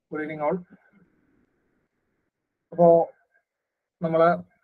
Good evening all അപ്പോ നമ്മള്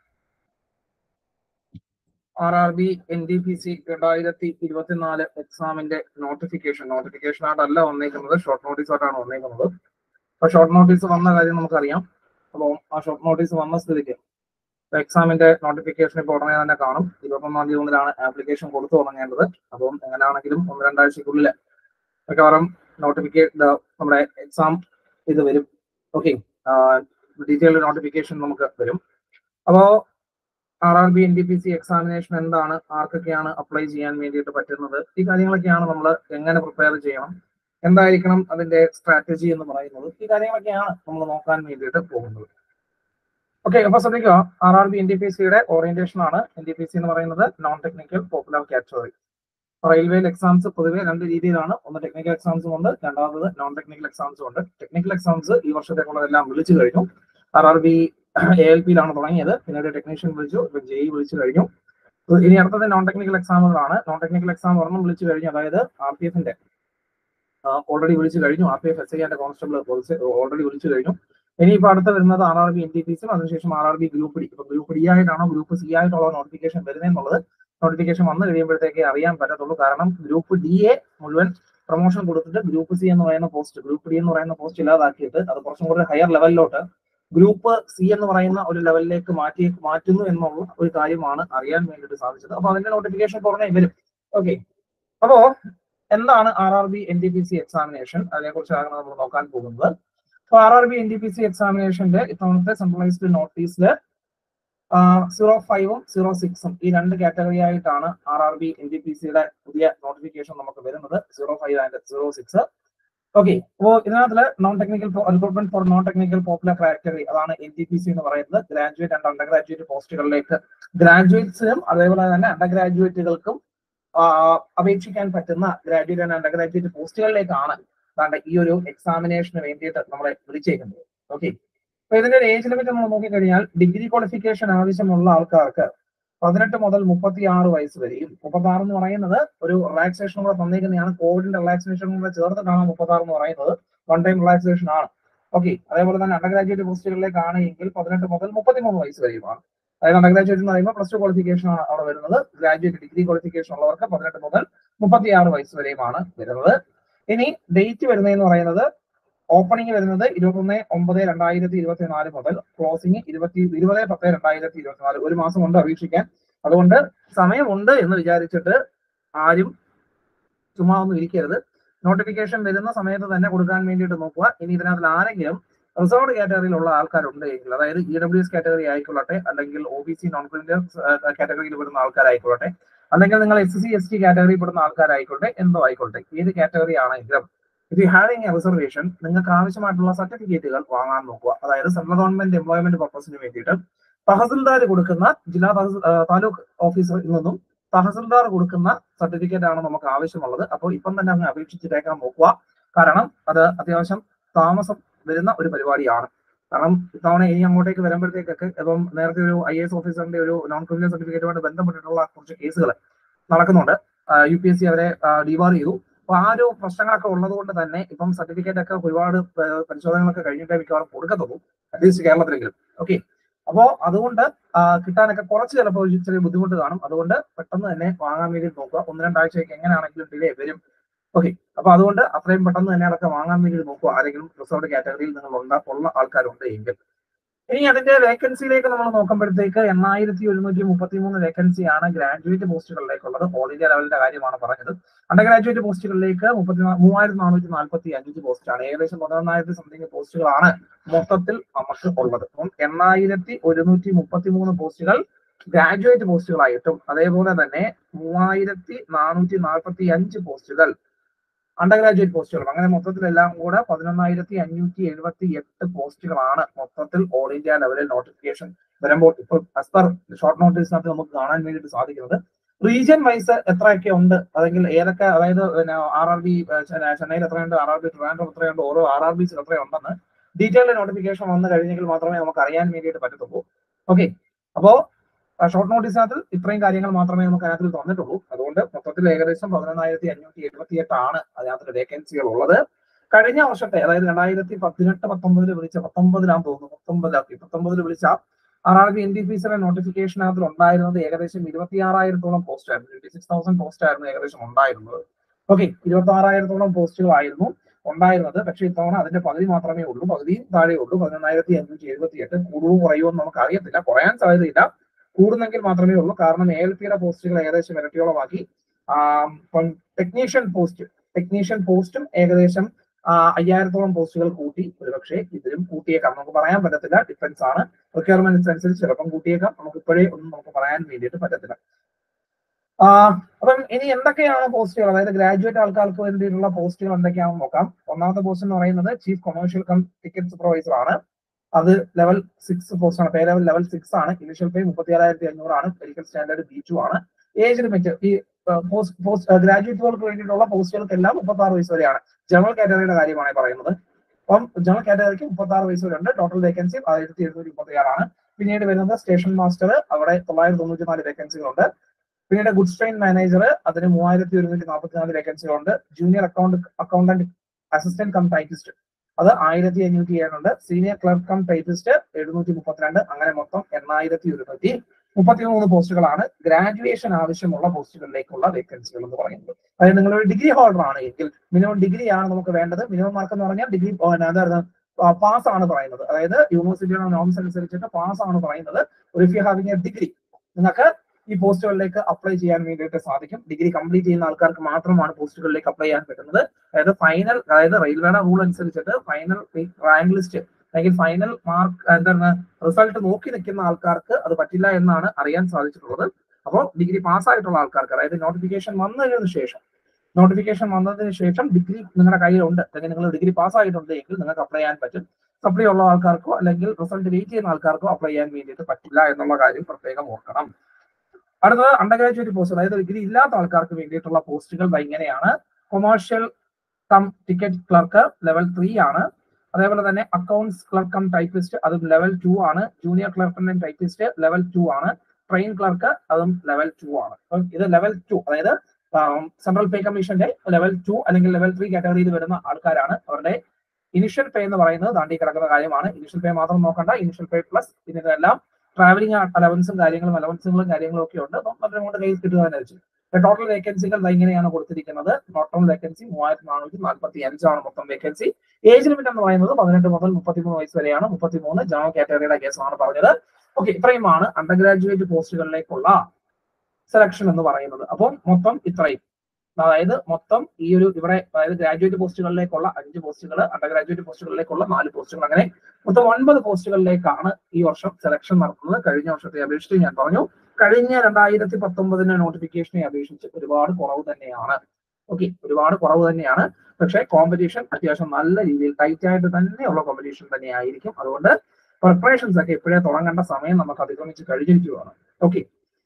R R B N D P C രണ്ടായിരത്തി ഇരുപത്തിനാല് എക്സാമിന്റെ നോട്ടിഫിക്കേഷൻ നോട്ടിഫിക്കേഷൻ ആയിട്ടല്ല വന്നേക്കുന്നത് ഷോർട്ട് നോട്ടീസ് ആയിട്ടാണ് വന്നേക്കുന്നത് അപ്പൊ ഷോർട്ട് നോട്ടീസ് വന്ന കാര്യം നമുക്കറിയാം അപ്പോൾ ആ ഷോർട്ട് നോട്ടീസ് വന്ന സ്ഥിതിക്ക് എക്സാമിന്റെ നോട്ടിഫിക്കേഷൻ ഇപ്പോൾ ഉടനെ തന്നെ കാണും ഇരുപത്തൊന്നാം തീയതി മുതലാണ് ആപ്ലിക്കേഷൻ കൊടുത്തു തുടങ്ങേണ്ടത് അപ്പം എങ്ങനെയാണെങ്കിലും ഒന്ന് രണ്ടാഴ്ചക്കുള്ളിൽ മിക്കവാറും നോട്ടിഫിക്കേഷൻ നമ്മുടെ എക്സാം ഇത് വരും ഓക്കെ ഡീറ്റെയിൽഡ് നോട്ടിഫിക്കേഷൻ നമുക്ക് വരും അപ്പോ R R B N D P C examination എന്താണ് ആർക്കൊക്കെയാണ് അപ്ലൈ ചെയ്യാൻ വേണ്ടിയിട്ട് പറ്റുന്നത് ഈ കാര്യങ്ങളൊക്കെയാണ് നമ്മൾ എങ്ങനെ പ്രിപ്പയർ ചെയ്യണം എന്തായിരിക്കണം അതിന്റെ സ്ട്രാറ്റജി എന്ന് പറയുന്നത് ഈ കാര്യങ്ങളൊക്കെയാണ് നമ്മൾ നോക്കാൻ വേണ്ടിയിട്ട് പോകുന്നത് ഓക്കെ അപ്പൊ ശ്രദ്ധിക്കുക R R B N D P സിയുടെ ഓറിയന്റേഷൻ ആണ് എൻ ഡി പി സി എന്ന് പറയുന്നത് നോൺ ടെക്നിക്കൽ പോപ്പുലർ കാറ്റഗറി റെയിൽവേയിൽ എക്സാംസ് പൊതുവെ രണ്ട് രീതിയിലാണ് ഒന്ന് ടെക്നിക്കൽ എക്സാംസും ഉണ്ട് രണ്ടാമത് നോൺ ടെക്നിക്കൽ എക്സാംസും ഉണ്ട് ടെക്നിക്കൽ എക്സാംസ് ഈ വർഷത്തേക്കുള്ളതെല്ലാം വിളിച്ചു കഴിഞ്ഞു R R B A L പിയിലാണ് തുടങ്ങിയത് പിന്നീട് ടെക്നീഷ്യൻ വിളിച്ചു ഇപ്പൊ ജെ വിളിച്ചു കഴിഞ്ഞു ഇനി അടുത്തത് നോൺ ടെക്നിക്കൽ എക്സാമുകളാണ് നോൺ ടെക്നിക്കൽ എക്സാം ഒരെണ്ണം വിളിച്ചു കഴിഞ്ഞു അതായത് ആർ പി എഫിന്റെ ഓൾറെഡി വിളിച്ചു കഴിഞ്ഞു R P F S I and constable already വിളിച്ചു കഴിഞ്ഞു ഇനിയിപ്പോ അടുത്ത വരുന്നത് R R B N T P സിയും അതിനുശേഷം R R B group D ഇപ്പൊ ഗ്രൂപ്പ് ഡി ആയിട്ടാണോ ഗ്രൂപ്പ് സി ആയിട്ടുള്ള നോട്ടിഫിക്കേഷൻ വരുന്നതെന്നുള്ളത് നോട്ടിഫിക്കേഷൻ വന്നു കഴിയുമ്പോഴത്തേക്ക് അറിയാൻ പറ്റത്തുള്ളൂ കാരണം ഗ്രൂപ്പ് ഡി എ മുഴുവൻ പ്രൊമോഷൻ കൊടുത്തിട്ട് ഗ്രൂപ്പ് സി എന്ന് പറയുന്ന പോസ്റ്റ് ഗ്രൂപ്പ് ഡി എന്ന് പറയുന്ന പോസ്റ്റ് ഇല്ലാതാക്കിയിട്ട് അത് കുറച്ചും കൂടി ഹയർ ലെവലിലോട്ട് ഗ്രൂപ്പ് സി എന്ന് പറയുന്ന ഒരു ലെവലിലേക്ക് മാറ്റി മാറ്റുന്നു എന്നുള്ള ഒരു കാര്യമാണ് അറിയാൻ വേണ്ടിയിട്ട് സാധിച്ചത് അപ്പൊ അതിന്റെ നോട്ടിഫിക്കേഷൻ പുറമെ വരും ഓക്കെ അപ്പോ എന്താണ് R R B N D P C examination അതിനെ കുറിച്ചാണ് നമ്മൾ നോക്കാൻ പോകുന്നത് അപ്പൊ R R B N D P C എക്സാമിനേഷന്റെ ഇത്തവണത്തെ സെൻട്രലൈസ്ഡ് നോട്ടീസിൽ സീറോ ഫൈവും സീറോ സിക്സും ഈ രണ്ട് കാറ്റഗറി ആയിട്ടാണ് R R B N D P സിയുടെ പുതിയ നോട്ടിഫിക്കേഷൻ നമുക്ക് വരുന്നത് zero five and zero six okay അപ്പോ ഇതിനകത്തില് non technical recruitment for non technical popular category അതാണ് എൻ ടി പി സി എന്ന് പറയുന്നത് ഗ്രാജുവേറ്റ് ആൻഡ് അണ്ടർ ഗ്രാജുവേറ്റ് പോസ്റ്റുകളിലേക്ക് ഗ്രാജുവേറ്റ്സിനും അതേപോലെ തന്നെ അണ്ടർ ഗ്രാജുവേറ്റുകൾക്കും അപേക്ഷിക്കാൻ പറ്റുന്ന ഗ്രാജുവേറ്റ് ആൻഡ് അണ്ടർ ഗ്രാജുവേറ്റ് പോസ്റ്റുകളിലേക്കാണ് അതാണ്ട് ഈ ഒരു എക്സാമിനേഷന് വേണ്ടിയിട്ട് നമ്മളെ വിളിച്ചേക്കുന്നത് ഓക്കെ അപ്പൊ ഇതിന്റെ ഒരു ഏജ് ലിമിറ്റ് നമ്മൾ നോക്കിക്കഴിഞ്ഞാൽ ഡിഗ്രി ക്വാളിഫിക്കേഷൻ ആവശ്യമുള്ള ആൾക്കാർക്ക് പതിനെട്ട് മുതൽ മുപ്പത്തി ആറ് വയസ്സ് വരെയും മുപ്പത്തി ആറ് എന്ന് പറയുന്നത് ഒരു റിലാക്സേഷൻ കൂടെ തന്നിരിക്കുന്നതാണ് കോവിഡിന്റെ റിലാക്സേഷൻ കൂടെ ചേർത്തിട്ടാണ് മുപ്പത്തി ആറ് എന്ന് പറയുന്നത് വൺ ടൈം റിലാക്സേഷൻ ആണ് ഓക്കെ അതേപോലെ തന്നെ അണ്ടർ ഗ്രാജുവേറ്റ് പോസ്റ്റുകളിലേക്കാണ് എങ്കിൽ പതിനെട്ട് മുതൽ മുപ്പത്തിമൂന്ന് വയസ്സ് വരെയുമാണ് അതായത് അണ്ടർ ഗ്രാജുവേറ്റ് എന്ന് പറയുമ്പോൾ പ്ലസ് ടു ക്വാളിഫിക്കേഷൻ ആണ് അവിടെ വരുന്നത് ഗ്രാജുവേറ്റ് ഡിഗ്രി ക്വാളിഫിക്കേഷൻ ഉള്ളവർക്ക് പതിനെട്ട് മുതൽ മുപ്പത്തി ആറ് വയസ്സ് വരെയുമാണ് വരുന്നത് ഇനി ഡേറ്റ് വരുന്നതെന്ന് പറയുന്നത് ഓപ്പണിംഗ് വരുന്നത് ഇരുപത്തൊന്ന് ഒമ്പത് രണ്ടായിരത്തി ഇരുപത്തിനാല് മുതൽ ക്ലോസിംഗ് ഇരുപത്തി ഇരുപത് പത്ത് രണ്ടായിരത്തി ഇരുപത്തിനാല് ഒരു മാസം കൊണ്ട് അപേക്ഷിക്കാൻ അതുകൊണ്ട് സമയമുണ്ട് എന്ന് വിചാരിച്ചിട്ട് ആരും ചുമ്മാ ഒന്നും ഇരിക്കരുത് നോട്ടിഫിക്കേഷൻ വരുന്ന സമയത്ത് തന്നെ കൊടുക്കാൻ വേണ്ടിയിട്ട് നോക്കുക ഇനി ഇതിനകത്ത് ആരെങ്കിലും റിസർവ്ഡ് കാറ്റഗറിയിലുള്ള ആൾക്കാരുണ്ട് എങ്കിൽ അതായത് ഇ ഡബ്ല്യു എസ് കാറ്റഗറി ആയിക്കൊള്ളട്ടെ അല്ലെങ്കിൽ O B C non criminal category പെടുന്ന ആൾക്കാരായിക്കൊള്ളട്ടെ അല്ലെങ്കിൽ നിങ്ങൾ എസ് സി എസ് ടി കാറ്റഗറിയിൽ പെടുന്ന ആൾക്കാരായിക്കോട്ടെ എന്തോ ആയിക്കോട്ടെ ഏത് കാറ്റഗറി ആണെങ്കിലും if you having a reservation നിങ്ങൾക്ക് ആവശ്യമായിട്ടുള്ള സർട്ടിഫിക്കറ്റുകൾ വാങ്ങാൻ നോക്കുക അതായത് സെൻട്രൽ ഗവൺമെന്റ് എംപ്ലോയ്മെന്റ് പർപ്പസിന് വേണ്ടിയിട്ട് തഹസിൽദാർ കൊടുക്കുന്ന ജില്ലാ താലൂക്ക് ഓഫീസറിൽ നിന്നും തഹസിൽദാർ കൊടുക്കുന്ന സർട്ടിഫിക്കറ്റ് ആണ് നമുക്ക് ആവശ്യമുള്ളത് അപ്പോൾ ഇപ്പം തന്നെ അങ്ങ് അപേക്ഷിച്ചിട്ടേക്കാൻ നോക്കുക കാരണം അത് അത്യാവശ്യം താമസം വരുന്ന ഒരു പരിപാടിയാണ് കാരണം ഇത്തവണ ഇനി അങ്ങോട്ടേക്ക് വരുമ്പോഴത്തേക്കൊക്കെ ഇപ്പം നേരത്തെ ഒരു ഐ എസ് ഓഫീസറിന്റെ ഒരു നോൺ ക്രിമിനൽ സർട്ടിഫിക്കറ്റുമായിട്ട് ബന്ധപ്പെട്ടിട്ടുള്ള കുറച്ച് കേസുകൾ നടക്കുന്നുണ്ട് യു പി എസ് സി അവരെ ഡിവാർ ചെയ്തു അപ്പൊ ആ ഒരു പ്രശ്നങ്ങളൊക്കെ ഉള്ളത് കൊണ്ട് തന്നെ ഇപ്പം സർട്ടിഫിക്കറ്റ് ഒക്കെ ഒരുപാട് പരിശോധനകളൊക്കെ കഴിഞ്ഞിട്ടേ മിക്കവാറും കൊടുക്കത്തുള്ളൂ അറ്റ്ലീസ്റ്റ് കേരളത്തിലെങ്കിലും ഓക്കെ അപ്പോ അതുകൊണ്ട് കിട്ടാനൊക്കെ കുറച്ച് ചിലപ്പോൾ ചെറിയ ബുദ്ധിമുട്ട് കാണും അതുകൊണ്ട് പെട്ടെന്ന് തന്നെ വാങ്ങാൻ വേണ്ടി നോക്കുക ഒന്ന് രണ്ടാഴ്ചയ്ക്ക് എങ്ങനെയാണെങ്കിലും ഡിലേ വരും ഓക്കെ അപ്പൊ അതുകൊണ്ട് അത്രയും പെട്ടെന്ന് തന്നെ അതൊക്കെ വാങ്ങാൻ വേണ്ടി നോക്കുക ആരെങ്കിലും റിസർവ്ഡ് കാറ്റഗറിയിൽ നിങ്ങൾ ഉള്ള ആൾക്കാരുണ്ട് എങ്കിൽ ഇനി അതിന്റെ വേക്കൻസിയിലേക്ക് നമ്മൾ നോക്കുമ്പോഴത്തേക്ക് എണ്ണായിരത്തി ഒരുന്നൂറ്റി മുപ്പത്തി മൂന്ന് വേക്കൻസിയാണ് ഗ്രാജുവേറ്റ് പോസ്റ്റുകളിലേക്കുള്ളത് ഓൾ ഇന്ത്യ ലെവലിന്റെ കാര്യമാണ് പറഞ്ഞത് അണ്ടർ ഗ്രാജുവേറ്റ് പോസ്റ്റുകളിലേക്ക് മുപ്പത്തി മൂവായിരത്തി നാനൂറ്റി നാൽപ്പത്തി അഞ്ച് പോസ്റ്റാണ് ഏകദേശം പതിനൊന്നായിരത്തി സംതിങ് പോസ്റ്റുകളാണ് മൊത്തത്തിൽ നമുക്ക് ഉള്ളത് അപ്പം എണ്ണായിരത്തി ഒരുന്നൂറ്റി മുപ്പത്തി മൂന്ന് പോസ്റ്റുകൾ ഗ്രാജുവേറ്റ് പോസ്റ്റുകളായിട്ടും അതേപോലെ തന്നെ മൂവായിരത്തി നാനൂറ്റി നാൽപ്പത്തി അഞ്ച് പോസ്റ്റുകൾ അണ്ടർ ഗ്രാജുവേറ്റ് പോസ്റ്റുകൾ അങ്ങനെ മൊത്തത്തിൽ എല്ലാം കൂടെ പതിനൊന്നായിരത്തി അഞ്ഞൂറ്റി എഴുപത്തി എട്ട് പോസ്റ്റുകളാണ് മൊത്തത്തിൽ ഓൾ ഇന്ത്യ ലെവലിൽ നോട്ടിഫിക്കേഷൻ വരുമ്പോൾ ഇപ്പോൾ ആസ് പെർ ഷോർട്ട് നോട്ടീസിനകത്ത് നമുക്ക് കാണാൻ വേണ്ടിയിട്ട് സാധിക്കുന്നത് റീജിയൻ വൈസ് എത്രയൊക്കെ ഉണ്ട് അല്ലെങ്കിൽ ഏതൊക്കെ അതായത് ആർ ആർ ബി ചെന്നൈയിൽ എത്രയുണ്ട് ആർ ആർ ബി ട്രിവാൻഡ്രം എത്രയുണ്ട് ഓരോ ആർ ആർ ബിസിൽ എത്രയുണ്ടെന്ന് ഡീറ്റെയിൽഡ് നോട്ടിഫിക്കേഷൻ വന്നു കഴിഞ്ഞെങ്കിൽ മാത്രമേ നമുക്ക് അറിയാൻ വേണ്ടിയിട്ട് പറ്റത്തുള്ളൂ ഓക്കെ അപ്പോ ഷോർട്ട് നോട്ടീസിനകത്ത് ഇത്രയും കാര്യങ്ങൾ മാത്രമേ നമുക്ക് അതിനകത്ത് തന്നിട്ടുള്ളൂ അതുകൊണ്ട് മൊത്തത്തിൽ ഏകദേശം പതിനൊന്നായിരത്തി അഞ്ഞൂറ്റി എഴുപത്തി എട്ടാണ് അതിനകത്ത് വേക്കൻസികൾ ഉള്ളത് കഴിഞ്ഞ വർഷത്തെ അതായത് രണ്ടായിരത്തി പതിനെട്ട് പത്തൊമ്പതിൽ വിളിച്ച പത്തൊമ്പതിലാന്ന് തോന്നുന്നു പത്തൊമ്പതിലാക്കി പത്തൊമ്പതിൽ വിളിച്ച R R B N D P സിയുടെ നോട്ടിഫിക്കേഷനകത്തിൽ ഉണ്ടായിരുന്നത് ഏകദേശം ഇരുപത്തി ആറായിരത്തോളം പോസ്റ്റ് ആയിരുന്നു ട്വന്റി സിക്സ് തൗസൻഡ് പോസ്റ്റ് ആയിരുന്നു ഏകദേശം ഉണ്ടായിരുന്നത് ഓക്കെ ഇരുപത്തി ആറായിരത്തോളം പോസ്റ്റുകളായിരുന്നു ഉണ്ടായിരുന്നത് പക്ഷേ ഇത്തവണ അതിന്റെ പകുതി മാത്രമേ ഉള്ളൂ പകുതിയും താഴെ ഉള്ളൂ പതിനൊന്നായിരത്തി അഞ്ഞൂറ്റി എഴുപത്തി എട്ട് കൂടുവോ കുറയുമോ എന്ന് നമുക്ക് അറിയത്തില്ല കുറയാൻ സാധ്യതയില്ല കൂടുന്നെങ്കിൽ മാത്രമേ ഉള്ളൂ കാരണം എ എൽ പിയുടെ പോസ്റ്റുകൾ ഏകദേശം ഇരട്ടിയോളമാക്കി ടെക്നീഷ്യൻ പോസ്റ്റ് ടെക്നീഷ്യൻ പോസ്റ്റും ഏകദേശം ആ, അയ്യായിരത്തോളം പോസ്റ്റുകൾ കൂട്ടി ഒരുപക്ഷെ ഇതിലും കൂട്ടിയേക്കാം നമുക്ക് പറയാൻ പറ്റത്തില്ല ഡിഫൻസ് ആണ് റിക്വയർമെന്റ്സ് അനുസരിച്ച് ചിലപ്പം കൂട്ടിയേക്കാം നമുക്ക് ഇപ്പോഴേ ഒന്നും നമുക്ക് പറയാൻ വേണ്ടിയിട്ട് പറ്റത്തില്ല ആ, അപ്പം ഇനി എന്തൊക്കെയാണ് പോസ്റ്റുകൾ അതായത് ഗ്രാജുവേറ്റ് ആൾക്കാർക്ക് വേണ്ടിയിട്ടുള്ള പോസ്റ്റുകൾ എന്തൊക്കെയാണെന്ന് നോക്കാം ഒന്നാമത്തെ പോസ്റ്റ് എന്ന് പറയുന്നത് chief commercial cum ticket supervisor ആണ് അത് ലെവൽ സിക്സ് പോസ്റ്റ് ആണ് പേ ലെവൽ ലെവൽ സിക്സ് ആണ് ഇനിഷ്യൽ പേ മുപ്പത്തി ഏഴായിരത്തി അഞ്ഞൂറാണ് മെഡിക്കൽ സ്റ്റാൻഡേർഡ് ബി ടു ആണ് ഏജ് ലിമിറ്റ് ഈ പോസ്റ്റ് പോസ്റ്റ് ഗ്രാജുവേറ്റുകൾക്ക് വേണ്ടിയിട്ടുള്ള പോസ്റ്റുകൾക്കെല്ലാം മുപ്പത്തി ആറ് വയസ്സ് വരെയാണ് ജനറൽ കാറ്റഗറിയുടെ കാര്യമാണ് ഈ പറയുന്നത് അപ്പം ജനറൽ കാറ്റഗറിക്ക് മുപ്പത്തി ആറ് വയസ്സ് വരെ ഉണ്ട് ടോട്ടൽ വേക്കൻസി ആയിരത്തി എഴുന്നൂറ്റി മുപ്പത്തി ആറാണ് പിന്നീട് വരുന്നത് സ്റ്റേഷൻ മാസ്റ്റർ അവിടെ തൊള്ളായിരത്തി തൊണ്ണൂറ്റി നാല് വേക്കൻസികളുണ്ട് പിന്നീട് ഗുഡ്സ് ട്രെയിൻ മാനേജർ അതിന് മൂവായിരത്തി ഒരുന്നൂറ്റി നാൽപ്പത്തി നാല് വേക്കൻസികളുണ്ട് junior account accountant assistant cum typist അത് ആയിരത്തി അഞ്ഞൂറ്റി ഏഴുണ്ട് സീനിയർ ക്ലർക്ക് കം ടൈപ്പിസ്റ്റ് എഴുന്നൂറ്റി മുപ്പത്തിരണ്ട് അങ്ങനെ മൊത്തം എണ്ണായിരത്തി ഒരുന്നൂറ്റി മുപ്പത്തി മൂന്ന് പോസ്റ്റുകളാണ് ഗ്രാജുവേഷൻ ആവശ്യമുള്ള പോസ്റ്റുകളിലേക്കുള്ള വേക്കൻസികൾ എന്ന് പറയുന്നത് അതായത് നിങ്ങൾ ഒരു ഡിഗ്രി ഹോൾഡർ ആണ് എങ്കിൽ മിനിമം ഡിഗ്രി ആണ് നമുക്ക് വേണ്ടത് മിനിമം മാർക്ക് എന്ന് പറഞ്ഞാൽ ഡിഗ്രി എന്തായിരുന്നു പാസ് ആണ് പറയുന്നത് അതായത് യൂണിവേഴ്സിറ്റിയുടെ നോംസ് അനുസരിച്ചിട്ട് പാസ് ആണ് പറയുന്നത് ഒരു if you having a degree നിങ്ങൾക്ക് ഈ പോസ്റ്റുകളിലേക്ക് അപ്ലൈ ചെയ്യാൻ വേണ്ടിയിട്ട് സാധിക്കും ഡിഗ്രി കംപ്ലീറ്റ് ചെയ്യുന്ന ആൾക്കാർക്ക് മാത്രമാണ് പോസ്റ്റുകളിലേക്ക് അപ്ലൈ ചെയ്യാൻ പറ്റുന്നത് അതായത് ഫൈനൽ അതായത് റെയിൽവേയുടെ റൂൾ അനുസരിച്ചിട്ട് ഫൈനൽ റാങ്ക് ലിസ്റ്റ് അല്ലെങ്കിൽ ഫൈനൽ മാർക്ക് എന്താണ് റിസൾട്ട് നോക്കി നിൽക്കുന്ന ആൾക്കാർക്ക് അത് പറ്റില്ല എന്നാണ് അറിയാൻ സാധിച്ചിട്ടുള്ളത് അപ്പോൾ ഡിഗ്രി പാസ്സായിട്ടുള്ള ആൾക്കാർക്ക് അതായത് നോട്ടിഫിക്കേഷൻ വന്നതിന് ശേഷം നോട്ടിഫിക്കേഷൻ വന്നതിന് ശേഷം ഡിഗ്രി നിങ്ങളുടെ കയ്യിലുണ്ട് അല്ലെങ്കിൽ നിങ്ങൾ ഡിഗ്രി പാസ്സായിട്ടുണ്ട് എങ്കിൽ നിങ്ങൾക്ക് അപ്ലൈ ചെയ്യാൻ പറ്റും സപ്ലൈ ഉള്ള ആൾക്കാർക്കോ അല്ലെങ്കിൽ റിസൾട്ട് വെയിറ്റ് ചെയ്യുന്ന ആൾക്കാർക്കോ അപ്ലൈ ചെയ്യാൻ വേണ്ടിയിട്ട് പറ്റില്ല എന്നുള്ള കാര്യം പ്രത്യേകം ഓർക്കണം അടുത്തത് അണ്ടർ ഗ്രാജുവേറ്റ് പോസ്റ്റ് അതായത് ഡിഗ്രി ഇല്ലാത്ത ആൾക്കാർക്ക് വേണ്ടിയിട്ടുള്ള പോസ്റ്റുകൾ ദാ ഇങ്ങനെയാണ് commercial cum ticket clerk level three ആണ് അതേപോലെ തന്നെ അക്കൗണ്ട്സ് ക്ലർക്ക് കം ടൈപ്പിസ്റ്റ് അതും ലെവൽ ടു ആണ് junior clerk and typist level two ആണ് ട്രെയിൻ ക്ലർക്ക് അതും ലെവൽ ടു ആണ് അപ്പം ഇത് ലെവൽ ടു അതായത് സെൻട്രൽ പേ കമ്മീഷന്റെ ലെവൽ ടു അല്ലെങ്കിൽ ലെവൽ ത്രീ കാറ്റഗറിയിൽ വരുന്ന ആൾക്കാരാണ് അവരുടെ ഇനിഷ്യൽ പേ എന്ന് പറയുന്നത് താണ്ടി കിടക്കുന്ന കാര്യമാണ് ഇനിഷ്യൽ പേ മാത്രം നോക്കണ്ട ഇനിഷ്യൽ പേ പ്ലസ് ഇതിനെല്ലാം ട്രാവലിംഗ് അലവൻസും കാര്യങ്ങളും അലവൻസുകളും കാര്യങ്ങളും ഒക്കെ ഉണ്ട് അപ്പം അതിനെ കൊണ്ട് കയ്യിൽ കിട്ടുന്നതനുസരിച്ച് ടോട്ടൽ വേക്കൻസികൾ ഇങ്ങനെയാണ് കൊടുത്തിരിക്കുന്നത് ടോട്ടൽ വേക്കൻസി മൂവായിരത്തി നാനൂറ്റി നാൽപ്പത്തി അഞ്ചാണ് മൊത്തം വേക്കൻസി ഏജ് ലിമിറ്റ് എന്ന് പറയുന്നത് പതിനെട്ട് മുതൽ മുപ്പത്തിമൂന്ന് വയസ്സ് വരെയാണ് മുപ്പത്തിമൂന്ന് ജനറൽ കാറ്റഗറിയുടെ കേസാണ് പറഞ്ഞത് ഓക്കെ ഇത്രയുമാണ് അണ്ടർ ഗ്രാജുവേറ്റ് പോസ്റ്റുകളിലേക്കുള്ള സെലക്ഷൻ എന്ന് പറയുന്നത് അപ്പം മൊത്തം ഇത്രയും അതായത് മൊത്തം ഈ ഒരു ഇവിടെ അതായത് ഗ്രാജുവേറ്റ് പോസ്റ്റുകളിലേക്കുള്ള അഞ്ച് പോസ്റ്റുകൾ അണ്ടർ ഗ്രാജുവേറ്റ് പോസ്റ്റുകളിലേക്കുള്ള നാല് പോസ്റ്റുകൾ അങ്ങനെ മൊത്തം ഒൻപത് പോസ്റ്റുകളിലേക്കാണ് ഈ വർഷം സെലക്ഷൻ നടത്തുന്നത് കഴിഞ്ഞ വർഷത്തെ അപേക്ഷിച്ച് ഞാൻ പറഞ്ഞു കഴിഞ്ഞ രണ്ടായിരത്തി പത്തൊമ്പതിന് നോട്ടിഫിക്കേഷനെ അപേക്ഷിച്ച് ഒരുപാട് കുറവ് തന്നെയാണ് ഓക്കെ ഒരുപാട് കുറവ് തന്നെയാണ് പക്ഷേ കോമ്പറ്റീഷൻ അത്യാവശ്യം നല്ല രീതിയിൽ ടൈറ്റ് ആയിട്ട് തന്നെയുള്ള കോമ്പറ്റീഷൻ തന്നെയായിരിക്കും അതുകൊണ്ട് പ്രിപ്പറേഷൻസ് ഒക്കെ ഇപ്പോഴേ തുടങ്ങേണ്ട സമയം നമുക്ക് അതിക്രമിച്ച് കഴിഞ്ഞിരിക്കുകയാണ് ഓക്കെ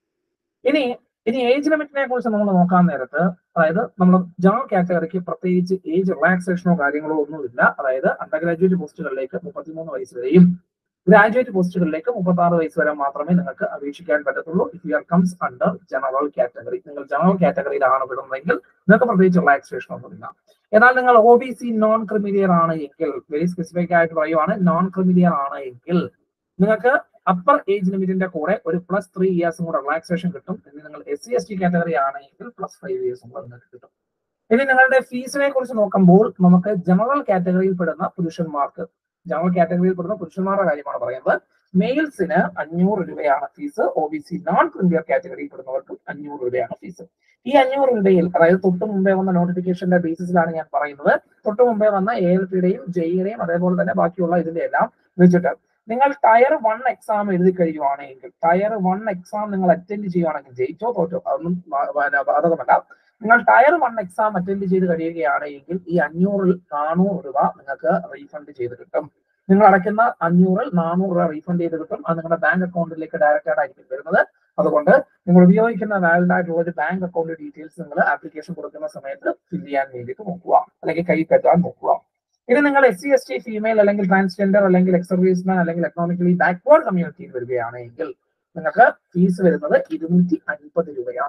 ഇനി ഇനി ഏജ് ലിമിറ്റിനെ കുറിച്ച് നമ്മൾ നോക്കാൻ നേരത്ത് അതായത് നമ്മൾ ജനറൽ കാറ്റഗറിക്ക് പ്രത്യേകിച്ച് ഏജ് റിലാക്സേഷനോ കാര്യങ്ങളോ ഒന്നുമില്ല അതായത് അണ്ടർ ഗ്രാജുവേറ്റ് പോസ്റ്റുകളിലേക്ക് മുപ്പത്തിമൂന്ന് വയസ്സ് വരെയും ഗ്രാജുവേറ്റ് പോസ്റ്റുകളിലേക്ക് മുപ്പത്തി ആറ് വയസ്സ് വരെ മാത്രമേ നിങ്ങൾക്ക് അപേക്ഷിക്കാൻ പറ്റത്തുള്ളൂ if you are comes under general category നിങ്ങൾ ജനറൽ കാറ്റഗറിയിലാണ് വിടുന്നതെങ്കിൽ നിങ്ങൾക്ക് പ്രത്യേകിച്ച് റിലാക്സേഷൻ ഒന്നുമില്ല എന്നാൽ നിങ്ങൾ O B C non creamy layer ആണ് എങ്കിൽ വെരി സ്പെസിഫിക് ആയിട്ട് പറയുവാണ് നോൺ ക്രിമിലിയർ ആണ് എങ്കിൽ നിങ്ങൾക്ക് അപ്പർ ഏജ് ലിമിറ്റിന്റെ കൂടെ ഒരു പ്ലസ് ത്രീ ഇയേഴ്സും കൂടെ റിലാക്സേഷൻ കിട്ടും ഇനി നിങ്ങൾ S C S T category ആണെങ്കിൽ പ്ലസ് ഫൈവ് ഇയേഴ്സും കൂടെ നിങ്ങൾക്ക് കിട്ടും ഇനി നിങ്ങളുടെ ഫീസിനെ കുറിച്ച് നോക്കുമ്പോൾ നമുക്ക് ജനറൽ കാറ്റഗറിയിൽ പെടുന്ന പുരുഷന്മാർക്ക് ജനറൽ കാറ്റഗറിയിൽ പെടുന്ന പുരുഷന്മാരുടെ കാര്യമാണ് പറയുന്നത് മെയിൽസിന് അഞ്ഞൂറ് രൂപയാണ് fees O B C non creamy layer കാറ്റഗറിയിൽ പെടുന്നവർക്ക് അഞ്ഞൂറ് രൂപയാണ് ഫീസ് ഈ അഞ്ഞൂറ് രൂപയിൽ അതായത് തൊട്ട് മുമ്പേ വന്ന നോട്ടിഫിക്കേഷന്റെ ബേസിസിലാണ് ഞാൻ പറയുന്നത് തൊട്ട് മുമ്പേ വന്ന എ എൽ പിയുടെയും ജെയുടെയും അതേപോലെ തന്നെ ബാക്കിയുള്ള ഇതിന്റെ എല്ലാം വെച്ചിട്ട് നിങ്ങൾ ടയർ വൺ എക്സാം എഴുതി കഴിയുവാണെങ്കിൽ ടയർ വൺ എക്സാം നിങ്ങൾ അറ്റൻഡ് ചെയ്യുകയാണെങ്കിൽ ജയിച്ചോ തോറ്റോ അതൊന്നും ബാധകമല്ല നിങ്ങൾ ടയർ വൺ എക്സാം അറ്റൻഡ് ചെയ്ത് കഴിയുകയാണെങ്കിൽ ഈ അഞ്ഞൂറിൽ നാനൂറ് രൂപ നിങ്ങൾക്ക് റീഫണ്ട് ചെയ്ത് കിട്ടും നിങ്ങൾ അടയ്ക്കുന്ന അഞ്ഞൂറിൽ നാനൂറ് രൂപ റീഫണ്ട് ചെയ്ത് കിട്ടും അത് നിങ്ങളുടെ ബാങ്ക് അക്കൗണ്ടിലേക്ക് ഡയറക്റ്റ് ആയിട്ടായിരിക്കും വരുന്നത് അതുകൊണ്ട് നിങ്ങൾ ഉപയോഗിക്കുന്ന വാലിഡ് ആയിട്ടുള്ള ഒരു ബാങ്ക് അക്കൗണ്ട് ഡീറ്റെയിൽസ് നിങ്ങൾ ആപ്ലിക്കേഷൻ കൊടുക്കുന്ന സമയത്ത് ഫിൽ ചെയ്യാൻ വേണ്ടിയിട്ട് നോക്കുക അല്ലെങ്കിൽ കൈ പറ്റാൻ നോക്കുക ഇനി നിങ്ങൾ S C S T female അല്ലെങ്കിൽ ട്രാൻസ്ജെൻഡർ അല്ലെങ്കിൽ എക്സ് സർവീസ്മാൻ അല്ലെങ്കിൽ എക്കണോമിക്കലി ബാക്ക്വേർഡ് കമ്മ്യൂണിറ്റിയിൽ വരികയാണെങ്കിൽ നിങ്ങൾക്ക് ഫീസ് വരുന്നത് ഇരുന്നൂറ്റി അൻപത് രൂപയാണ്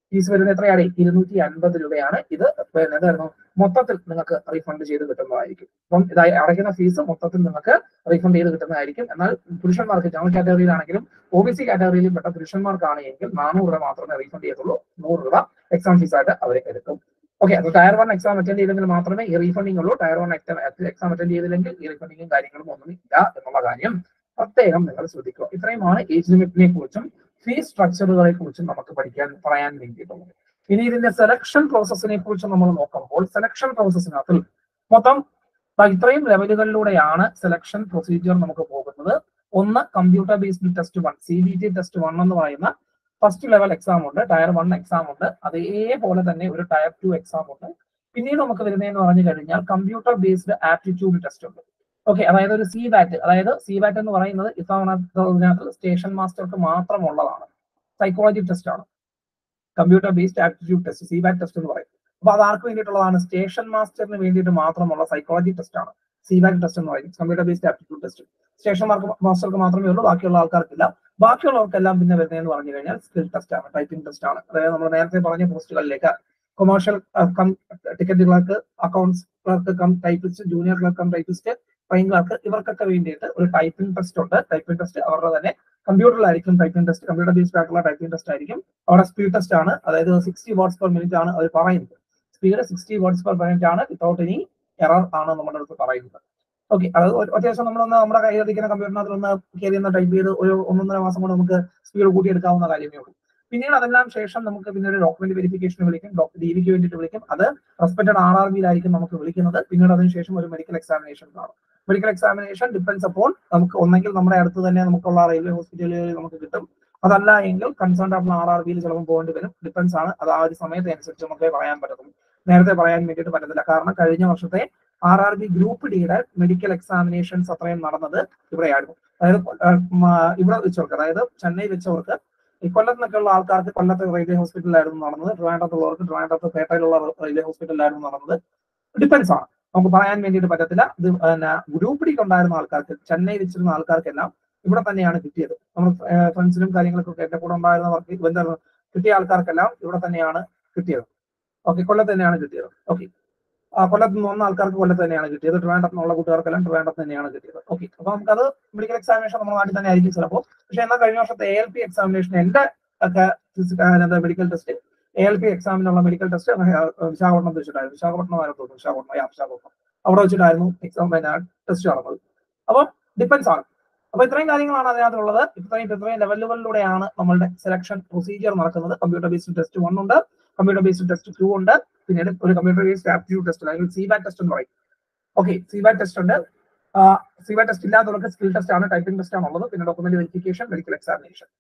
ഫീസ് വരുന്നത് എത്രയാണ് ഇരുന്നൂറ്റി അൻപത് രൂപയാണ് ഇത് പിന്നെ എന്തായിരുന്നു മൊത്തത്തിൽ നിങ്ങൾക്ക് റീഫണ്ട് ചെയ്ത് കിട്ടുന്നതായിരിക്കും അപ്പം ഇത് അടയ്ക്കുന്ന ഫീസ് മൊത്തത്തിൽ നിങ്ങൾക്ക് റീഫണ്ട് ചെയ്ത് കിട്ടുന്നതായിരിക്കും എന്നാൽ പുരുഷന്മാർക്ക് ജനറൽ കാറ്റഗറിയിലാണെങ്കിലും ഒ ബി സി കാറ്റഗറിയിലും പെട്ട പുരുഷന്മാർക്കാണ് എങ്കിൽ നാനൂറ് രൂപ മാത്രമേ റീഫണ്ട് ചെയ്യത്തുള്ളൂ നൂറ് രൂപ എക്സാം ഫീസ് ആയിട്ട് അവർ എടുക്കും ഓക്കെ അപ്പോൾ ടയർ വൺ എക്സാം അറ്റൻഡ് ചെയ്തെങ്കിൽ മാത്രമേ ഈ റീഫണ്ടിങ് ഉള്ളൂ ടയർ വൺ എക്സാം അറ്റൻഡ് ചെയ്തില്ലെങ്കിൽ ഈ റീഫണ്ടിങ്ങും കാര്യങ്ങളും ഒന്നും ഇല്ല എന്നുള്ള കാര്യം പ്രത്യേകം നിങ്ങൾ ശ്രദ്ധിക്കുക ഇത്രയുമാണ് ഏജ് ലിമിറ്റിനെ കുറിച്ചും ഫീസ് സ്ട്രക്ചറുകളെ കുറിച്ചും നമുക്ക് പഠിക്കാൻ പറയാൻ വേണ്ടിയിട്ടുള്ളത് ഇനി ഇതിന്റെ സെലക്ഷൻ പ്രോസസ്സിനെ കുറിച്ച് നമ്മൾ നോക്കുമ്പോൾ സെലക്ഷൻ പ്രോസസ്സിനകത്തിൽ മൊത്തം ദാ ഇത്രയും ലെവലുകളിലൂടെയാണ് സെലക്ഷൻ പ്രൊസീജിയർ നമുക്ക് പോകുന്നത് ഒന്ന് computer based test one C B T test one എന്ന് പറയുന്ന ഫസ്റ്റ് ലെവൽ എക്സാം ഉണ്ട് ടയർ വൺ എക്സാം ഉണ്ട് അതേപോലെ തന്നെ ഒരു ടയർ ടു എക്സാം ഉണ്ട് പിന്നീട് നമുക്ക് വരുന്നതെന്ന് പറഞ്ഞു കഴിഞ്ഞാൽ കമ്പ്യൂട്ടർ ബേസ്ഡ് ആപ്റ്റിറ്റ്യൂഡ് ടെസ്റ്റ് ഉണ്ട് ഓക്കെ അതായത് ഒരു സി ബാറ്റ് അതായത് സി ബാറ്റ് എന്ന് പറയുന്നത് ഇത്തവണ സ്റ്റേഷൻ മാസ്റ്റർക്ക് മാത്രമുള്ളതാണ് സൈക്കോളജി ടെസ്റ്റ് ആണ് computer based aptitude test C BAT test എന്ന് പറയും അപ്പൊ അത് ആർക്ക് വേണ്ടിയിട്ടുള്ളതാണ് സ്റ്റേഷൻ മാസ്റ്ററിന് വേണ്ടിയിട്ട് മാത്രമുള്ള സൈക്കോളജി ടെസ്റ്റ് ആണ് സി ബാറ്റ് ടെസ്റ്റ് എന്ന് പറയും computer based aptitude test station mark മാസ്റ്റർക്ക് മാത്രമേ ഉള്ളൂ ബാക്കിയുള്ള ആൾക്കാർക്കില്ല ബാക്കിയുള്ളവർക്കെല്ലാം പിന്നെ വരുന്നതെന്ന് പറഞ്ഞു കഴിഞ്ഞാൽ സ്കിൽ ടെസ്റ്റ് ആണ് ടൈപ്പിംഗ് ടെസ്റ്റ് ആണ് അതായത് നമ്മൾ നേരത്തെ പറഞ്ഞ പോസ്റ്റുകളിലേക്ക് commercial ticket clerk accounts clerk cum typist junior clerk cum typist train clerk ഇവർക്കൊക്കെ വേണ്ടിയിട്ട് ഒരു ടൈപ്പിംഗ് ടെസ്റ്റ് ഉണ്ട് ടൈപ്പിംഗ് ടെസ്റ്റ് അവരുടെ തന്നെ കമ്പ്യൂട്ടറിലായിരിക്കും ടൈപ്പിംഗ് ടെസ്റ്റ് കമ്പ്യൂട്ടർ ബേസ്ഡ് ആയിട്ടുള്ള ടൈപ്പിംഗ് ടെസ്റ്റ് ആയിരിക്കും അവിടെ സ്പീഡ് ടെസ്റ്റ് ആണ് അതായത് സിക്സ്റ്റി വാട്ട്സ് പെർ മിനിറ്റ് ആണ് അവർ പറയുന്നത് speed sixty words per minute ആണ് വിത്തൗട്ട് എനി എറർ ആണ് നമ്മുടെ അടുത്ത് പറയുന്നത് ഓക്കെ അത് ഒരു- അത്യാവശ്യം നമ്മളൊന്ന് നമ്മുടെ കയ്യിലിരിക്കുന്ന കമ്പ്യൂട്ടറിനകത്ത് ഒന്ന് കയറി ഒന്ന് ടൈപ്പ് ചെയ്ത് ഒരു ഒന്നൊന്നര മാസം കൊണ്ട് നമുക്ക് സ്പീഡ് കൂട്ടിയെടുക്കാവുന്ന കാര്യമേ ഉള്ളൂ പിന്നീട് അതെല്ലാം ശേഷം നമുക്ക് പിന്നെ ഒരു ഡോക്യുമെന്റ് വെരിഫിക്കേഷൻ വിളിക്കും ഡി വിക്ക് വേണ്ടിയിട്ട് വിളിക്കും അത് റെസ്പെക്റ്റഡ് ആർ ആർ ബിയിലായിരിക്കും നമുക്ക് വിളിക്കുന്നത് പിന്നീട് അതിനുശേഷം ഒരു മെഡിക്കൽ എക്സാമിനേഷൻ കാണും മെഡിക്കൽ എക്സാമിനേഷൻ ഡിപ്പെൻസ് അപ്പോൾ നമുക്ക് ഒന്നെങ്കിൽ നമ്മുടെ അടുത്ത് തന്നെ നമുക്കുള്ള റെയിൽവേ ഹോസ്പിറ്റലുകളിൽ നമുക്ക് കിട്ടും അതല്ല എങ്കിൽ കൺസേൺ ആയിട്ടുള്ള ആർ ആർ ബിയിൽ ചിലപ്പോൾ പോകേണ്ടി വരും ഡിപ്പെൻസ് ആണ് അത് ആ ഒരു സമയത്ത് അനുസരിച്ച് നമുക്ക് പറയാൻ പറ്റത്തുള്ളൂ നേരത്തെ പറയാൻ വേണ്ടിയിട്ട് പറ്റത്തില്ല കാരണം കഴിഞ്ഞ വർഷത്തെ ആർ ആർ ബി ഗ്രൂപ്പ് ഡിയുടെ മെഡിക്കൽ എക്സാമിനേഷൻസ് അത്രയും നടന്നത് ഇവിടെയായിരുന്നു അതായത് ഏഹ്, മ- ഇവിടെ വെച്ചവർക്ക് അതായത് ചെന്നൈ വെച്ചവർക്ക് ഈ കൊല്ലത്ത് നിന്നൊക്കെയുള്ള ആൾക്കാർക്ക് കൊല്ലത്തെ റെയിൽവേ ഹോസ്പിറ്റലിലായിരുന്നു നടന്നത് ട്രിവാൻഡ്രത്തുള്ളവർക്ക് ട്രിവാൻഡ്രത്ത് പേട്ടയിലുള്ള റെയിൽവേ ഹോസ്പിറ്റലിലായിരുന്നു നടന്നത് ഡിപ്പെൻസ് ആണ് നമുക്ക് പറയാൻ വേണ്ടിയിട്ട് പറ്റത്തില്ല ഇത് പിന്നെ ഗ്രൂപ്പ് ഡിക്ക് ഉണ്ടായിരുന്ന ആൾക്കാർക്ക് ചെന്നൈ വെച്ചിരുന്ന ആൾക്കാർക്കെല്ലാം ഇവിടെ തന്നെയാണ് കിട്ടിയത് നമ്മൾ ഫ്രണ്ട്സിനും കാര്യങ്ങളൊക്കെ എന്റെ കൂടെ ഉണ്ടായിരുന്നവർക്ക് എന്താ കിട്ടിയ ആൾക്കാർക്കെല്ലാം ഇവിടെ തന്നെയാണ് കിട്ടിയത് ഓക്കെ കൊല്ലത്ത് തന്നെയാണ് കിട്ടിയത് ഓക്കെ ആ കൊല്ലത്ത് നിന്ന് വന്ന ആൾക്കാർക്ക് കൊല്ലത്ത് തന്നെയാണ് കിട്ടിയത് ട്രിവാൻഡ്രത്ത് നിന്നുള്ള കൂട്ടുകാർക്കെല്ലാം ട്രിവാൻഡ്രത്ത് തന്നെയാണ് കിട്ടിയത് ഓക്കെ അപ്പൊ നമുക്കത് മെഡിക്കൽ എക്സാമിനേഷൻ നമ്മുടെ നാട്ടിൽ തന്നെ ആയിരിക്കും ചിലപ്പോൾ പക്ഷെ എന്നാൽ കഴിഞ്ഞ വർഷത്തെ എ എൽ പി എക്സാമിനേഷൻ എന്റെ ഒക്കെ medical test A L P എക്സാമിനുള്ള മെഡിക്കൽ ടെസ്റ്റ് വിശാഖപട്ടണത്ത് വെച്ചിട്ടായിരുന്നു വിശാഖപട്ടണമായിരുന്നു തോന്നുന്നു വിശാഖപട്ടണം yeah, വിശാഖപട്ടണം അവിടെ വെച്ചിട്ടായിരുന്നു എക്സാം പിന്നെ ടെസ്റ്റ് നടന്നത് അപ്പം ഡിപ്പെൻസ് ആണ് അപ്പൊ ഇത്രയും കാര്യങ്ങളാണ് അതിനകത്തുള്ളത് ഇത്രയും ഇത്രയും ലെവലുകളിലൂടെയാണ് നമ്മളുടെ സെലക്ഷൻ പ്രൊസീജിയർ നടക്കുന്നത് കമ്പ്യൂട്ടർ ബേസ്ഡ് ടെസ്റ്റ് വൺ ഉണ്ട് കമ്പ്യൂട്ടർ ബേസ്ഡ് ടെസ്റ്റ് ടു ഉണ്ട് പിന്നീട് ഒരു കമ്പ്യൂട്ടർ ബേസ്ഡ് ആപ്റ്റിറ്റ്യൂഡ് ടെസ്റ്റ് അല്ലെങ്കിൽ സിബാറ്റ് ടെസ്റ്റ് എന്ന് പറയും ഓക്കെ സിബാറ്റ് ടെസ്റ്റ് ഉണ്ട് സിബാറ്റ് ടെസ്റ്റ് ഇല്ലാത്തവർക്ക് സ്കിൽ ടെസ്റ്റ് ആണ് ടൈപ്പിംഗ് ടെസ്റ്റ് ആണ് ഉള്ളത് പിന്നെ ഡോക്യുമെന്റ് വെരിഫിക്കേഷൻ മെഡിക്കൽ എക്സാമിനേഷൻ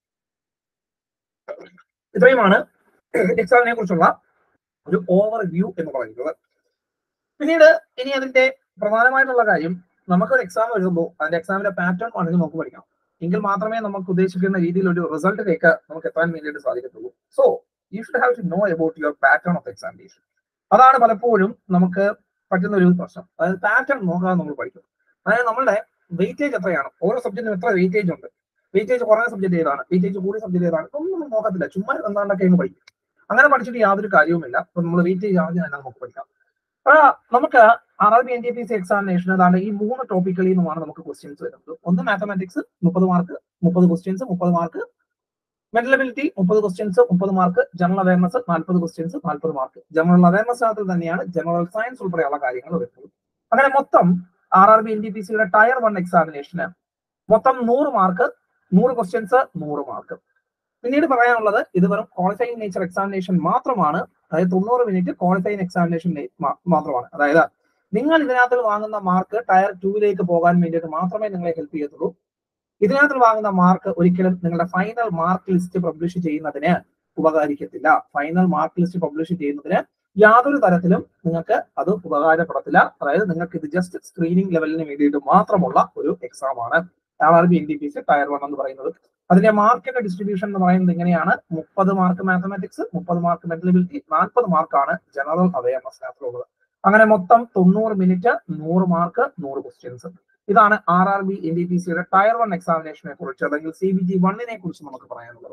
ഇത്രയുമാണ് എക്സാമിനെ കുറിച്ചുള്ള ഒരു ഓവർ വ്യൂ എന്ന് പറയുന്നത് പിന്നീട് ഇനി അതിന്റെ പ്രധാനമായിട്ടുള്ള കാര്യം നമുക്കൊരു എക്സാം എഴുതുമ്പോൾ അതിന്റെ എക്സാമിന്റെ പാറ്റേൺ ആണെങ്കിൽ നമുക്ക് പഠിക്കണം എങ്കിൽ മാത്രമേ നമുക്ക് ഉദ്ദേശിക്കുന്ന രീതിയിൽ ഒരു റിസൾട്ടിലേക്ക് നമുക്ക് എത്താൻ വേണ്ടിയിട്ട് സാധിക്കത്തുള്ളൂ so you should have to know about your pattern of examination അതാണ് പലപ്പോഴും നമുക്ക് പറ്റുന്ന ഒരു പ്രശ്നം അതായത് പാറ്റേൺ നോക്കാതെ നമ്മൾ പഠിക്കും അതായത് നമ്മളുടെ വെയിറ്റേജ് എത്രയാണ് ഓരോ സബ്ജക്റ്റിനും എത്ര വെയിറ്റേജ് ഉണ്ട് വെയിറ്റേജ് കുറഞ്ഞ സബ്ജക്ട് ഏതാണ് വെയിറ്റേജ് കൂടിയ സബ്ജക്ട് ഏതാണ് ഒന്നും നമ്മൾ നോക്കത്തില്ല ചുമ്മാ എന്താണ്ടൊക്കെ അങ്ങ് പഠിക്കും അങ്ങനെ പഠിച്ചിട്ട് യാതൊരു കാര്യവുമില്ല അപ്പൊ നമ്മൾ വെയിറ്റേജ് ആദ്യം തന്നെ നമുക്ക് പഠിക്കാം ആ, നമുക്ക് R R B N D P C examination അതാണ് ഈ മൂന്ന് ടോപ്പിക്കുകളിൽ നിന്നുമാണ് നമുക്ക് ക്വസ്റ്റ്യൻസ് വരുന്നത് ഒന്ന് മാത്തമാറ്റിക്സ് മുപ്പത് മാർക്ക് മുപ്പത് ക്വസ്റ്റ്യൻസ് മുപ്പത് മാർക്ക് മെന്റൽ എബിലിറ്റി മുപ്പത് ക്വസ്റ്റ്യൻസ് മുപ്പത് മാർക്ക് ജനറൽ അവയർനെസ് നാൽപ്പത് ക്വസ്റ്റ്യൻസ് നാൽപ്പത് മാർക്ക് ജനറൽ അവയർനെസ്സിനകത്ത് തന്നെയാണ് ജനറൽ സയൻസ് ഉൾപ്പെടെയുള്ള കാര്യങ്ങൾ വരുന്നത് അങ്ങനെ മൊത്തം R R B N D P സിയുടെ ടയർ വൺ എക്സാമിനേഷന് മൊത്തം നൂറ് മാർക്ക് നൂറ് ക്വസ്റ്റ്യൻസ് നൂറ് മാർക്ക് പിന്നീട് പറയാനുള്ളത് ഇത് വെറും ക്വാളിഫയിങ് നേച്ചർ എക്സാമിനേഷൻ മാത്രമാണ് അതായത് തൊണ്ണൂറ് മിനിറ്റ് ക്വാളിഫയിങ് എക്സാമിനേഷൻ മാത്രമാണ് അതായത് നിങ്ങൾ ഇതിനകത്ത് വാങ്ങുന്ന മാർക്ക് ടയർ ടൂവിലേക്ക് പോകാൻ വേണ്ടിയിട്ട് മാത്രമേ നിങ്ങളെ ഹെൽപ്പ് ചെയ്യത്തുള്ളൂ ഇതിനകത്ത് വാങ്ങുന്ന മാർക്ക് ഒരിക്കലും നിങ്ങളുടെ ഫൈനൽ മാർക്ക് ലിസ്റ്റ് പബ്ലിഷ് ചെയ്യുന്നതിന് ഉപകാരിക്കത്തില്ല ഫൈനൽ മാർക്ക് ലിസ്റ്റ് പബ്ലിഷ് ചെയ്യുന്നതിന് യാതൊരു തരത്തിലും നിങ്ങൾക്ക് അത് ഉപകാരപ്പെടത്തില്ല അതായത് നിങ്ങൾക്ക് ഇത് ജസ്റ്റ് സ്ക്രീനിങ് ലെവലിന് വേണ്ടിയിട്ട് മാത്രമുള്ള ഒരു എക്സാം ആണ് R R B N D P C tier one എന്ന് പറയുന്നത് അതിന്റെ മാർക്കിന്റെ ഡിസ്ട്രിബ്യൂഷൻ എന്ന് പറയുന്നത് ഇങ്ങനെയാണ് മുപ്പത് മാർക്ക് മാത്തമാറ്റിക്സ് മുപ്പത് മാർക്ക് മെന്റലബിലിറ്റി നാൽപ്പത് മാർക്കാണ് ജനറൽ അവയർനെസ്സിനകത്തുള്ളത് അങ്ങനെ മൊത്തം തൊണ്ണൂറ് മിനിറ്റ് നൂറ് മാർക്ക് നൂറ് ക്വസ്റ്റ്യൻസ് ഇതാണ് R R B N D P സിയുടെ ടയർ വൺ എക്സാമിനേഷനെ കുറിച്ച് അല്ലെങ്കിൽ സി ബി ജി വണ്ണിനെ കുറിച്ച് നമുക്ക് പറയാനുള്ളത്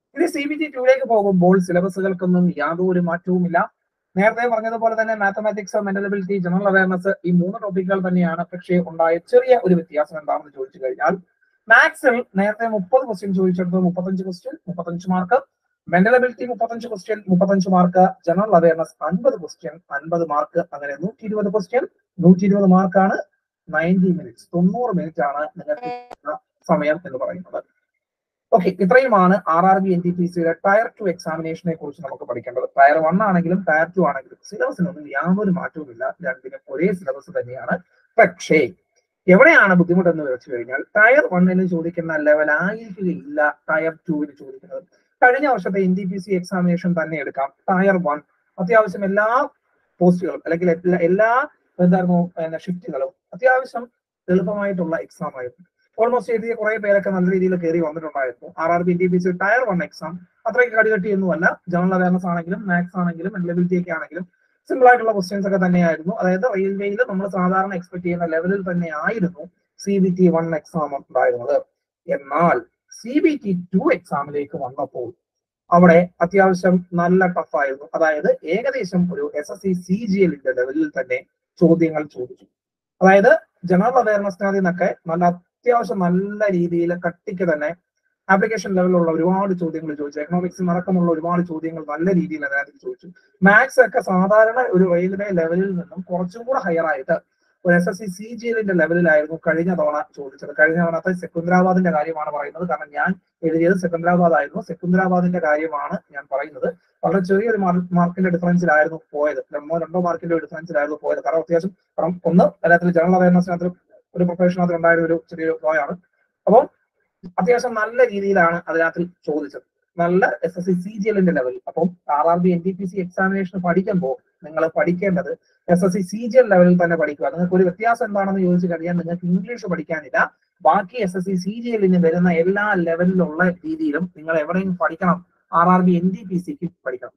ഇനി സി ബി ടി ടുവിലേക്ക് പോകുമ്പോൾ സിലബസുകൾക്കൊന്നും യാതൊരു മാറ്റവുമില്ല നേരത്തെ പറഞ്ഞതുപോലെ തന്നെ മാത്തമാറ്റിക്സ് മെന്റലബിലിറ്റി ജനറൽ അവയർനെസ് ഈ മൂന്ന് ടോപ്പിക്കുകൾ തന്നെയാണ് പക്ഷേ ഉണ്ടായ ചെറിയ ഒരു വ്യത്യാസം എന്താണെന്ന് ചോദിച്ചു കഴിഞ്ഞാൽ മാത്സിൽ നേരത്തെ മുപ്പത് ക്വസ്റ്റ്യൻ ചോദിച്ചെടുത്ത് മുപ്പത്തഞ്ച് ക്വസ്റ്റ്യൻ മുപ്പത്തഞ്ച് മാർക്ക് മെന്റലബിലിറ്റി മുപ്പത്തഞ്ച് ക്വസ്റ്റ്യൻ മുപ്പത്തഞ്ച് മാർക്ക് ജനറൽ അവയർനെസ് അൻപത് ക്വസ്റ്റ്യൻ അൻപത് മാർക്ക് അങ്ങനെ നൂറ്റി ഇരുപത് ക്വസ്റ്റ്യൻ നൂറ്റി ഇരുപത് മാർക്കാണ് നയൻറ്റി മിനിറ്റ്സ് തൊണ്ണൂറ് മിനിറ്റ് ആണ് നിങ്ങൾക്ക് സമയം എന്ന് പറയുന്നത് ഓക്കെ ഇത്രയുമാണ് R R B N T P സിയുടെ ടയർ ടു എക്സാമിനേഷനെ കുറിച്ച് നമുക്ക് പഠിക്കേണ്ടത് ടയർ വൺ ആണെങ്കിലും ടയർ ടു ആണെങ്കിലും സിലബസിനൊന്നും യാതൊരു മാറ്റവുമില്ല രണ്ടിനും ഒരേ സിലബസ് തന്നെയാണ് പക്ഷേ എവിടെയാണ് ബുദ്ധിമുട്ടെന്ന് വെച്ച് കഴിഞ്ഞാൽ ടയർ വണ്ണിന് ചോദിക്കുന്ന ലെവൽ ആയിരിക്കുകയില്ല ടയർ ടുവിന് ചോദിക്കുന്നത് കഴിഞ്ഞ വർഷത്തെ N D P C examination തന്നെ എടുക്കാം ടയർ വൺ അത്യാവശ്യം എല്ലാ പോസ്റ്റുകളും അല്ലെങ്കിൽ എല്ലാ എല്ലാ എന്തായിരുന്നു ഷിഫ്റ്റുകളും അത്യാവശ്യം എളുപ്പമായിട്ടുള്ള എക്സാം ആയിരുന്നു ഓൾമോസ്റ്റ് എഴുതിയ കുറെ പേരൊക്കെ നല്ല രീതിയിൽ കയറി വന്നിട്ടുണ്ടായിരുന്നു R R B T P C tier one exam അത്രയ്ക്ക് കടികട്ടിയൊന്നുമല്ല ജനറൽ അവയർനെസ് ആണെങ്കിലും മാത്സ് ആണെങ്കിലും മെന്റലബിലിറ്റി ഒക്കെ ആണെങ്കിലും സിമ്പിൾ ആയിട്ടുള്ള ക്വസ്റ്റ്യൻസ് ഒക്കെ തന്നെയായിരുന്നു അതായത് റെയിൽവേയിൽ നമ്മൾ സാധാരണ എക്സ്പെക്ട് ചെയ്യുന്ന ലെവലിൽ തന്നെ ആയിരുന്നു C B T one exam ഉണ്ടായിരുന്നത് എന്നാൽ സി ബി ടി ടു എക്സാമിലേക്ക് വന്നപ്പോൾ അവിടെ അത്യാവശ്യം നല്ല ടഫ് ആയിരുന്നു അതായത് ഏകദേശം ഒരു S S C C G എല്ലിന്റെ ലെവലിൽ തന്നെ ചോദ്യങ്ങൾ ചോദിച്ചു അതായത് ജനറൽ അവയർനെസ്സിനകത്ത് നിന്നൊക്കെ നല്ല അത്യാവശ്യം നല്ല രീതിയിൽ കട്ടിക്ക് തന്നെ ആപ്ലിക്കേഷൻ ലെവലിലുള്ള ഒരുപാട് ചോദ്യങ്ങൾ ചോദിച്ചു എക്കണോമിക്സ് അടക്കമുള്ള ഒരുപാട് ചോദ്യങ്ങൾ നല്ല രീതിയിൽ അതിനകത്ത് ചോദിച്ചു മാത്സ് ഒക്കെ സാധാരണ ഒരു റെയിൽവേ ലെവലിൽ നിന്നും കുറച്ചും കൂടെ ഹയർ ആയിട്ട് ഒരു S S C C G എല്ലിന്റെ ലെവലിലായിരുന്നു കഴിഞ്ഞ തവണ ചോദിച്ചത് കഴിഞ്ഞ തവണത്തെ സെക്കുന്ദ്രാബാദിന്റെ കാര്യമാണ് പറയുന്നത് കാരണം ഞാൻ എഴുതിയത് സെക്കന്ദരാബാദ് ആയിരുന്നു സെക്കുന്ദ്രാബാദിന്റെ കാര്യമാണ് ഞാൻ പറയുന്നത് വളരെ ചെറിയൊരു മാർക്കിന്റെ ഡിഫറൻസിലായിരുന്നു പോയത് രണ്ടോ രണ്ടോ മാർക്കിന്റെ ഡിഫറൻസിലായിരുന്നു പോയത് കാരണം അത്യാവശ്യം കാരണം ഒന്ന് അതിനകത്ത് ജനറൽ അവയർനെസ്സിനകത്ത് ഒരു പ്രൊഫഷനകത്ത് ഉണ്ടായ ഒരു ചെറിയൊരു ഫ്ലോ ആണ് അപ്പം അത്യാവശ്യം നല്ല രീതിയിലാണ് അതിനകത്ത് ചോദിച്ചത് നല്ല S S C C G എല്ലിന്റെ ലെവൽ അപ്പം R R B N T P C examination പഠിക്കുമ്പോൾ നിങ്ങൾ പഠിക്കേണ്ടത് S S C C G L ലെവലിൽ തന്നെ പഠിക്കുക നിങ്ങൾക്ക് ഒരു വ്യത്യാസം എന്താണെന്ന് ചോദിച്ചു കഴിഞ്ഞാൽ നിങ്ങൾക്ക് ഇംഗ്ലീഷ് പഠിക്കാനില്ല ബാക്കി S S C C G എല്ലിന് വരുന്ന എല്ലാ ലെവലിലുള്ള രീതിയിലും നിങ്ങൾ എവിടെയും പഠിക്കണം R R B N D P സിക്ക് പഠിക്കണം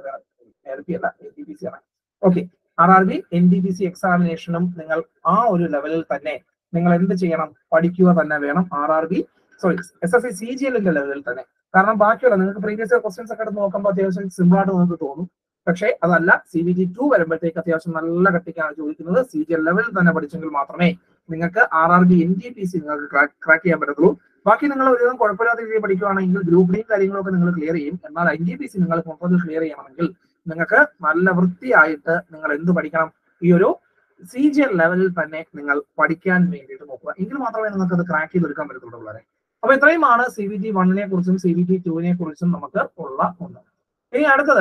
എൽ പി അല്ല എൻ ഡി പി സി ആണ് okay R R B N D P C എക്സാമിനേഷനും നിങ്ങൾ ആ ഒരു ലെവലിൽ തന്നെ നിങ്ങൾ എന്ത് ചെയ്യണം പഠിക്കുക തന്നെ വേണം R R B sorry S S C C G എല്ലിന്റെ ലെവലിൽ തന്നെ കാരണം ബാക്കിയുള്ള നിങ്ങൾക്ക് പ്രീവിയസ് ക്വസ്റ്റ്യൻസ് ഒക്കെ എടുത്ത് നോക്കുമ്പോൾ അത്യാവശ്യം സിമ്പിൾ ആയിട്ട് നിങ്ങൾക്ക് തോന്നും പക്ഷേ അതല്ല സി ബി ജി ടു വരുമ്പോഴത്തേക്ക് അത്യാവശ്യം നല്ല കട്ടിക്കാണ് ചോദിക്കുന്നത് സി ജി എൽ ലെവലിൽ തന്നെ പഠിച്ചെങ്കിൽ മാത്രമേ നിങ്ങൾക്ക് R R B N G P C നിങ്ങൾക്ക് ക്രാക്ക് ചെയ്യാൻ പറ്റത്തുള്ളൂ ബാക്കി നിങ്ങൾ ഒരു കുഴപ്പമില്ലാത്ത രീതിയിൽ പഠിക്കുകയാണെങ്കിൽ ഗ്രൂപ്പ് ഡിയും കാര്യങ്ങളൊക്കെ നിങ്ങൾ ക്ലിയർ ചെയ്യും എന്നാൽ എൻ ജി പി സി നിങ്ങൾ മൊത്തത്തിൽ ക്ലിയർ ചെയ്യണമെങ്കിൽ നിങ്ങൾക്ക് നല്ല വൃത്തിയായിട്ട് നിങ്ങൾ എന്ത് പഠിക്കണം ഈ ഒരു സി ജി എൽ ലെവലിൽ തന്നെ നിങ്ങൾ പഠിക്കാൻ വേണ്ടിയിട്ട് നോക്കുക എങ്കിൽ മാത്രമേ നിങ്ങൾക്ക് അത് ക്രാക്ക് ചെയ്തെടുക്കാൻ പറ്റത്തുള്ളൂ വളരെ അപ്പൊ ഇത്രയുമാണ് സി ബി ടി വണ്ണിനെ കുറിച്ചും സി ബി ടി ടുവിനെ കുറിച്ചും നമുക്ക് ഉള്ള ഒന്ന് ഇനി അടുത്തത്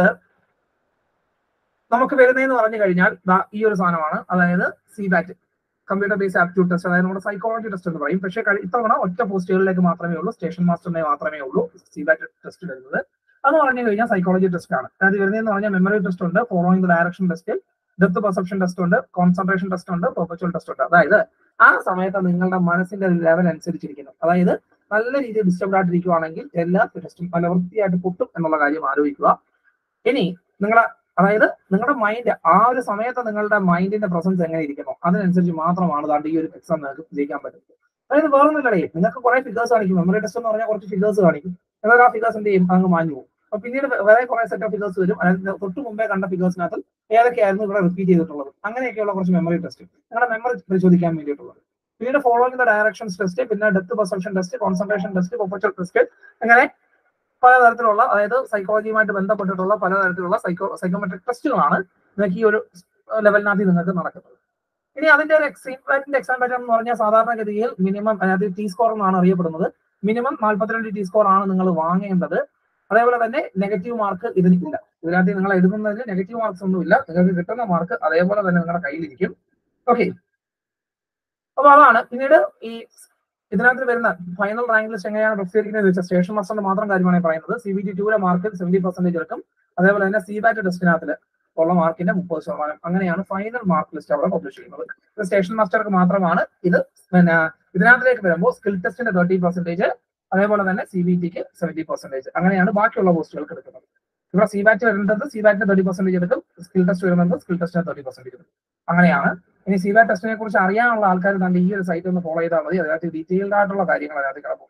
നമുക്ക് വരുന്നതെന്ന് പറഞ്ഞു കഴിഞ്ഞാൽ ഈ ഒരു സാധനമാണ് അതായത് C BAT computer based aptitude test അതായത് നമ്മുടെ സൈക്കോളജി ടെസ്റ്റ് എന്ന് പറയും പക്ഷേ ഇത്തവണ ഒറ്റ പോസ്റ്റുകളിലേക്ക് മാത്രമേ ഉള്ളൂ സ്റ്റേഷൻ മാസ്റ്ററിനെ മാത്രമേ ഉള്ളൂ സി ബാറ്റ് ടെസ്റ്റ് വരുന്നത് എന്ന് പറഞ്ഞു കഴിഞ്ഞാൽ സൈക്കോളജി ടെസ്റ്റ് ആണ് അതായത് വരുന്നതെന്ന് പറഞ്ഞാൽ മെമ്മറി ടെസ്റ്റ് ഉണ്ട് following the direction test depth perception test ഉണ്ട് കോൺസെൻട്രേഷൻ ടെസ്റ്റ് ഉണ്ട് പെർപ്പച്വൽ ടെസ്റ്റ് ഉണ്ട് അതായത് ആ സമയത്ത് നിങ്ങളുടെ മനസ്സിന്റെ ലെവൽ അനുസരിച്ചിരിക്കുന്നു അതായത് നല്ല രീതിയിൽ ഡിസ്റ്റർബ് ആയിട്ടിരിക്കുവാണെങ്കിൽ എല്ലാ ടെസ്റ്റും നല്ല വൃത്തിയായിട്ട് പൊട്ടും എന്നുള്ള കാര്യം ആലോചിക്കുക ഇനി നിങ്ങളെ അതായത് നിങ്ങളുടെ മൈൻഡ് ആ ഒരു സമയത്ത് നിങ്ങളുടെ മൈൻഡിന്റെ പ്രസൻസ് എങ്ങനെ ഇരിക്കുന്നു അതിനനുസരിച്ച് മാത്രമാണ് ദാണ്ട് ഈ ഒരു എക്സാം നിങ്ങൾക്ക് ജയിക്കാൻ പറ്റുന്നത് അതായത് വേറെ ഒന്നുമില്ലേ നിങ്ങൾക്ക് കുറെ ഫിഗേഴ്സ് കാണിക്കും മെമ്മറി ടെസ്റ്റ് എന്ന് പറഞ്ഞാൽ കുറച്ച് ഫിഗേഴ്സ് കാണിക്കും എന്നാൽ ആ ഫിഗേഴ്സ് എന്ത് ചെയ്യും അങ്ങ് മാഞ്ഞു പോകും അപ്പൊ പിന്നീട് വേറെ കുറെ സെറ്റ് ഓഫ് ഫിഗേഴ്സ് വരും അതായത് തൊട്ട് മുമ്പേ കണ്ട ഫിഗേഴ്സിനകത്ത് ഏതൊക്കെയായിരുന്നു ഇവിടെ റിപ്പീറ്റ് ചെയ്തിട്ടുള്ളത് അങ്ങനെയൊക്കെയുള്ള കുറച്ച് മെമ്മറി ടെസ്റ്റ് നിങ്ങളുടെ മെമ്മറി പരിശോധിക്കാൻ വേണ്ടിയിട്ടുള്ളത് പിന്നീട് ഫോളോയിങ് ദ ഡയറക്ഷൻസ് ടെസ്റ്റ് പിന്നെ depth perception test concentration test perceptual test അങ്ങനെ പലതരത്തിലുള്ള അതായത് സൈക്കോളജിയുമായിട്ട് ബന്ധപ്പെട്ടിട്ടുള്ള പലതരത്തിലുള്ള സൈക്കോ സൈക്കോമെട്രിക് ടെസ്റ്റുകളാണ് നിങ്ങൾക്ക് ഈ ഒരു ലെവലിനകത്ത് നിങ്ങൾക്ക് നടക്കുന്നത് ഇനി അതിന്റെ ഒരു എക്സാമിന്റെ എക്സാം പാറ്റേൺ എന്ന് പറഞ്ഞാൽ സാധാരണഗതിയിൽ മിനിമം അതായത് ടി സ്കോർ എന്നാണ് അറിയപ്പെടുന്നത് മിനിമം നാൽപ്പത്തിരണ്ട് ടി സ്കോർ ആണ് നിങ്ങൾ വാങ്ങേണ്ടത് അതേപോലെ തന്നെ നെഗറ്റീവ് മാർക്ക് ഇതിനില്ല ഇതിനകത്ത് നിങ്ങൾ എഴുതുന്നതിന് നെഗറ്റീവ് മാർക്സ് ഒന്നുമില്ല നിങ്ങൾക്ക് കിട്ടുന്ന മാർക്ക് അതേപോലെ തന്നെ നിങ്ങളുടെ കയ്യിലിരിക്കും ഓക്കെ അപ്പൊ അതാണ് പിന്നീട് ഈ ഇതിനകത്ത് വരുന്ന ഫൈനൽ റാങ്ക് ലിസ്റ്റ് എങ്ങനെയാണ് പ്രസിദ്ധീകരിക്കുന്നത് വെച്ചാൽ സ്റ്റേഷൻ മാസ്റ്ററിന്റെ മാത്രം കാര്യമാണ് പറയുന്നത് സി ബി ടി ടുവിലെ മാർക്ക് സെവന്റി പെർസെന്റേജ് എടുക്കും അതേപോലെ തന്നെ സി ബാറ്റ് ടെസ്റ്റിനകത്തിൽ ഉള്ള മാർക്കിന്റെ മുപ്പത് ശതമാനം അങ്ങനെയാണ് ഫൈനൽ മാർക്ക് ലിസ്റ്റ് അവിടെ പബ്ലിഷ് ചെയ്യുന്നത് ഇത് സ്റ്റേഷൻ മാസ്റ്റർക്ക് മാത്രമാണ് ഇത് പിന്നെ ഇതിനകത്തിലേക്ക് വരുമ്പോൾ സ്കിൽ ടെസ്റ്റിന്റെ തേർട്ടി പെർസെന്റേജ് അതേപോലെ തന്നെ സി ബി ടിക്ക് സെവന്റി പെർസെന്റേജ് അങ്ങനെയാണ് ബാക്കിയുള്ള പോസ്റ്റുകൾക്ക് എടുക്കുന്നത് ഇവിടെ സി ബാറ്റ് വരുന്നത് സി ബാറ്റിന് തേർട്ടി പെർസെന്റേജ് എടുക്കും സ്കിൽ ടെസ്റ്റ് വരുന്നത് സ്കിൽ ടെസ്റ്റിന് തേർട്ടി പെർസെന്റേജ് എടുക്കും അങ്ങനെയാണ് ഇനി സി ബാറ്റ് ടെസ്റ്റിനെ കുറിച്ച് അറിയാനുള്ള ആൾക്കാർ തന്നെ ഈ ഒരു സൈറ്റ് ഒന്ന് ഫോളോ ചെയ്താൽ മതി അതിനകത്ത് ഡീറ്റെയിൽഡ് ആയിട്ടുള്ള കാര്യങ്ങൾ അതിനകത്ത് കിടപ്പുണ്ട്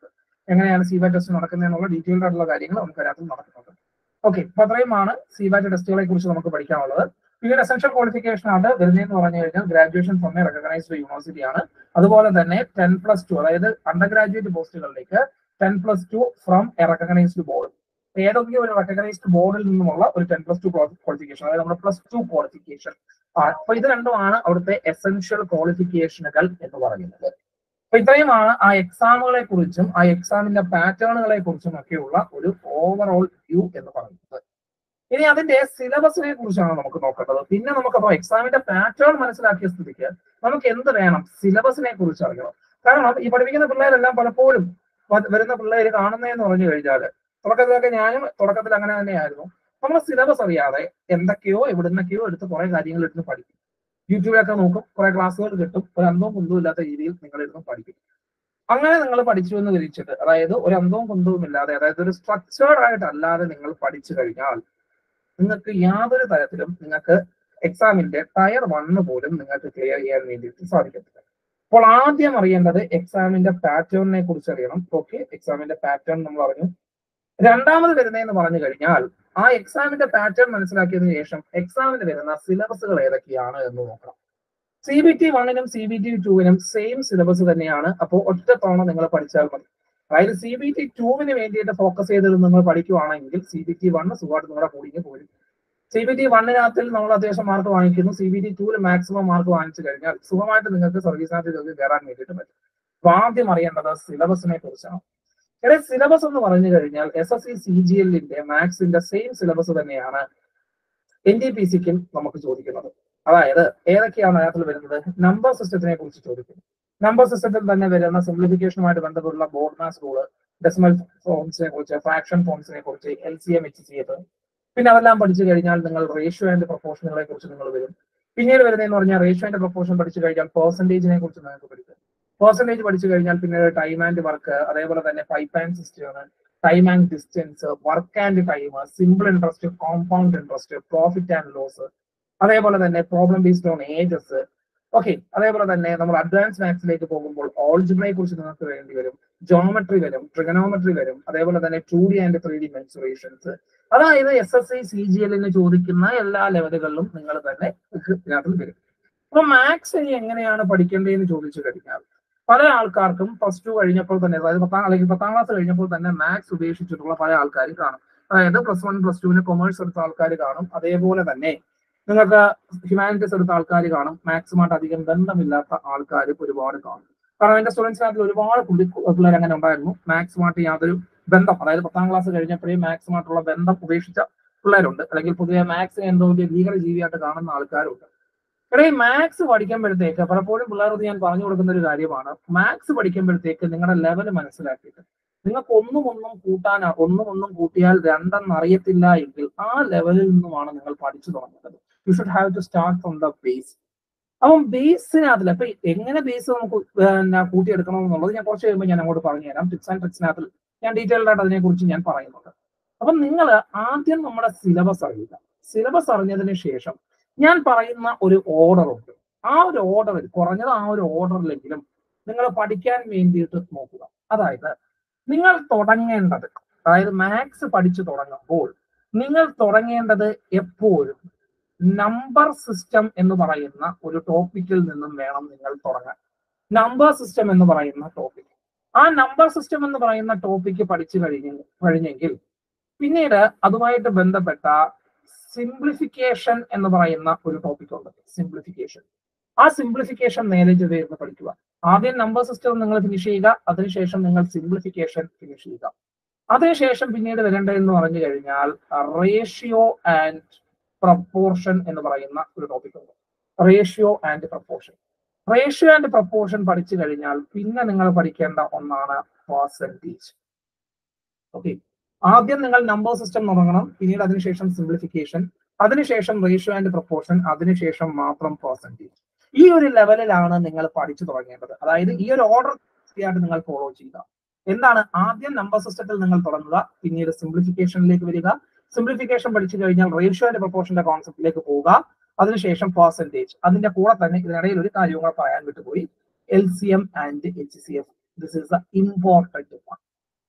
എങ്ങനെയാണ് സിബാറ്റ് ടെസ്റ്റ് നടക്കുന്നത് എന്നുള്ള ഡീറ്റെയിൽഡ് ആയിട്ടുള്ള കാര്യങ്ങൾ നമുക്ക് അതിനകത്ത് നടക്കുന്നുണ്ട് ഓക്കെ അപ്പൊ അത്രയുമാണ് സിബാറ്റ് ടെസ്റ്റുകളെ കുറിച്ച് നമുക്ക് പഠിക്കാനുള്ളത് പിന്നീട് എസെൻഷ്യൽ ക്വാളിഫിക്കേഷൻ ആണ് വരുന്നതെന്ന് പറഞ്ഞു കഴിഞ്ഞാൽ graduation from a recognised university ആണ് അതുപോലെ തന്നെ ടെൻ പ്ലസ് ടു അതായത് അണ്ടർ ഗ്രാജുവേറ്റ് പോസ്റ്റുകളിലേക്ക് ten plus two from a recognised board ഏതെങ്കിലും ഒരു റെക്കഗ്നൈസ്ഡ് ബോർഡിൽ നിന്നുമുള്ള ഒരു ടെൻ പ്ലസ് ടു ക്വാളിഫിക്കേഷൻ അതായത് നമ്മുടെ പ്ലസ് ടു ക്വാളിഫിക്കേഷൻ അപ്പൊ ഇത് രണ്ടുമാണ് അവിടുത്തെ എസെൻഷ്യൽ ക്വാളിഫിക്കേഷനുകൾ എന്ന് പറയുന്നത് അപ്പൊ ഇത്രയുമാണ് ആ എക്സാമുകളെ കുറിച്ചും ആ എക്സാമിന്റെ പാറ്റേണുകളെ കുറിച്ചും ഒക്കെയുള്ള ഒരു ഓവറോൾ വ്യൂ എന്ന് പറയുന്നത് ഇനി അതിന്റെ സിലബസിനെ കുറിച്ചാണ് നമുക്ക് നോക്കേണ്ടത് പിന്നെ നമുക്ക് അപ്പൊ എക്സാമിന്റെ പാറ്റേൺ മനസ്സിലാക്കിയ സ്ഥിതിക്ക് നമുക്ക് എന്ത് വേണം സിലബസിനെ കുറിച്ച് അറിയണം കാരണം ഈ പഠിപ്പിക്കുന്ന പിള്ളേരെല്ലാം പലപ്പോഴും വ- വരുന്ന പിള്ളേര് കാണുന്നതെന്ന് പറഞ്ഞു കഴിഞ്ഞാല് തുടക്കത്തിലൊക്കെ ഞാനും തുടക്കത്തിൽ അങ്ങനെ തന്നെയായിരുന്നു നമ്മൾ സിലബസ് അറിയാതെ എന്തൊക്കെയോ എവിടുന്നൊക്കെയോ എടുത്ത് കുറെ കാര്യങ്ങൾ എടുത്ത് പഠിക്കും യൂട്യൂബിലൊക്കെ നോക്കും കുറെ ക്ലാസ്സുകൾ കിട്ടും ഒരു അന്തവും കുന്തവും ഇല്ലാത്ത രീതിയിൽ നിങ്ങൾ ഇരുന്ന് പഠിക്കും അങ്ങനെ നിങ്ങൾ പഠിച്ചു എന്ന് വിരിച്ചിട്ട് അതായത് ഒരു അന്തവും കുന്തവും ഇല്ലാതെ അതായത് ഒരു സ്ട്രക്ചേർഡ് ആയിട്ടല്ലാതെ നിങ്ങൾ പഠിച്ചു കഴിഞ്ഞാൽ നിങ്ങൾക്ക് യാതൊരു തരത്തിലും നിങ്ങൾക്ക് എക്സാമിന്റെ ടയർ വണ്ണ് പോലും നിങ്ങൾക്ക് ക്ലിയർ ചെയ്യാൻ വേണ്ടിയിട്ട് സാധിക്കത്തില്ല അപ്പോൾ ആദ്യം അറിയേണ്ടത് എക്സാമിന്റെ പാറ്റേണിനെ കുറിച്ച് അറിയണം ഓക്കെ എക്സാമിന്റെ പാറ്റേൺ നമ്മൾ അറിഞ്ഞു രണ്ടാമത് വരുന്നതെന്ന് പറഞ്ഞു കഴിഞ്ഞാൽ ആ എക്സാമിന്റെ പാറ്റേൺ മനസ്സിലാക്കിയതിനു ശേഷം എക്സാമിന് വരുന്ന സിലബസുകൾ ഏതൊക്കെയാണ് എന്ന് നോക്കണം സി ബി ടി വണ്ണിനും സി ബി ടി ടുവിനും സെയിം സിലബസ് തന്നെയാണ് അപ്പോൾ ഒറ്റ തവണ നിങ്ങൾ പഠിച്ചാൽ മതി അതായത് സി ബി ടി ടുവിന് വേണ്ടിയിട്ട് ഫോക്കസ് ചെയ്ത് നിങ്ങൾ പഠിക്കുവാണെങ്കിൽ സി ബി ടി വണ്ണ് സുഖമായിട്ട് നിങ്ങളുടെ കൂടിക്ക് പോരും സി ബി ടി വണ്ണിനകത്തിൽ നമ്മൾ അത്യാവശ്യം മാർക്ക് വാങ്ങിക്കുന്നു സി ബി ടി ടുവിൽ മാക്സിമം മാർക്ക് വാങ്ങിച്ചു കഴിഞ്ഞാൽ സുഖമായിട്ട് നിങ്ങൾക്ക് സർവീസിനകത്ത് കയറാൻ വേണ്ടിയിട്ട് പറ്റും അപ്പൊ ആദ്യം അറിയേണ്ടത് സിലബസിനെ കുറിച്ചാണ് ഇവിടെ സിലബസ് എന്ന് പറഞ്ഞു കഴിഞ്ഞാൽ S S C C G എല്ലിന്റെ മാത്സിന്റെ സെയിം സിലബസ് തന്നെയാണ് എൻ ഡി പി സിക്കും നമുക്ക് ചോദിക്കുന്നത് അതായത് ഏതൊക്കെയാണ് അതിനകത്ത് വരുന്നത് നമ്പർ സിസ്റ്റത്തിനെ കുറിച്ച് ചോദിക്കും നമ്പർ സിസ്റ്റത്തിൽ തന്നെ വരുന്ന സിംപ്ലിഫിക്കേഷനുമായിട്ട് ബന്ധപ്പെട്ടുള്ള ബോർഡ് മാസ് റൂള് ഡെസിമൽ ഫോംസിനെ കുറിച്ച് ഫ്രാക്ഷൻ ഫോംസിനെ കുറിച്ച് L C M H C F പിന്നെ അതെല്ലാം പഠിച്ചു കഴിഞ്ഞാൽ നിങ്ങൾ റേഷ്യോ ആൻഡ് പ്രൊപ്പോർഷനുകളെ കുറിച്ച് നിങ്ങൾ വരും പിന്നീട് വരുന്നതെന്ന് പറഞ്ഞാൽ റേഷ്യോ ആൻഡ് പ്രൊപ്പോർഷൻ പഠിച്ചു കഴിഞ്ഞാൽ പെർസെന്റേജിനെ കുറിച്ച് നിങ്ങൾക്ക് പഠിക്കും പെർസെന്റേജ് പഠിച്ചു കഴിഞ്ഞാൽ പിന്നീട് ടൈം ആൻഡ് വർക്ക് അതേപോലെ തന്നെ pipe and cistern time and distance work and time simple interest compound interest profit and loss അതേപോലെ തന്നെ problem based on ages okay അതേപോലെ തന്നെ നമ്മൾ അഡ്വാൻസ് മാത്സിലേക്ക് പോകുമ്പോൾ ഓൾജിബ്രയെ കുറിച്ച് നിങ്ങൾക്ക് വേണ്ടി വരും ജോമെട്രി വരും ട്രിഗനോമെട്രി വരും അതേപോലെ തന്നെ two D and three D mensurations അതായത് S S I C G എല്ലിന് ചോദിക്കുന്ന എല്ലാ ലെവലുകളിലും നിങ്ങൾ തന്നെ ഇതിനകത്ത് വരും അപ്പൊ മാത്സ് ഇനി എങ്ങനെയാണ് പഠിക്കേണ്ടതെന്ന് ചോദിച്ചു കഴിഞ്ഞാൽ പല ആൾക്കാർക്കും പ്ലസ് ടു കഴിഞ്ഞപ്പോൾ തന്നെ അതായത് പത്താം അല്ലെങ്കിൽ പത്താം ക്ലാസ് കഴിഞ്ഞപ്പോൾ തന്നെ മാത്സ് ഉപേക്ഷിച്ചിട്ടുള്ള പല ആൾക്കാർ കാണും അതായത് പ്ലസ് വൺ പ്ലസ് ടുവിന് കൊമേഴ്സ് എടുത്ത ആൾക്കാർ കാണും അതേപോലെ തന്നെ നിങ്ങൾക്ക് ഹ്യൂമാനിറ്റീസ് എടുത്ത ആൾക്കാർ കാണും മാത്സുമായിട്ട് അധികം ബന്ധമില്ലാത്ത ആൾക്കാർ ഒരുപാട് കാണും കാരണം എന്റെ സ്റ്റുഡൻസിനകത്ത് ഒരുപാട് പുള്ളി പിള്ളേർ അങ്ങനെ ഉണ്ടായിരുന്നു മാത്സുമായിട്ട് യാതൊരു ബന്ധം അതായത് പത്താം ക്ലാസ് കഴിഞ്ഞപ്പോഴേ മാത്സുമായിട്ടുള്ള ബന്ധം ഉപേക്ഷിച്ച പിള്ളേരുണ്ട് അല്ലെങ്കിൽ പൊതുവെ മാത്സിനെ എന്തോ വലിയ ഭീകര ജീവിയായിട്ട് കാണുന്ന ആൾക്കാരുണ്ട് ഇവിടെ ഈ മാത്സ് പഠിക്കുമ്പോഴത്തേക്ക് പലപ്പോഴും പിള്ളേരോട് ഞാൻ പറഞ്ഞു കൊടുക്കുന്ന ഒരു കാര്യമാണ് മാത്സ് പഠിക്കുമ്പോഴത്തേക്ക് നിങ്ങളുടെ ലെവൽ മനസ്സിലാക്കിയിട്ട് നിങ്ങൾക്ക് ഒന്നും ഒന്നും കൂട്ടാൻ ഒന്നും ഒന്നും കൂട്ടിയാൽ രണ്ടെന്ന് അറിയത്തില്ല എങ്കിൽ ആ ലെവലിൽ നിന്നുമാണ് നിങ്ങൾ പഠിച്ചു തുടങ്ങേണ്ടത് you should have to start from the base അപ്പം ബേസിനകത്തിൽ അപ്പൊ എങ്ങനെ ബേസ് നമുക്ക് പിന്നെ കൂട്ടിയെടുക്കണം എന്നുള്ളത് ഞാൻ കുറച്ച് കഴിയുമ്പോൾ ഞാൻ അങ്ങോട്ട് പറഞ്ഞു തരാം ടിപ്സ് ആൻഡ് ട്രിക്സിനകത്തിൽ ഞാൻ ഡീറ്റെയിൽഡ് ആയിട്ട് അതിനെ കുറിച്ച് ഞാൻ പറയുന്നുണ്ട് അപ്പം നിങ്ങൾ ആദ്യം നമ്മുടെ സിലബസ് അറിയുക സിലബസ് അറിഞ്ഞതിന് ശേഷം ഞാൻ പറയുന്ന ഒരു ഓർഡർ ഉണ്ട് ആ ഒരു ഓർഡറിൽ കുറഞ്ഞത് ആ ഒരു ഓർഡറിലെങ്കിലും നിങ്ങൾ പഠിക്കാൻ വേണ്ടിയിട്ട് നോക്കുക അതായത് നിങ്ങൾ തുടങ്ങേണ്ടത് അതായത് മാത്സ് പഠിച്ചു തുടങ്ങുമ്പോൾ നിങ്ങൾ തുടങ്ങേണ്ടത് എപ്പോഴും നമ്പർ സിസ്റ്റം എന്ന് പറയുന്ന ഒരു ടോപ്പിക്കിൽ നിന്നും വേണം നിങ്ങൾ തുടങ്ങാൻ നമ്പർ സിസ്റ്റം എന്ന് പറയുന്ന ടോപ്പിക് ആ നമ്പർ സിസ്റ്റം എന്ന് പറയുന്ന ടോപ്പിക്ക് പഠിച്ചു കഴിഞ്ഞ കഴിഞ്ഞെങ്കിൽ പിന്നീട് അതുമായിട്ട് ബന്ധപ്പെട്ട സിംപ്ലിഫിക്കേഷൻ എന്ന് പറയുന്ന ഒരു ടോപ്പിക് ഉണ്ട് സിംപ്ലിഫിക്കേഷൻ ആ സിംപ്ലിഫിക്കേഷൻ നേരെ ചെയ്ത് പഠിക്കുക ആദ്യം നമ്പർ സിസ്റ്റം നിങ്ങൾ ഫിനിഷ് ചെയ്യുക അതിനുശേഷം നിങ്ങൾ സിംപ്ലിഫിക്കേഷൻ ഫിനിഷ് ചെയ്യുക അതിനുശേഷം പിന്നീട് വരേണ്ടതെന്ന് പറഞ്ഞു കഴിഞ്ഞാൽ റേഷ്യോ ആൻഡ് പ്രപ്പോർഷൻ എന്ന് പറയുന്ന ഒരു ടോപ്പിക് ഉണ്ട് ratio and proportion ratio and proportion പഠിച്ചു കഴിഞ്ഞാൽ പിന്നെ നിങ്ങൾ പഠിക്കേണ്ട ഒന്നാണ് പെർസെൻറ്റേജ് ഓക്കെ ആദ്യം നിങ്ങൾ നമ്പർ സിസ്റ്റം തുടങ്ങണം പിന്നീട് അതിനുശേഷം സിംപ്ലിഫിക്കേഷൻ അതിനുശേഷം റേഷ്യോ ആൻഡ് പ്രപ്പോർഷൻ അതിനുശേഷം മാത്രം പെർസെൻറ്റേജ് ഈ ഒരു ലെവലിലാണ് നിങ്ങൾ പഠിച്ചു തുടങ്ങേണ്ടത് അതായത് ഈ ഒരു ഓർഡർ ആയിട്ട് നിങ്ങൾ ഫോളോ ചെയ്യുക എന്താണ് ആദ്യം നമ്പർ സിസ്റ്റത്തിൽ നിങ്ങൾ തുടങ്ങുക പിന്നീട് സിംപ്ലിഫിക്കേഷനിലേക്ക് വരിക സിംപ്ലിഫിക്കേഷൻ പഠിച്ചു കഴിഞ്ഞാൽ റേഷ്യോ ആൻഡ് പ്രപ്പോർഷന്റെ കോൺസെപ്റ്റിലേക്ക് പോവുക അതിനുശേഷം പെർസെൻറ്റേജ് അതിന്റെ കൂടെ തന്നെ ഇതിനിടയിൽ ഒരു കാര്യം കൂടെ പറയാൻ വിട്ടുപോയി L C M and H C F this is the important one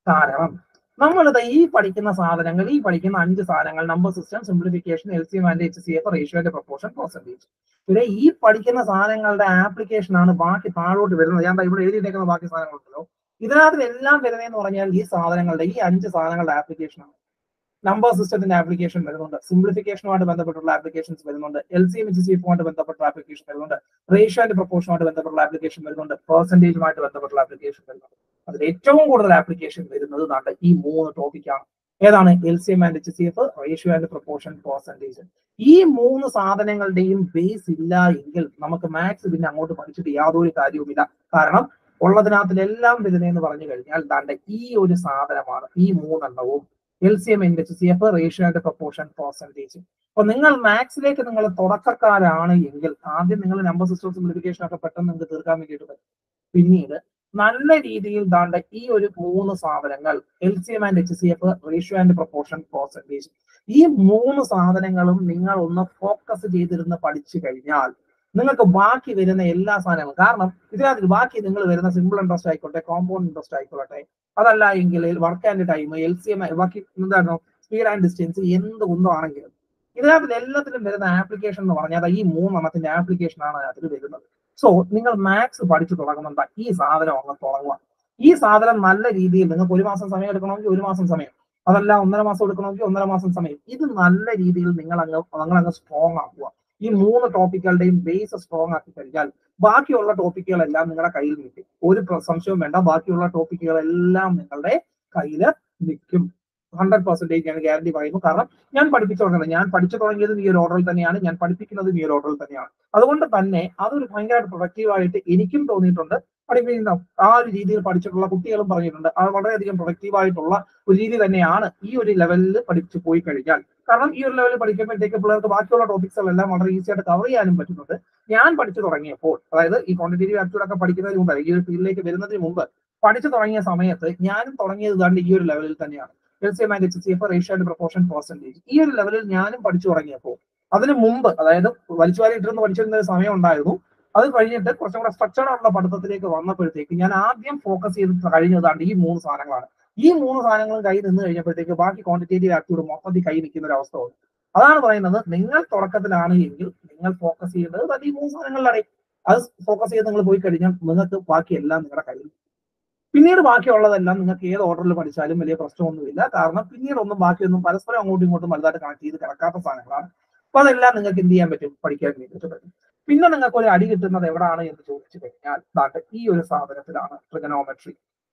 കാരണം നമ്മളിത് ഈ പഠിക്കുന്ന സാധനങ്ങൾ ഈ പഠിക്കുന്ന അഞ്ച് സാധനങ്ങൾ number system simplification L C and H C F റേഷ്യോന്റെ പ്രപ്പോർഷൻ പെർസെന്റേജ് ഇവിടെ ഈ പഠിക്കുന്ന സാധനങ്ങളുടെ ആപ്ലിക്കേഷൻ ആണ് ബാക്കി താഴോട്ട് വരുന്നത് ഞാൻ ദാ ഇവിടെ എഴുതിയിട്ടേക്കുന്ന ബാക്കി സാധനങ്ങളുണ്ടല്ലോ ഇതിനകത്ത് എല്ലാം വരുന്നതെന്ന് പറഞ്ഞാൽ ഈ സാധനങ്ങളുടെ ഈ അഞ്ച് സാധനങ്ങളുടെ ആപ്ലിക്കേഷൻ ആണ് നമ്പർ സിസ്റ്റത്തിന്റെ ആപ്ലിക്കേഷൻ വരുന്നുണ്ട് സിംപ്ലിഫിക്കേഷനുമായിട്ട് ബന്ധപ്പെട്ടുള്ള ആപ്ലിക്കേഷൻസ് വരുന്നുണ്ട് L C M H C എഫുമായിട്ട് ബന്ധപ്പെട്ട ആപ്ലിക്കേഷൻ വരുന്നുണ്ട് റേഷ്യോ ആൻഡ് പ്രപ്പോർഷനുമായിട്ട് ബന്ധപ്പെട്ടുള്ള ആപ്ലിക്കേഷൻ വരുന്നുണ്ട് പെർസെന്റേജുമായിട്ട് ബന്ധപ്പെട്ടുള്ള ആപ്ലിക്കേഷൻ വരുന്നുണ്ട് അതിൽ ഏറ്റവും കൂടുതൽ ആപ്ലിക്കേഷൻ വരുന്നത് നാട്ട് ഈ മൂന്ന് ടോപ്പിക്കാണ് ഏതാണ് L C M and H C F ratio and proportion percentage ഈ മൂന്ന് സാധനങ്ങളുടെയും ബേസ് ഇല്ല എങ്കിൽ നമുക്ക് മാത്സ് പിന്നെ അങ്ങോട്ട് പഠിച്ചിട്ട് യാതൊരു കാര്യവുമില്ല കാരണം ഉള്ളതിനകത്തിലെല്ലാം വരുന്നതെന്ന് പറഞ്ഞു കഴിഞ്ഞാൽ ദാണ്ട് ഈ ഒരു സാധനമാണ് ഈ മൂന്നെണ്ണവും L C M H C F ratio and proportion percentage അപ്പൊ നിങ്ങൾ മാത്സിലേക്ക് നിങ്ങൾ തുടക്കക്കാരാണ് എങ്കിൽ ആദ്യം നിങ്ങൾ നമ്പർ സിസ്റ്റം സിംപ്ലിഫിക്കേഷൻ ഒക്കെ പെട്ടെന്ന് നിങ്ങൾക്ക് തീർക്കാൻ വേണ്ടിയിട്ട് പറ്റും പിന്നീട് നല്ല രീതിയിൽ ദാണ്ട ഈ ഒരു മൂന്ന് സാധനങ്ങൾ L C M and H C F ratio and proportion percentage ഈ മൂന്ന് സാധനങ്ങളും നിങ്ങൾ ഒന്ന് ഫോക്കസ് ചെയ്തിരുന്ന് പഠിച്ചു കഴിഞ്ഞാൽ നിങ്ങൾക്ക് ബാക്കി വരുന്ന എല്ലാ സാധനങ്ങളും കാരണം ഇതിനകത്ത് ബാക്കി നിങ്ങൾ വരുന്ന സിമ്പിൾ ഇൻട്രസ്റ്റ് ആയിക്കോട്ടെ കോമ്പൗണ്ട് ഇൻട്രസ്റ്റ് ആയിക്കോട്ടെ അതല്ല എങ്കിൽ work and time L C M ബാക്കി എന്താണ് സ്പീഡ് ആൻഡ് ഡിസ്റ്റൻസ് എന്ത് ഒന്നും ആണെങ്കിലും ഇതിനകത്ത് എല്ലാത്തിലും വരുന്ന ആപ്ലിക്കേഷൻ എന്ന് പറഞ്ഞാൽ ഈ മൂന്നെണ്ണത്തിന്റെ ആപ്ലിക്കേഷൻ ആണ് അതിൽ വരുന്നത് സോ നിങ്ങൾ മാത്സ് പഠിച്ചു തുടങ്ങുന്നുണ്ട് ഈ സാധനം അങ്ങ് തുടങ്ങുക ഈ സാധനം നല്ല രീതിയിൽ നിങ്ങൾക്ക് ഒരു മാസം സമയം എടുക്കണമെങ്കിൽ ഒരു മാസം സമയം അതല്ല ഒന്നര മാസം എടുക്കണമെങ്കിൽ ഒന്നര മാസം സമയം ഇത് നല്ല രീതിയിൽ നിങ്ങൾ അങ്ങ് നിങ്ങൾ അങ്ങ് സ്ട്രോങ് ആക്കുക ഈ മൂന്ന് ടോപ്പിക്കുകളുടെയും ബേസ് സ്ട്രോങ് ആക്കി കഴിഞ്ഞാൽ ബാക്കിയുള്ള ടോപ്പിക്കുകളെല്ലാം നിങ്ങളുടെ കയ്യിൽ നിൽക്കും ഒരു പ്ര- സംശയവും വേണ്ട ബാക്കിയുള്ള ടോപ്പിക്കുകളെല്ലാം നിങ്ങളുടെ കയ്യിൽ നിൽക്കും ഹൺഡ്രഡ് പെർസെന്റേജ് ഞാൻ ഗ്യാരണ്ടി പറയുന്നു കാരണം ഞാൻ പഠിപ്പിച്ചു തുടങ്ങുന്നത് ഞാൻ പഠിച്ചു തുടങ്ങിയതും ഈ ഒരു ഓർഡറിൽ തന്നെയാണ് ഞാൻ പഠിപ്പിക്കുന്നതും ഈ ഒരു ഓർഡറിൽ തന്നെയാണ് അതുകൊണ്ട് തന്നെ അതൊരു ഭയങ്കരമായിട്ട് പ്രൊഡക്റ്റീവ് ആയിട്ട് എനിക്കും തോന്നിയിട്ടുണ്ട് പഠിപ്പിക്കുന്ന ആ ഒരു രീതിയിൽ പഠിച്ചിട്ടുള്ള കുട്ടികളും പറഞ്ഞിട്ടുണ്ട് അത് വളരെയധികം പ്രൊഡക്റ്റീവ് ആയിട്ടുള്ള ഒരു രീതി തന്നെയാണ് ഈ ഒരു ലെവലിൽ പഠിച്ചു പോയി കഴിഞ്ഞാൽ കാരണം ഈ ഒരു ലെവലിൽ പഠിക്കുമ്പോഴത്തേക്ക് പിള്ളേർക്ക് ബാക്കിയുള്ള ടോപ്പിക്സുകളെല്ലാം വളരെ ഈസി ആയിട്ട് കവർ ചെയ്യാനും പറ്റുന്നുണ്ട് ഞാൻ പഠിച്ചു തുടങ്ങിയപ്പോൾ അതായത് ഈ ക്വാണ്ടിറ്റേറ്റീവ് ആപ്റ്റിറ്റ്യൂഡ് ഒക്കെ പഠിക്കുന്നതിന് മുമ്പ് ഈ ഒരു ഫീൽഡിലേക്ക് വരുന്നതിന് മുമ്പ് പഠിച്ചു തുടങ്ങിയ സമയത്ത് ഞാനും തുടങ്ങിയത് ദാണ്ട് ഈ ഒരു ലെവലിൽ തന്നെയാണ് L C M and H C F ratio and proportion percentage ഈ ഒരു ലെവലിൽ ഞാനും പഠിച്ചു തുടങ്ങിയപ്പോൾ അതിന് മുമ്പ് അതായത് വലിച്ചുവാരി ഇട്ടിരുന്ന് പഠിച്ചിരുന്ന ഒരു സമയം ഉണ്ടായിരുന്നു അത് കഴിഞ്ഞിട്ട് കുറച്ചും കൂടെ സ്ട്രക്ചർഡ് ആയിട്ടുള്ള പഠിത്തത്തിലേക്ക് വന്നപ്പോഴത്തേക്ക് ഞാൻ ആദ്യം ഫോക്കസ് ചെയ്ത് കഴിഞ്ഞതാണ് ഈ മൂന്ന് സാധനങ്ങളാണ് ഈ മൂന്ന് സാധനങ്ങളും കൈ നിന്ന് കഴിഞ്ഞപ്പോഴത്തേക്ക് ബാക്കി ക്വാണ്ടിറ്റേറ്റീവ് ആപ്റ്റിറ്റ്യൂഡ് മൊത്തത്തിൽ കൈ നിൽക്കുന്ന ഒരു അവസ്ഥ വന്നു അതാണ് പറയുന്നത് നിങ്ങൾ തുടക്കത്തിലാണ് എങ്കിൽ നിങ്ങൾ ഫോക്കസ് ചെയ്യേണ്ടത് തന്നെ ഈ മൂന്ന് സാധനങ്ങളിലാണ് അത് ഫോക്കസ് ചെയ്ത് നിങ്ങൾ പോയി കഴിഞ്ഞാൽ നിങ്ങൾക്ക് ബാക്കി എല്ലാം നിങ്ങളുടെ കയ്യിൽ പിന്നീട് ബാക്കിയുള്ളതെല്ലാം നിങ്ങൾക്ക് ഏത് ഓർഡറിൽ പഠിച്ചാലും വലിയ പ്രശ്നമൊന്നുമില്ല കാരണം പിന്നീട് ഒന്നും ബാക്കിയൊന്നും പരസ്പരം അങ്ങോട്ടും ഇങ്ങോട്ടും വലുതായിട്ട് കണക്ട് ചെയ്ത് കിടക്കാത്ത സാധനങ്ങളാണ് അപ്പൊ അതെല്ലാം നിങ്ങൾക്ക് എന്ത് ചെയ്യാൻ പറ്റും പഠിക്കാൻ വേണ്ടിയിട്ട് പറ്റും പിന്നെ നിങ്ങൾക്ക് ഒരു അടി കിട്ടുന്നത് എവിടാണ് എന്ന് ചോദിച്ചു കഴിഞ്ഞാൽ ദാണ്ട് ഈ ഒരു സാധനത്തിലാണ് ട്രിഗനോമെട്രി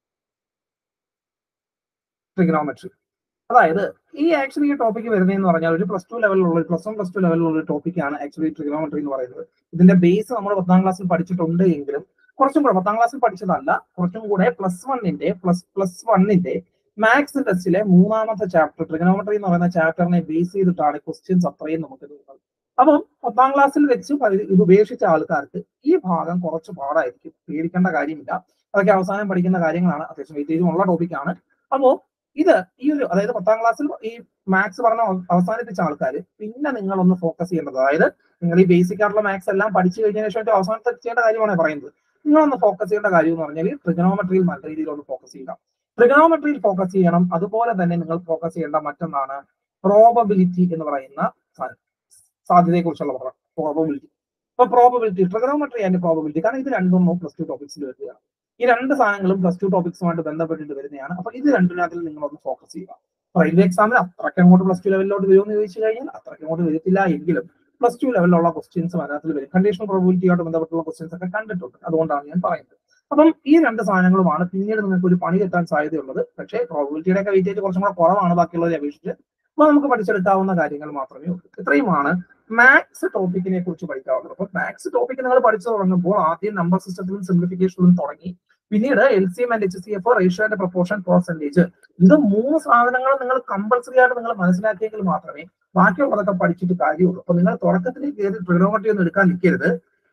ട്രിഗനോമെട്രി അതായത് ഈ ആക്ച്വലി ഈ ടോപ്പിക്ക് വരുന്നതെന്ന് പറഞ്ഞാൽ ഒരു പ്ലസ് ടു ലെവലിലുള്ള പ്ലസ് വൺ പ്ലസ് ടു ലെവലിലുള്ള ഒരു ടോപ്പിക്കാണ് ആക്ച്വലി ട്രിഗനോമെട്രി എന്ന് പറയുന്നത് ഇതിന്റെ ബേസ് നമ്മൾ പത്താം ക്ലാസ്സിൽ പഠിച്ചിട്ടുണ്ട് എങ്കിലും കുറച്ചും കൂടെ പത്താം ക്ലാസ്സിൽ പഠിച്ചതല്ല കുറച്ചും കൂടെ പ്ലസ് വണ്ണിന്റെ പ്ലസ് പ്ലസ് വണ്ണിന്റെ മാത്സ് ടെസ്റ്റിലെ മൂന്നാമത്തെ ചാപ്റ്റർ ട്രിഗനോമെട്രി എന്ന് പറയുന്ന ചാപ്റ്ററിനെ ബേസ് ചെയ്തിട്ടാണ് ക്വസ്റ്റ്യൻസ് അത്രയും നമുക്ക് വരുന്നത് അപ്പം പത്താം ക്ലാസ്സിൽ വെച്ച് പരി- ഇത് ഉപേക്ഷിച്ച ആൾക്കാർക്ക് ഈ ഭാഗം കുറച്ച് പാടായിരിക്കും പേടിക്കേണ്ട കാര്യമില്ല അതൊക്കെ അവസാനം പഠിക്കുന്ന കാര്യങ്ങളാണ് അത്യാവശ്യം വെയിറ്റേജും ഉള്ള ടോപ്പിക്കാണ് അപ്പോ ഇത് ഈ ഒരു അതായത് പത്താം ക്ലാസ്സിൽ ഈ മാത്സ് പറഞ്ഞ അവ- അവസാനിപ്പിച്ച ആൾക്കാർ പിന്നെ നിങ്ങൾ ഒന്ന് ഫോക്കസ് ചെയ്യേണ്ടത് അതായത് നിങ്ങൾ ഈ ബേസിക് ആയിട്ടുള്ള മാത്സ് എല്ലാം പഠിച്ചു കഴിഞ്ഞതിന് ശേഷം ഏറ്റവും അവസാനത്തെ ചെയ്യേണ്ട കാര്യമാണ് പറയുന്നത് നിങ്ങളൊന്ന് ഫോക്കസ് ചെയ്യേണ്ട കാര്യം എന്ന് പറഞ്ഞാൽ ട്രിഗണോമെട്രിയിൽ നല്ല രീതിയിൽ ഒന്ന് ഫോക്കസ് ചെയ്യുക ട്രിഗണോമെട്രിയിൽ ഫോക്കസ് ചെയ്യണം അതുപോലെ തന്നെ നിങ്ങൾ ഫോക്കസ് ചെയ്യേണ്ട മറ്റൊന്നാണ് പ്രോബബിലിറ്റി എന്ന് പറയുന്ന സാ- സാധ്യതയെക്കുറിച്ചുള്ള പഠനം പ്രോബബിലിറ്റി ഇപ്പൊ പ്രോബബിലിറ്റി ട്രിഗണോമെട്രി ആൻഡ് പ്രോബബിലിറ്റി കാരണം ഇത് രണ്ടും പ്ലസ് ടു ടോപ്പിക്സിൽ വരികയാണ് ഈ രണ്ട് സാധനങ്ങളും പ്ലസ് ടു ടോപ്പിക്സുമായിട്ട് ബന്ധപ്പെട്ടിട്ട് വരുന്നതാണ് അപ്പൊ ഇത് രണ്ടിനകത്തിൽ നിങ്ങളൊന്ന് ഫോക്കസ് ചെയ്യുക റെയിൽവേ എക്സാമിന് അത്രയ്ക്ക് അങ്ങോട്ട് പ്ലസ് ടു ലെവലിലോട്ട് വരുമെന്ന് ചോദിച്ചു കഴിഞ്ഞാൽ അത്രയ്ക്ക് അങ്ങോട്ട് വരത്തില്ല എങ്കിലും പ്ലസ് ടു ലെവലിലുള്ള ക്വസ്റ്റ്യൻസ് അതിനകത്തിൽ വരും കണ്ടീഷണൽ പ്രോബിലിറ്റിയായിട്ട് ബന്ധപ്പെട്ടുള്ള ക്വസ്റ്റ്യൻസ് ഒക്കെ കണ്ടിട്ടുണ്ട് അതുകൊണ്ടാണ് ഞാൻ പറയുന്നത് അപ്പം ഈ രണ്ട് സാധനങ്ങളുമാണ് പിന്നീട് നിങ്ങൾക്ക് ഒരു പണി കിട്ടാൻ സാധ്യതയുള്ളത് പക്ഷേ പ്രോബിലിറ്റിയുടെ ഒക്കെ വെയിറ്റേജ് കുറച്ചും കൂടെ കുറവാണ് ബാക്കിയുള്ളവരെ അപേക്ഷിച്ച് അപ്പൊ നമുക്ക് പഠിച്ചെടുക്കാവുന്ന കാര്യങ്ങൾ മാത്രമേ ഉള്ളൂ ഇത്രയുമാണ് മാത്സ് ടോപ്പിക്കിനെ കുറിച്ച് പഠിക്കാവുന്നത് അപ്പൊ മാത്സ് ടോപ്പിക് നിങ്ങൾ പഠിച്ചു തുടങ്ങുമ്പോൾ ആദ്യം നമ്പർ സിസ്റ്റത്തിലും സിംപ്ലിഫിക്കേഷനിലും തുടങ്ങി പിന്നീട് L C M and H C F ratio and proportion percentage ഇത് മൂന്ന് സാധനങ്ങൾ നിങ്ങൾ കമ്പൾസറി ആയിട്ട് നിങ്ങൾ മനസ്സിലാക്കിയെങ്കിൽ മാത്രമേ ബാക്കിയുള്ളതൊക്കെ പഠിച്ചിട്ട് കാര്യമുള്ളൂ അപ്പൊ നിങ്ങൾ തുടക്കത്തിൽ കയറി ട്രിഗണോമെട്രി ഒന്നും എടുക്കാൻ നിൽക്കരുത്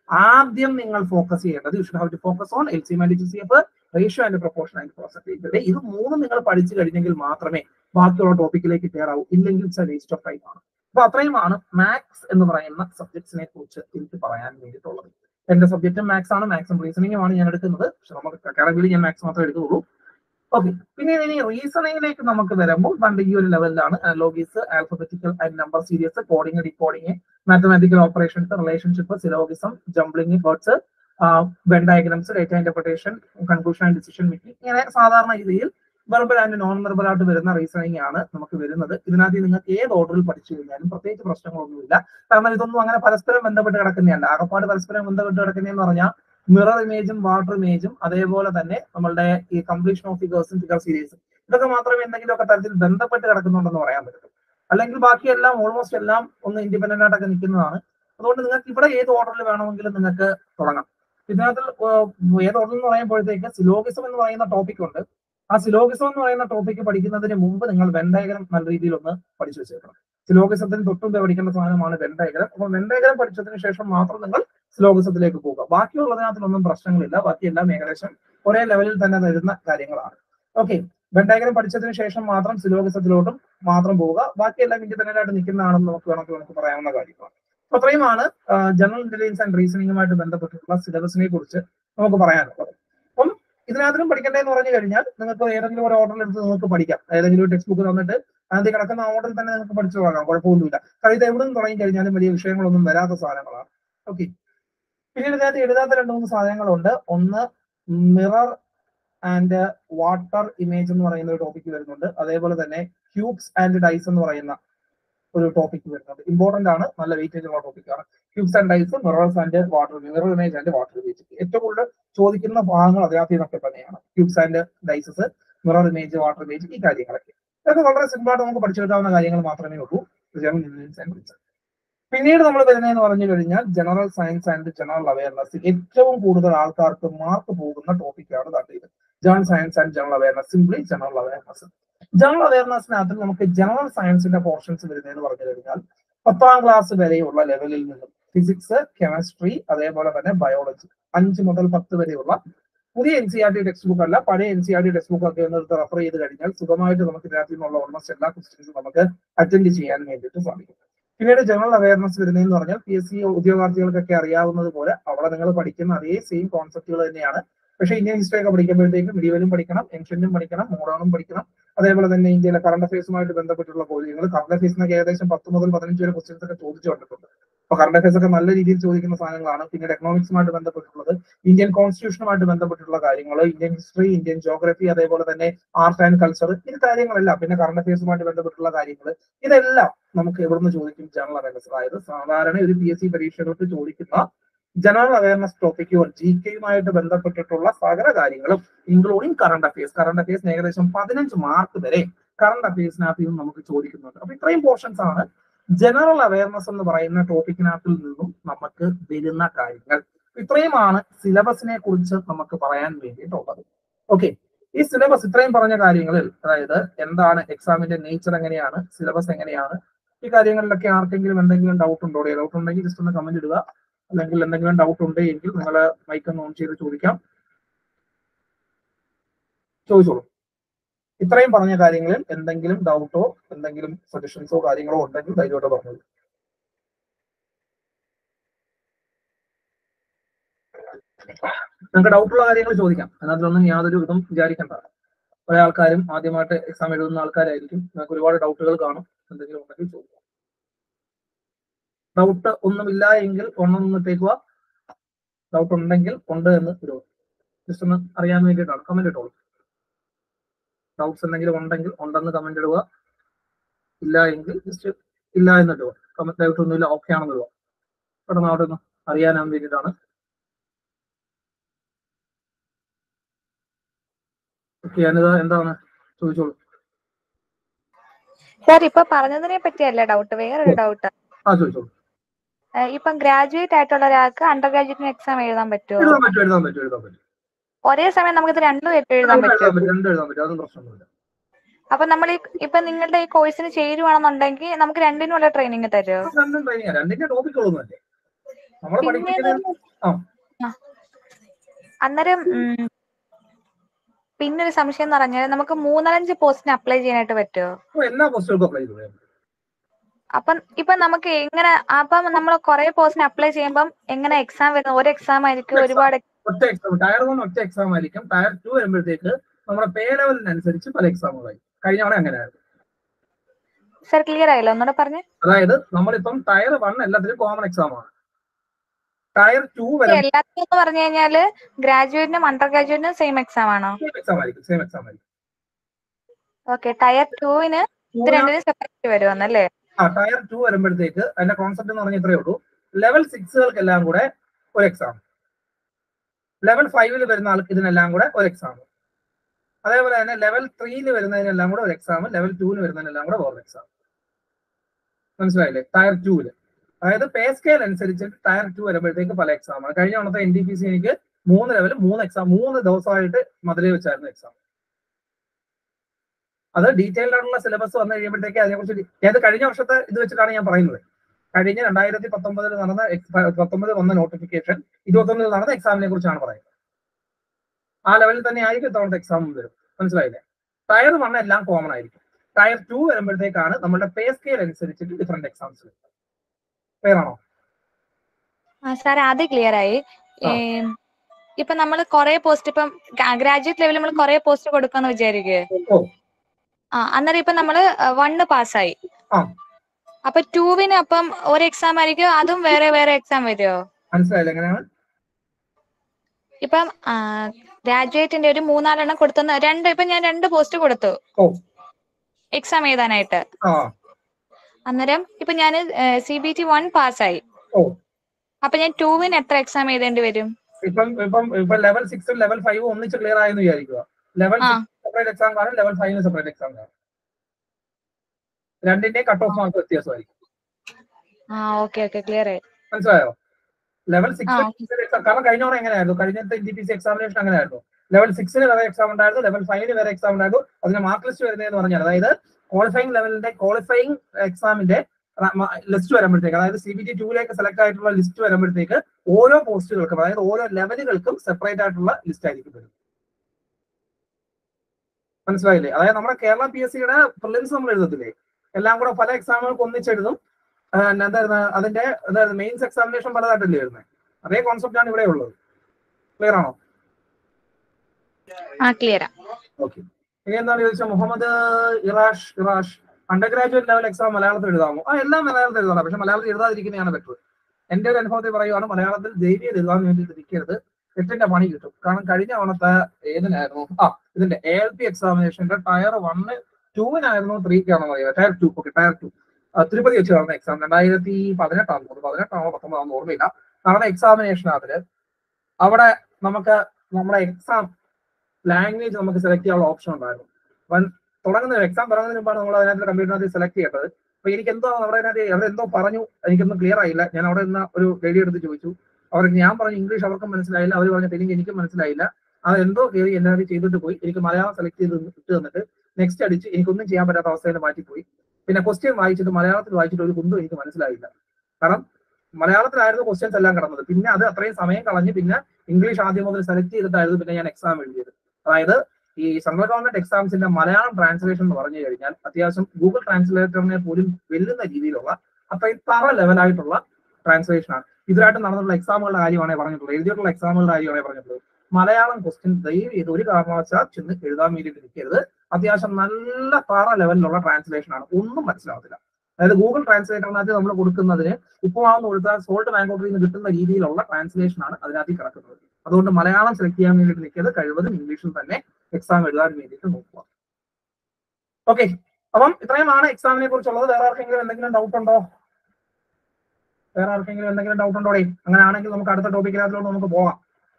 ആദ്യം നിങ്ങൾ ഫോക്കസ് ചെയ്യേണ്ടത് you should have to focus on L C M and H C F ratio and proportion and percentage ഇത് മൂന്ന് നിങ്ങൾ പഠിച്ചു കഴിഞ്ഞെങ്കിൽ മാത്രമേ ബാക്കിയുള്ള ടോപ്പിക്കിലേക്ക് കയറാവൂ ഇല്ലെങ്കിൽ it's a waste of time ആണ് അപ്പൊ അത്രയുമാണ് മാത്സ് എന്ന് പറയുന്ന സബ്ജക്ട്സിനെ കുറിച്ച് എനിക്ക് പറയാൻ വേണ്ടിയിട്ടുള്ളത് എന്റെ സബ്ജക്റ്റും മാത്സ് ആണ് മാത്സും റീസണിങ്ങും ആണ് ഞാൻ എടുക്കുന്നത് പക്ഷെ നമുക്ക് അക്കാഡമിയിൽ ഞാൻ മാത്സ് മാത്രമേ എടുക്കുള്ളൂ ഓക്കെ പിന്നെ ഇനി റീസണിങ്ങിലേക്ക് നമുക്ക് വരുമ്പോൾ പണ്ട് ഈ ഒരു ലെവലിലാണ് logics alphabetical and number series coding decoding mathematical operations relationship syllogism jumbling words Venn diagrams data interpretation conclusion and decision making ഇങ്ങനെ സാധാരണ രീതിയിൽ വെർബൽ ആൻഡ് നോൺ വെർബൽ ആയിട്ട് വരുന്ന റീസണിങ് ആണ് നമുക്ക് വരുന്നത് ഇതിനകത്ത് നിങ്ങൾക്ക് ഏത് ഓർഡറിൽ പഠിച്ചു കഴിഞ്ഞാലും പ്രത്യേകിച്ച് പ്രശ്നങ്ങളൊന്നുമില്ല കാരണം ഇതൊന്നും അങ്ങനെ പരസ്പരം ബന്ധപ്പെട്ട് കിടക്കുന്നതല്ല ആകപ്പാട് പരസ്പരം ബന്ധപ്പെട്ട് കിടക്കുന്നതെന്ന് പറഞ്ഞാൽ മിറർ ഇമേജും വാട്ടർ ഇമേജും അതേപോലെ തന്നെ നമ്മളുടെ ഈ കംപ്ലീഷൻ ഓഫ് ഫിഗേഴ്സും ഫിഗർ സീരീസും ഇതൊക്കെ മാത്രമേ എന്തെങ്കിലുമൊക്കെ തരത്തിൽ ബന്ധപ്പെട്ട് കിടക്കുന്നുണ്ടെന്ന് പറയാൻ പറ്റൂ അല്ലെങ്കിൽ ബാക്കിയെല്ലാം ഓൾമോസ്റ്റ് എല്ലാം ഒന്ന് ഇൻഡിപെൻഡന്റ് ആയിട്ടൊക്കെ നിൽക്കുന്നതാണ് അതുകൊണ്ട് നിങ്ങൾക്ക് ഇവിടെ ഏത് ഓർഡറിൽ വേണമെങ്കിലും നിങ്ങൾക്ക് തുടങ്ങാം ഇതിനകത്ത് ഏത് ഓർഡർ എന്ന് പറയുമ്പോഴത്തേക്ക് സിലോഗിസം എന്ന് പറയുന്ന ടോപ്പിക് ഉണ്ട് ആ സിലോഗിസം എന്ന് പറയുന്ന ടോപ്പിക്ക് പഠിക്കുന്നതിന് മുമ്പ് നിങ്ങൾ വെൻ ഡയഗ്രം നല്ല രീതിയിൽ ഒന്ന് പഠിച്ചു വെച്ചേക്കണം സിലോഗിസത്തിന് തൊട്ടുമ്പേ പഠിക്കേണ്ട സാധനമാണ് വെൻ ഡയഗ്രം അപ്പോൾ വെൻ ഡയഗ്രം പഠിച്ചതിന് ശേഷം മാത്രം നിങ്ങൾ സിലോഗിസത്തിലേക്ക് പോകുക ബാക്കിയുള്ളതിനകത്തൊന്നും പ്രശ്നങ്ങളില്ല ബാക്കിയെല്ലാം ഏകദേശം ഒരേ ലെവലിൽ തന്നെ വരുന്ന കാര്യങ്ങളാണ് ഓക്കെ വെൻ ഡയഗ്രം പഠിച്ചതിന് ശേഷം മാത്രം സിലോഗിസത്തിലോട്ടും മാത്രം പോവുക ബാക്കിയെല്ലാം ഇൻഡിപെൻഡന്റ് ആയിട്ട് നിൽക്കുന്നതാണെന്ന് നമുക്ക് വേണമെങ്കിൽ നമുക്ക് പറയാവുന്ന കാര്യങ്ങളാണ് അപ്പൊ അത്രയുമാണ് ജനറൽ ഇന്റലിജൻസ് ആൻഡ് റീസണിങ്ങുമായിട്ട് ബന്ധപ്പെട്ടിട്ടുള്ള സിലബസിനെ കുറിച്ച് നമുക്ക് പറയാനുള്ളത് അപ്പം ഇതിനകത്തിലും പഠിക്കേണ്ടതെന്ന് പറഞ്ഞു കഴിഞ്ഞാൽ നിങ്ങൾക്ക് ഏതെങ്കിലും ഒരു ഓർഡറിൽ എടുത്ത് നിങ്ങൾക്ക് പഠിക്കാം ഏതെങ്കിലും ഒരു ടെക്സ്റ്റ് ബുക്ക് തന്നിട്ട് അതിനകത്ത് കിടക്കുന്ന ഓർഡറിൽ തന്നെ നിങ്ങൾക്ക് പഠിച്ചു പോകാം കുഴപ്പമൊന്നുമില്ല കാരണം ഇത് എവിടെ നിന്ന് തുടങ്ങി കഴിഞ്ഞാലും വലിയ വിഷയങ്ങളൊന്നും വരാത്ത സാധനങ്ങളാണ് ഓക്കെ പിന്നീട് ഇതിനകത്ത് എഴുതാത്ത രണ്ട് മൂന്ന് സാധനങ്ങളുണ്ട് ഒന്ന് മിറർ ആൻഡ് വാട്ടർ ഇമേജ് എന്ന് പറയുന്ന ഒരു ടോപ്പിക് വരുന്നുണ്ട് അതേപോലെ തന്നെ ക്യൂബ്സ് ആൻഡ് ഡൈസ് എന്ന് പറയുന്ന ഒരു ടോപ്പിക് വരുന്നുണ്ട് ഇമ്പോർട്ടന്റ് ആണ് നല്ല വെയിറ്റേജ് ഉള്ള ടോപ്പിക്കാണ് cubes and dice mirrors and water mirror image and water image ഏറ്റവും കൂടുതൽ ചോദിക്കുന്ന ഭാഗങ്ങൾ അതിനകത്ത് നിന്നൊക്കെ തന്നെയാണ് cubes and dices mirror image water image ഈ കാര്യങ്ങളൊക്കെ ഇതൊക്കെ വളരെ സിമ്പിൾ ആയിട്ട് നമുക്ക് പഠിച്ചെടുക്കാവുന്ന കാര്യങ്ങൾ മാത്രമേ ഉള്ളൂ ജനറൽ ഇന്റലിജൻസ് ആൻഡ് റീസൺ പിന്നീട് നമ്മൾ വരുന്നതെന്ന് പറഞ്ഞു കഴിഞ്ഞാൽ general science and general awareness ഏറ്റവും കൂടുതൽ ആൾക്കാർക്ക് മാർക്ക് പോകുന്ന ടോപ്പിക്കാണ് തട്ടിയത് general science and general awareness simply general awareness general അവയർനെസ്സിനകത്ത് നമുക്ക് ജനറൽ സയൻസിന്റെ പോർഷൻസ് വരുന്നതെന്ന് പറഞ്ഞു കഴിഞ്ഞാൽ പത്താം ക്ലാസ് വരെയുള്ള ലെവലിൽ നിന്നും ഫിസിക്സ് കെമിസ്ട്രി അതേപോലെ തന്നെ ബയോളജി അഞ്ച് മുതൽ പത്ത് വരെയുള്ള പുതിയ N C R T text book അല്ല പഴയ N C R T text book ഒക്കെ ഒന്ന് റെഫർ ചെയ്ത് കഴിഞ്ഞാൽ സുഖമായിട്ട് നമുക്ക് ഇതിനകത്ത് നിന്നുള്ള ഓൾമോസ്റ്റ് എല്ലാ ക്വസ്റ്റ്യൻസും നമുക്ക് അറ്റൻഡ് ചെയ്യാൻ വേണ്ടിയിട്ട് സാധിക്കും പിന്നീട് ജനറൽ അവയർനെസ് വരുന്നതെന്ന് പറഞ്ഞാൽ പി എസ് സി ഉദ്യോഗാർത്ഥികൾക്കൊക്കെ അറിയാവുന്നത് പോലെ അവിടെ നിങ്ങൾ പഠിക്കുന്ന അതേ സെയിം കോൺസെപ്റ്റുകൾ തന്നെയാണ് പക്ഷേ ഇന്ത്യൻ ഹിസ്റ്ററി ഒക്കെ പഠിക്കുമ്പോഴത്തേക്കും മിഡീവലും പഠിക്കണം ഏൻഷ്യന്റും പഠിക്കണം മോഡേണും പഠിക്കണം അതേപോലെ തന്നെ ഇന്ത്യയിലെ കറണ്ട് അഫയേഴ്സുമായിട്ട് ബന്ധപ്പെട്ടുള്ള ചോദ്യങ്ങൾ കറണ്ട് അഫയേഴ്സിനൊക്കെ ഏകദേശം പത്ത് മുതൽ പതിനഞ്ച് വരെ ക്വസ്റ്റ്യൻസ് ഒക്കെ ചോദിച്ചു കണ്ടിട്ടുണ്ട് അപ്പൊ കറണ്ട് അഫയേഴ്സ് ഒക്കെ നല്ല രീതിയിൽ ചോദിക്കുന്ന സാധനങ്ങളാണ് പിന്നീട് എക്കണോമിക്സുമായിട്ട് ബന്ധപ്പെട്ടിട്ടുള്ളത് ഇന്ത്യൻ കോൺസ്റ്റിറ്റ്യൂഷനുമായിട്ട് ബന്ധപ്പെട്ടുള്ള കാര്യങ്ങൾ ഇന്ത്യൻ ഹിസ്റ്ററി ഇന്ത്യൻ ജോഗ്രഫി അതേപോലെ തന്നെ ആർട്ട് ആൻഡ് കൾച്ചർ ഇത് കാര്യങ്ങളെല്ലാം പിന്നെ കറണ്ട് അഫയേഴ്സുമായിട്ട് ബന്ധപ്പെട്ടുള്ള കാര്യങ്ങൾ ഇതെല്ലാം നമുക്ക് എവിടുന്ന് ചോദിക്കും ജനറൽ അവയർനെസ് അതായത് സാധാരണ ഒരു പി എസ് സി പരീക്ഷകൾക്ക് ചോദിക്കുന്ന ജനറൽ അവയർനെസ് ടോപ്പിക്കുകൾ ജി കെയുമായിട്ട് ബന്ധപ്പെട്ടിട്ടുള്ള സകല കാര്യങ്ങളും including current affairs current affairs ഏകദേശം പതിനഞ്ച് മാർക്ക് വരെ കറണ്ട് അഫയേഴ്സിനകത്ത് നിന്നും നമുക്ക് ചോദിക്കുന്നുണ്ട് അപ്പൊ ഇത്രയും പോർഷൻസ് ആണ് ജനറൽ അവയർനെസ് എന്ന് പറയുന്ന ടോപ്പിക്കിനകത്തിൽ നിന്നും നമുക്ക് വരുന്ന കാര്യങ്ങൾ ഇത്രയുമാണ് സിലബസിനെ കുറിച്ച് നമുക്ക് പറയാൻ വേണ്ടിയിട്ടുള്ളത് ഓക്കെ ഈ സിലബസ് ഇത്രയും പറഞ്ഞ കാര്യങ്ങളിൽ അതായത് എന്താണ് എക്സാമിന്റെ നേച്ചർ എങ്ങനെയാണ് സിലബസ് എങ്ങനെയാണ് ഈ കാര്യങ്ങളിലൊക്കെ ആർക്കെങ്കിലും എന്തെങ്കിലും ഡൗട്ട് ഉണ്ടോ ഡൗട്ട് ഉണ്ടെങ്കിൽ ജസ്റ്റ് ഒന്ന് കമന്റ് ഇടുക അല്ലെങ്കിൽ എന്തെങ്കിലും ഡൗട്ട് ഉണ്ട് എങ്കിൽ നിങ്ങൾ മൈക്ക് ഒന്ന് ഓൺ ചെയ്ത് ചോദിക്കാം ചോദിച്ചോളൂ ഇത്രയും പറഞ്ഞ കാര്യങ്ങളിൽ എന്തെങ്കിലും ഡൗട്ടോ എന്തെങ്കിലും സജഷൻസോ കാര്യങ്ങളോ ഉണ്ടെങ്കിൽ ധൈര്യമായിട്ട് പറഞ്ഞോളൂ നിങ്ങൾക്ക് ഡൗട്ടുള്ള കാര്യങ്ങൾ ചോദിക്കാം അതിനകത്തൊന്നും യാതൊരു വിധം വിചാരിക്കേണ്ട പല ആൾക്കാരും ആദ്യമായിട്ട് എക്സാം എഴുതുന്ന ആൾക്കാരായിരിക്കും നിങ്ങൾക്ക് ഒരുപാട് ഡൗട്ടുകൾ കാണും എന്തെങ്കിലും ഉണ്ടെങ്കിൽ ചോദിക്കാം ഡൗട്ട് ഒന്നുമില്ല എങ്കിൽ ഒന്നൊന്ന് ഇട്ടേക്കുക ഡൗട്ട് ഉണ്ടെങ്കിൽ ഉണ്ട് എന്ന് ഇടുക ജസ്റ്റ് ഒന്ന് അറിയാൻ വേണ്ടിയിട്ടാണ് കമന്റ് ഇട്ടോളൂ ഡൗട്ട്സ് എന്തെങ്കിലും ഉണ്ടെങ്കിൽ ഉണ്ടെന്ന് കമന്റ് ഇടുക ഇല്ല എങ്കിൽ ജസ്റ്റ് ഇല്ല എന്ന് ഇടുക കമന്റ് ഡൗട്ട് ഒന്നുമില്ല ഓക്കെ ആണെന്ന് ഇടുക പെട്ടെന്ന് അവിടെ ഒന്ന് അറിയാനാൻ വേണ്ടിയിട്ടാണ് ഓക്കെ അനിത എന്താണ് ചോദിച്ചോളൂ സാർ ഇപ്പൊ പറഞ്ഞതിനെ പറ്റിയല്ല ഡൗട്ട് വേറൊരു ഡൗട്ട് ആ ചോദിച്ചോളൂ ഇപ്പം ഗ്രാജുവേറ്റ് ആയിട്ടുള്ള ഒരാൾക്ക് അണ്ടർ ഗ്രാജുവേറ്റിന് എക്സാം എഴുതാൻ പറ്റുമോ എഴുതാൻ പറ്റും എഴുതാൻ പറ്റും എഴുതാൻ പറ്റും ഒരേ സമയം നമുക്ക് ഇത് രണ്ടും എഴുതാൻ രണ്ടും പറ്റുമോ എഴുതാൻ പറ്റും രണ്ടും എഴുതാൻ പറ്റും അതൊന്നും പ്രശ്നമൊന്നുമില്ല അപ്പൊ നമ്മൾ ഈ ഇപ്പൊ നിങ്ങളുടെ ഈ കോഴ്സിന് ചേരുവാണെന്നുണ്ടെങ്കിൽ നമുക്ക് രണ്ടിനുള്ള ട്രെയിനിങ് തരുമോ രണ്ടും ട്രെയിനിങ് രണ്ടിന്റെ ടോപ്പിക്കുകളൊന്നുമല്ലേ നമ്മൾ പിന്നെ പഠിപ്പിക്കുന്നത് ആ. ആ. അന്നേരം ഉം, പിന്നൊരു സംശയം എന്ന് പറഞ്ഞാൽ നമുക്ക് മൂന്നാലഞ്ച് പോസ്റ്റിന് അപ്ലൈ ചെയ്യാനായിട്ട് പറ്റുമോ ഇപ്പൊ എല്ലാ പോസ്റ്റുകൾക്കും അപ്ലൈ ചെയ്തു അപ്പം ഇപ്പൊ നമുക്ക് എങ്ങനെ അപ്പം നമ്മൾ കുറെ പോസ്റ്റിന് അപ്ലൈ ചെയ്യുമ്പം എങ്ങനെ എക്സാം വരുന്നത് ഒരു എക്സാം ആയിരിക്കും ഒരുപാട് ഒറ്റ എക്സാം ടയർ വൺ ഒറ്റ എക്സാം ആയിരിക്കും ടയർ ടു വരുമ്പോഴത്തേക്ക് നമ്മുടെ പേ ലെവലിനനുസരിച്ച് പല എക്സാമുകളായി കഴിഞ്ഞ തവണ അങ്ങനെയായിരുന്നു സർ ക്ലിയർ ആയില്ല ഒന്നുകൂടെ പറഞ്ഞേ അതായത് നമ്മളിപ്പം ടയർ വൺ എല്ലാത്തിനും കോമൺ എക്സാം ആണ് ടയർ ടു വരെ എല്ലാത്തിനും എന്ന് പറഞ്ഞു കഴിഞ്ഞാല് ഗ്രാജുവേറ്റിനും അണ്ടർ ഗ്രാജുവേറ്റിനും സെയിം എക്സാം ആണോ സെയിം എക്സാം ആയിരിക്കും സെയിം എക്സാം ആയിരിക്കും ഓക്കെ ടയർ ടുവിന് ഇത് രണ്ടിനും സെപ്പറേറ്റ് വരുമെന്നല്ലേ ആ ടയർ ടു വരുമ്പോഴത്തേക്ക് അതിന്റെ കോൺസെപ്റ്റ് എന്ന് പറഞ്ഞാൽ ഇത്രയേ ഉള്ളൂ ലെവൽ സിക്സുകൾക്കെല്ലാം കൂടെ ഒരു എക്സാം ലെവൽ ഫൈവിൽ വരുന്ന ആൾക്ക് ഇതിനെല്ലാം കൂടെ ഒരു എക്സാം അതേപോലെ തന്നെ ലെവൽ ത്രീയിൽ വരുന്നതിനെല്ലാം കൂടെ ഒരു എക്സാം ലെവൽ ടൂവിന് വരുന്നതിനെല്ലാം കൂടെ വേറൊരു എക്സാം മനസ്സിലായില്ലേ ടയർ ടൂവില് അതായത് പേ സ്കെയിൽ അനുസരിച്ച് ടയർ ടു വരുമ്പോഴത്തേക്ക് പല എക്സാമാണ് കഴിഞ്ഞ തവണത്തെ എൻ ഡി പി സി എനിക്ക് മൂന്ന് ലെവൽ മൂന്ന് എക്സാം മൂന്ന് ദിവസമായിട്ട് മധുരയിൽ വെച്ചായിരുന്നു എക്സാം അത് ഡീറ്റെയിൽഡ് ആയിട്ടുള്ള സിലബസ് വന്നു കഴിയുമ്പോഴത്തേക്ക് അതിനെക്കുറിച്ച് ഡി- ഏത് കഴിഞ്ഞ വർഷത്തെ ഇത് വെച്ചിട്ടാണ് ഞാൻ പറയുന്നത് കഴിഞ്ഞ രണ്ടായിരത്തി പത്തൊമ്പതിൽ നടന്ന ex- പത്തൊമ്പതിൽ വന്ന നോട്ടിഫിക്കേഷൻ ഇരുപത്തൊന്നിൽ നടന്ന എക്സാമിനെ കുറിച്ചാണ് പറയുന്നത് ആ ലെവലിൽ തന്നെ ആയിരിക്കും ഇത്തവണത്തെ എക്സാം വരും മനസ്സിലായില്ലേ ടയർ വൺ എല്ലാം കോമൺ ആയിരിക്കും ടയർ ടു വരുമ്പോഴത്തേക്കാണ് നമ്മുടെ പേ സ്കെയിൽ അനുസരിച്ചിട്ട് ഡിഫറെന്റ് എക്സാംസ് വരും ക്ലിയർ ആണോ സാർ ആദ്യം ക്ലിയർ ആയി ആ. ഏം, ഇപ്പൊ നമ്മൾ കുറെ പോസ്റ്റ് ഇപ്പം ഗ്രാജുവേറ്റ് ലെവലിൽ നമ്മൾ കുറെ പോസ്റ്റ് കൊടുക്കാന്ന് വിചാരിക്കുക ഓ ആ അന്നേരം ഇപ്പൊ നമ്മള് വണ്ണ് പാസ്സായി ആ. അപ്പൊ ടൂവിന് അപ്പം ഒരു എക്സാം ആയിരിക്കും അതും വേറെ വേറെ എക്സാം വരുമോ മനസ്സിലായില്ല എങ്ങനെയാണ് ഇപ്പം ഗ്രാജുവേറ്റിന്റെ ഒരു മൂന്നാലെണ്ണം കൊടുത്തെന്ന് രണ്ട് ഇപ്പൊ ഞാൻ രണ്ട് പോസ്റ്റ് കൊടുത്തു ഓ എക്സാം എഴുതാനായിട്ട് ആ അന്നേരം ഇപ്പൊ ഞാൻ സി ബി ടി വൺ പാസ്സായി ഓ അപ്പൊ ഞാൻ ടൂവിന് എത്ര എക്സാം എഴുതേണ്ടി വരും ഇപ്പം ഇപ്പം ഇപ്പൊ ലെവൽ സിക്സും ലെവൽ ഫൈവും ഒന്നിച്ച് ക്ലിയർ ആയെന്ന് വിചാരിക്കുക ലെവൽ ആ. സെപ്പറേറ്റ് എക്സാം കാണും ലെവൽ ഫൈവിന് സെപ്പറേറ്റ് എക്സാം കാണും രണ്ടിന്റെയും കട്ട് ഓഫ് മാർക്ക് വ്യത്യാസമായിരിക്കും ആ ഓക്കെ ഓക്കെ ക്ലിയർ ആയി മനസ്സിലായോ ലെവൽ ആ. സിക്സ് കാരണം കഴിഞ്ഞ തവണ എങ്ങനെയായിരുന്നു കഴിഞ്ഞത്തെ N D P C examination അങ്ങനെയായിരുന്നു ലെവൽ സിക്സിന് വേറെ എക്സാം ഉണ്ടായിരുന്നു ലെവൽ ഫൈവിന് വേറെ എക്സാം ഉണ്ടായിരുന്നു അതിന് മാർക്ക് ലിസ്റ്റ് വരുന്നതെന്ന് പറഞ്ഞാൽ അതായത് ക്വാളിഫയിങ് ലെവലിന്റെ ക്വാളിഫയിങ് എക്സാമിന്റെ ലിസ്റ്റ് വരുമ്പോഴത്തേക്ക് അതായത് സി ബി ടി ടൂലേക്ക് സെലക്ട് ആയിട്ടുള്ള ലിസ്റ്റ് വരുമ്പോഴത്തേക്ക് ഓരോ പോസ്റ്റുകൾക്കും അതായത് ഓരോ ലെവലുകൾക്കും സെപ്പറേറ്റ് ആയിട്ടുള്ള ലിസ്റ്റ് ആയിരിക്കും വരുന്നത് മനസ്സിലായില്ലേ അതായത് നമ്മുടെ കേരള പി എസ് സിയുടെ പ്രിലിംസ് നമ്മൾ എഴുതത്തില്ലേ എല്ലാം കൂടെ പല എക്സാമുകൾക്ക് ഒന്നിച്ചെഴുതും ആ, എന്തായിരുന്നു അതിന്റെ അതായത് മെയിൻസ് എക്സാമിനേഷൻ പലതായിട്ടല്ലേ വരുന്നത് അതേ കോൺസെപ്റ്റ് ആണ് ഇവിടെ ഉള്ളത് ക്ലിയർ ആണോ ആ ക്ലിയർ ഓക്കെ ഇനി എന്താണ് ചോദിച്ചാൽ Muhammad Irash Irash under graduate level exam മലയാളത്തിൽ എഴുതാമോ ആ എല്ലാം മലയാളത്തിൽ എഴുതണം പക്ഷെ മലയാളത്തിൽ എഴുതാതിരിക്കുന്നതാണ് ബെറ്റർ എന്റെ ഒരു അനുഭവത്തിൽ പറയുവാണ് മലയാളത്തിൽ ധൈര്യം എഴുതാൻ വേണ്ടിയിട്ട് ഇരിക്കരുത് എട്ടിന്റെ പണി കിട്ടും കാരണം കഴിഞ്ഞ തവണത്തെ ഏതിനായിരുന്നു ആ ഇതിന്റെ എ എൽ പി എക്സാമിനേഷന്റെ ടയർ വണ്ണ് ടൂവിനായിരുന്നു ത്രീക്കാണോ അറിയാം tier two okay tier two Tirupati വെച്ച് നടന്ന എക്സാം രണ്ടായിരത്തി പതിനെട്ടാം തോന്നുന്നു പതിനെട്ടാണോ പത്തൊമ്പതാണെന്ന് ഓർമ്മയില്ല നടന്ന എക്സാമിനേഷനകത്തില് അവിടെ നമുക്ക് നമ്മുടെ എക്സാം ലാംഗ്വേജ് നമുക്ക് സെലക്ട് ചെയ്യാനുള്ള ഓപ്ഷൻ ഉണ്ടായിരുന്നു വൻ തുടങ്ങുന്ന എക്സാം തുടങ്ങുന്നതിന് മുമ്പാണ് നമ്മൾ അതിനകത്ത് കമ്പ്യൂട്ടറിനകത്ത് സെലക്ട് ചെയ്യേണ്ടത് അപ്പൊ എനിക്ക് എന്തോ അവിടെ അതിനകത്ത് അവിടെ എന്തോ പറഞ്ഞു എനിക്കൊന്നും ക്ലിയർ ആയില്ല ഞാൻ അവിടെ നിന്ന് ഒരു ലേഡി എടുത്ത് ചോദിച്ചു അവർക്ക് ഞാൻ പറഞ്ഞു ഇംഗ്ലീഷ് അവർക്കും മനസ്സിലായില്ല അവർ പറഞ്ഞ തെലുങ്ക് എനിക്കും മനസ്സിലായില്ല അത് എന്തോ കയറി എല്ലാവരും ചെയ്തിട്ട് പോയി എനിക്ക് മലയാളം സെലക്ട് ചെയ്ത് ഇട്ട് തന്നിട്ട് നെക്സ്റ്റ് അടിച്ച് എനിക്കൊന്നും ചെയ്യാൻ പറ്റാത്ത അവസ്ഥയിൽ മാറ്റിപ്പോയി പിന്നെ ക്വസ്റ്റ്യൻ വായിച്ചിട്ട് മലയാളത്തിൽ വായിച്ചിട്ട് ഒരു കുന്തും എനിക്ക് മനസ്സിലായില്ല കാരണം മലയാളത്തിലായിരുന്നു ക്വസ്റ്റ്യൻസ് എല്ലാം കിടന്നത് പിന്നെ അത് അത്രയും സമയം കളഞ്ഞ് പിന്നെ ഇംഗ്ലീഷ് ആദ്യം മുതൽ സെലക്ട് ചെയ്തിട്ടായിരുന്നു പിന്നെ ഞാൻ എക്സാം എഴുതിയത് അതായത് ഈ സെൻട്രൽ ഗവൺമെന്റ് എക്സാംസിന്റെ മലയാളം ട്രാൻസ്ലേഷൻ എന്ന് പറഞ്ഞു കഴിഞ്ഞാൽ അത്യാവശ്യം ഗൂഗിൾ ട്രാൻസ്ലേറ്ററിനെ പോലും വെല്ലുന്ന രീതിയിലുള്ള അത്രയും തറ ലെവലായിട്ടുള്ള ട്രാൻസ്ലേഷൻ ആണ് ഇതിലായിട്ട് നടന്നിട്ടുള്ള എക്സാമുകളുടെ കാര്യമാണ് പറഞ്ഞിട്ടുള്ളത് എഴുതിയിട്ടുള്ള എക്സാമുകളുടെ കാര്യമാണ് പറഞ്ഞിട്ടുള്ളത് മലയാളം ക്വസ്റ്റ്യൻ ദയവ് ചെയ്ത് ഒരു കാരണവശാൽ ചെന്ന് എഴുതാൻ വേണ്ടിയിട്ട് നിൽക്കരുത് അത്യാവശ്യം നല്ല തറ ലെവലിലുള്ള ട്രാൻസ്ലേഷൻ ആണ് ഒന്നും മനസ്സിലാവത്തില്ല അതായത് ഗൂഗിൾ ട്രാൻസ്ലേറ്ററിനകത്ത് നമ്മൾ കൊടുക്കുന്നതിന് ഉപ്പുമാവെന്ന് കൊടുത്താൽ സോൾട്ട് ബാങ്കോട്ടിൽ നിന്ന് കിട്ടുന്ന രീതിയിലുള്ള ട്രാൻസ്ലേഷൻ ആണ് അതിനകത്ത് കിടക്കുന്നത് അതുകൊണ്ട് മലയാളം സെലക്ട് ചെയ്യാൻ വേണ്ടിയിട്ട് നിൽക്കരുത് കഴിവതും ഇംഗ്ലീഷിൽ തന്നെ എക്സാം എഴുതാൻ വേണ്ടിയിട്ട് നോക്കുക ഓക്കെ അപ്പം ഇത്രയുമാണ് എക്സാമിനെ കുറിച്ചുള്ളത് വേറെ ആർക്കെങ്കിലും എന്തെങ്കിലും ഡൗട്ട് ഉണ്ടോ വേറെ ആർക്കെങ്കിലും എന്തെങ്കിലും ഡൗട്ട് ഉണ്ടോ അങ്ങനെയാണെങ്കിൽ നമുക്ക് അടുത്ത ടോപ്പിക്കിനകത്തോട്ട് നമുക്ക് പോകാം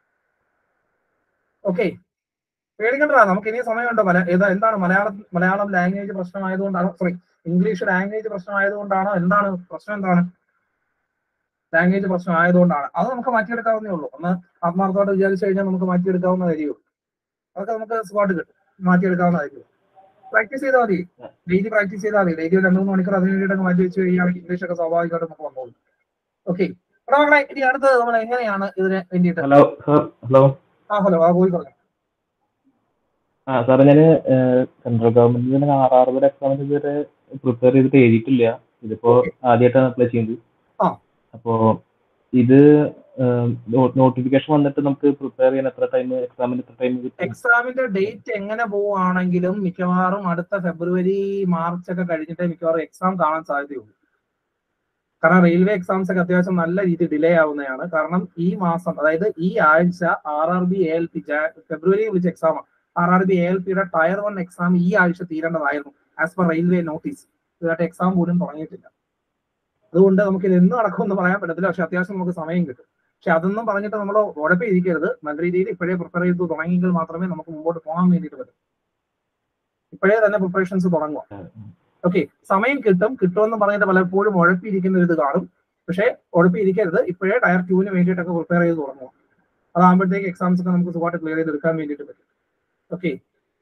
ഓക്കെ പേടിക്കണ്ടതാ നമുക്ക് ഇനി സമയമുണ്ട് മല ഏതാ എന്താണ് മലയാളം മലയാളം ലാംഗ്വേജ് പ്രശ്നമായതുകൊണ്ടാണോ സോറി ഇംഗ്ലീഷ് ലാംഗ്വേജ് പ്രശ്നമായതുകൊണ്ടാണോ എന്താണ് പ്രശ്നം എന്താണ് ലാംഗ്വേജ് പ്രശ്നം ആയതുകൊണ്ടാണ് അത് നമുക്ക് മാറ്റിയെടുക്കാവുന്നേ ഉള്ളൂ ഒന്ന് ആത്മാർത്ഥമായിട്ട് വിചാരിച്ചു കഴിഞ്ഞാൽ നമുക്ക് മാറ്റിയെടുക്കാവുന്ന കാര്യവും അതൊക്കെ നമുക്ക് സ്പോട്ട് കിട്ടും മാറ്റിയെടുക്കാവുന്ന കാര്യം പ്രാക്ടീസ് ചെയ്താൽ മതി ഡെയിലി പ്രാക്ടീസ് ചെയ്താൽ മതി ഡെയിലി രണ്ട് മൂന്ന് മണിക്കൂർ അതിന് വേണ്ടിയിട്ട് മാറ്റി വെച്ച് കഴിയുകയാണെങ്കിൽ ഇംഗ്ലീഷ് ഒക്കെ സ്വാഭാവികമായിട്ട് നമുക്ക് വന്നോളൂ ഓക്കെ എടാ മക്കളെ ഇനി അടുത്തത് നമ്മൾ എങ്ങനെയാണ് ഇതിന് വേണ്ടിയിട്ട് ഹലോ സാർ ഹലോ ആ ഹലോ ആ പോയി പറഞ്ഞു ആ സാറേ ഞാൻ സെൻട്രൽ ഗവൺമെന്റിന്റെ ആർ ആർ ബിയുടെ എക്സാമിന് ഇതുവരെ പ്രിപ്പയർ ചെയ്തിട്ട് എഴുതിയിട്ടില്ല ഇതിപ്പോ ആദ്യമായിട്ടാണ് അപ്ലൈ ചെയ്യുന്നത് ആ. അപ്പോ ഇത് നോട്ടിഫിക്കേഷൻ വന്നിട്ട് നമുക്ക് പ്രിപ്പയർ ചെയ്യാൻ എത്ര ടൈം എക്സാമിന് എത്ര ടൈം കിട്ടും എക്സാമിന്റെ ഡേറ്റ് എങ്ങനെ പോവുകയാണെങ്കിലും മിക്കവാറും അടുത്ത ഫെബ്രുവരി മാർച്ച് ഒക്കെ കഴിഞ്ഞിട്ടേ മിക്കവാറും എക്സാം കാണാൻ സാധ്യതയുള്ളൂ കാരണം റെയിൽവേ എക്സാംസ് ഒക്കെ അത്യാവശ്യം നല്ല രീതിയിൽ ഡിലേ ആവുന്നതാണ് കാരണം ഈ മാസം അതായത് ഈ ആഴ്ച R R B A L P ഫെബ്രുവരി വിളിച്ച exam R R B A L പിയുടെ ടയർ വൺ എക്സാം ഈ ആഴ്ച തീരേണ്ടതായിരുന്നു ആസ് പെർ റെയിൽവേ നോട്ടീസ് ഇതായിട്ട് എക്സാം പോലും തുടങ്ങിയിട്ടില്ല അതുകൊണ്ട് നമുക്ക് ഇത് എന്ന് നടക്കുമെന്ന് പറയാൻ പറ്റത്തില്ല പക്ഷെ അത്യാവശ്യം നമുക്ക് സമയം കിട്ടും പക്ഷെ അതൊന്നും പറഞ്ഞിട്ട് നമ്മൾ ഉഴപ്പിയിരിക്കരുത് നല്ല രീതിയിൽ ഇപ്പോഴേ പ്രിപ്പയർ ചെയ്ത് തുടങ്ങിയെങ്കിൽ മാത്രമേ നമുക്ക് മുമ്പോട്ട് പോകാൻ വേണ്ടിയിട്ട് പറ്റൂ ഇപ്പോഴേ തന്നെ പ്രിപ്പറേഷൻസ് തുടങ്ങുക ഓക്കെ സമയം കിട്ടും കിട്ടുമെന്ന് പറഞ്ഞിട്ട് പലപ്പോഴും ഉഴപ്പിയിരിക്കുന്ന ഒരു ഇത് കാണും പക്ഷേ ഉഴപ്പിയിരിക്കരുത് ഇപ്പോഴേ ടയർ ടൂവിന് വേണ്ടിയിട്ടൊക്കെ പ്രിപ്പയർ ചെയ്ത് തുടങ്ങുക അതാകുമ്പോഴത്തേക്ക് എക്സാംസ് ഒക്കെ നമുക്ക് സുഖമായിട്ട് ക്ലിയർ ചെയ്ത് എടുക്കാൻ വേണ്ടിയിട്ട് പറ്റും ഓക്കെ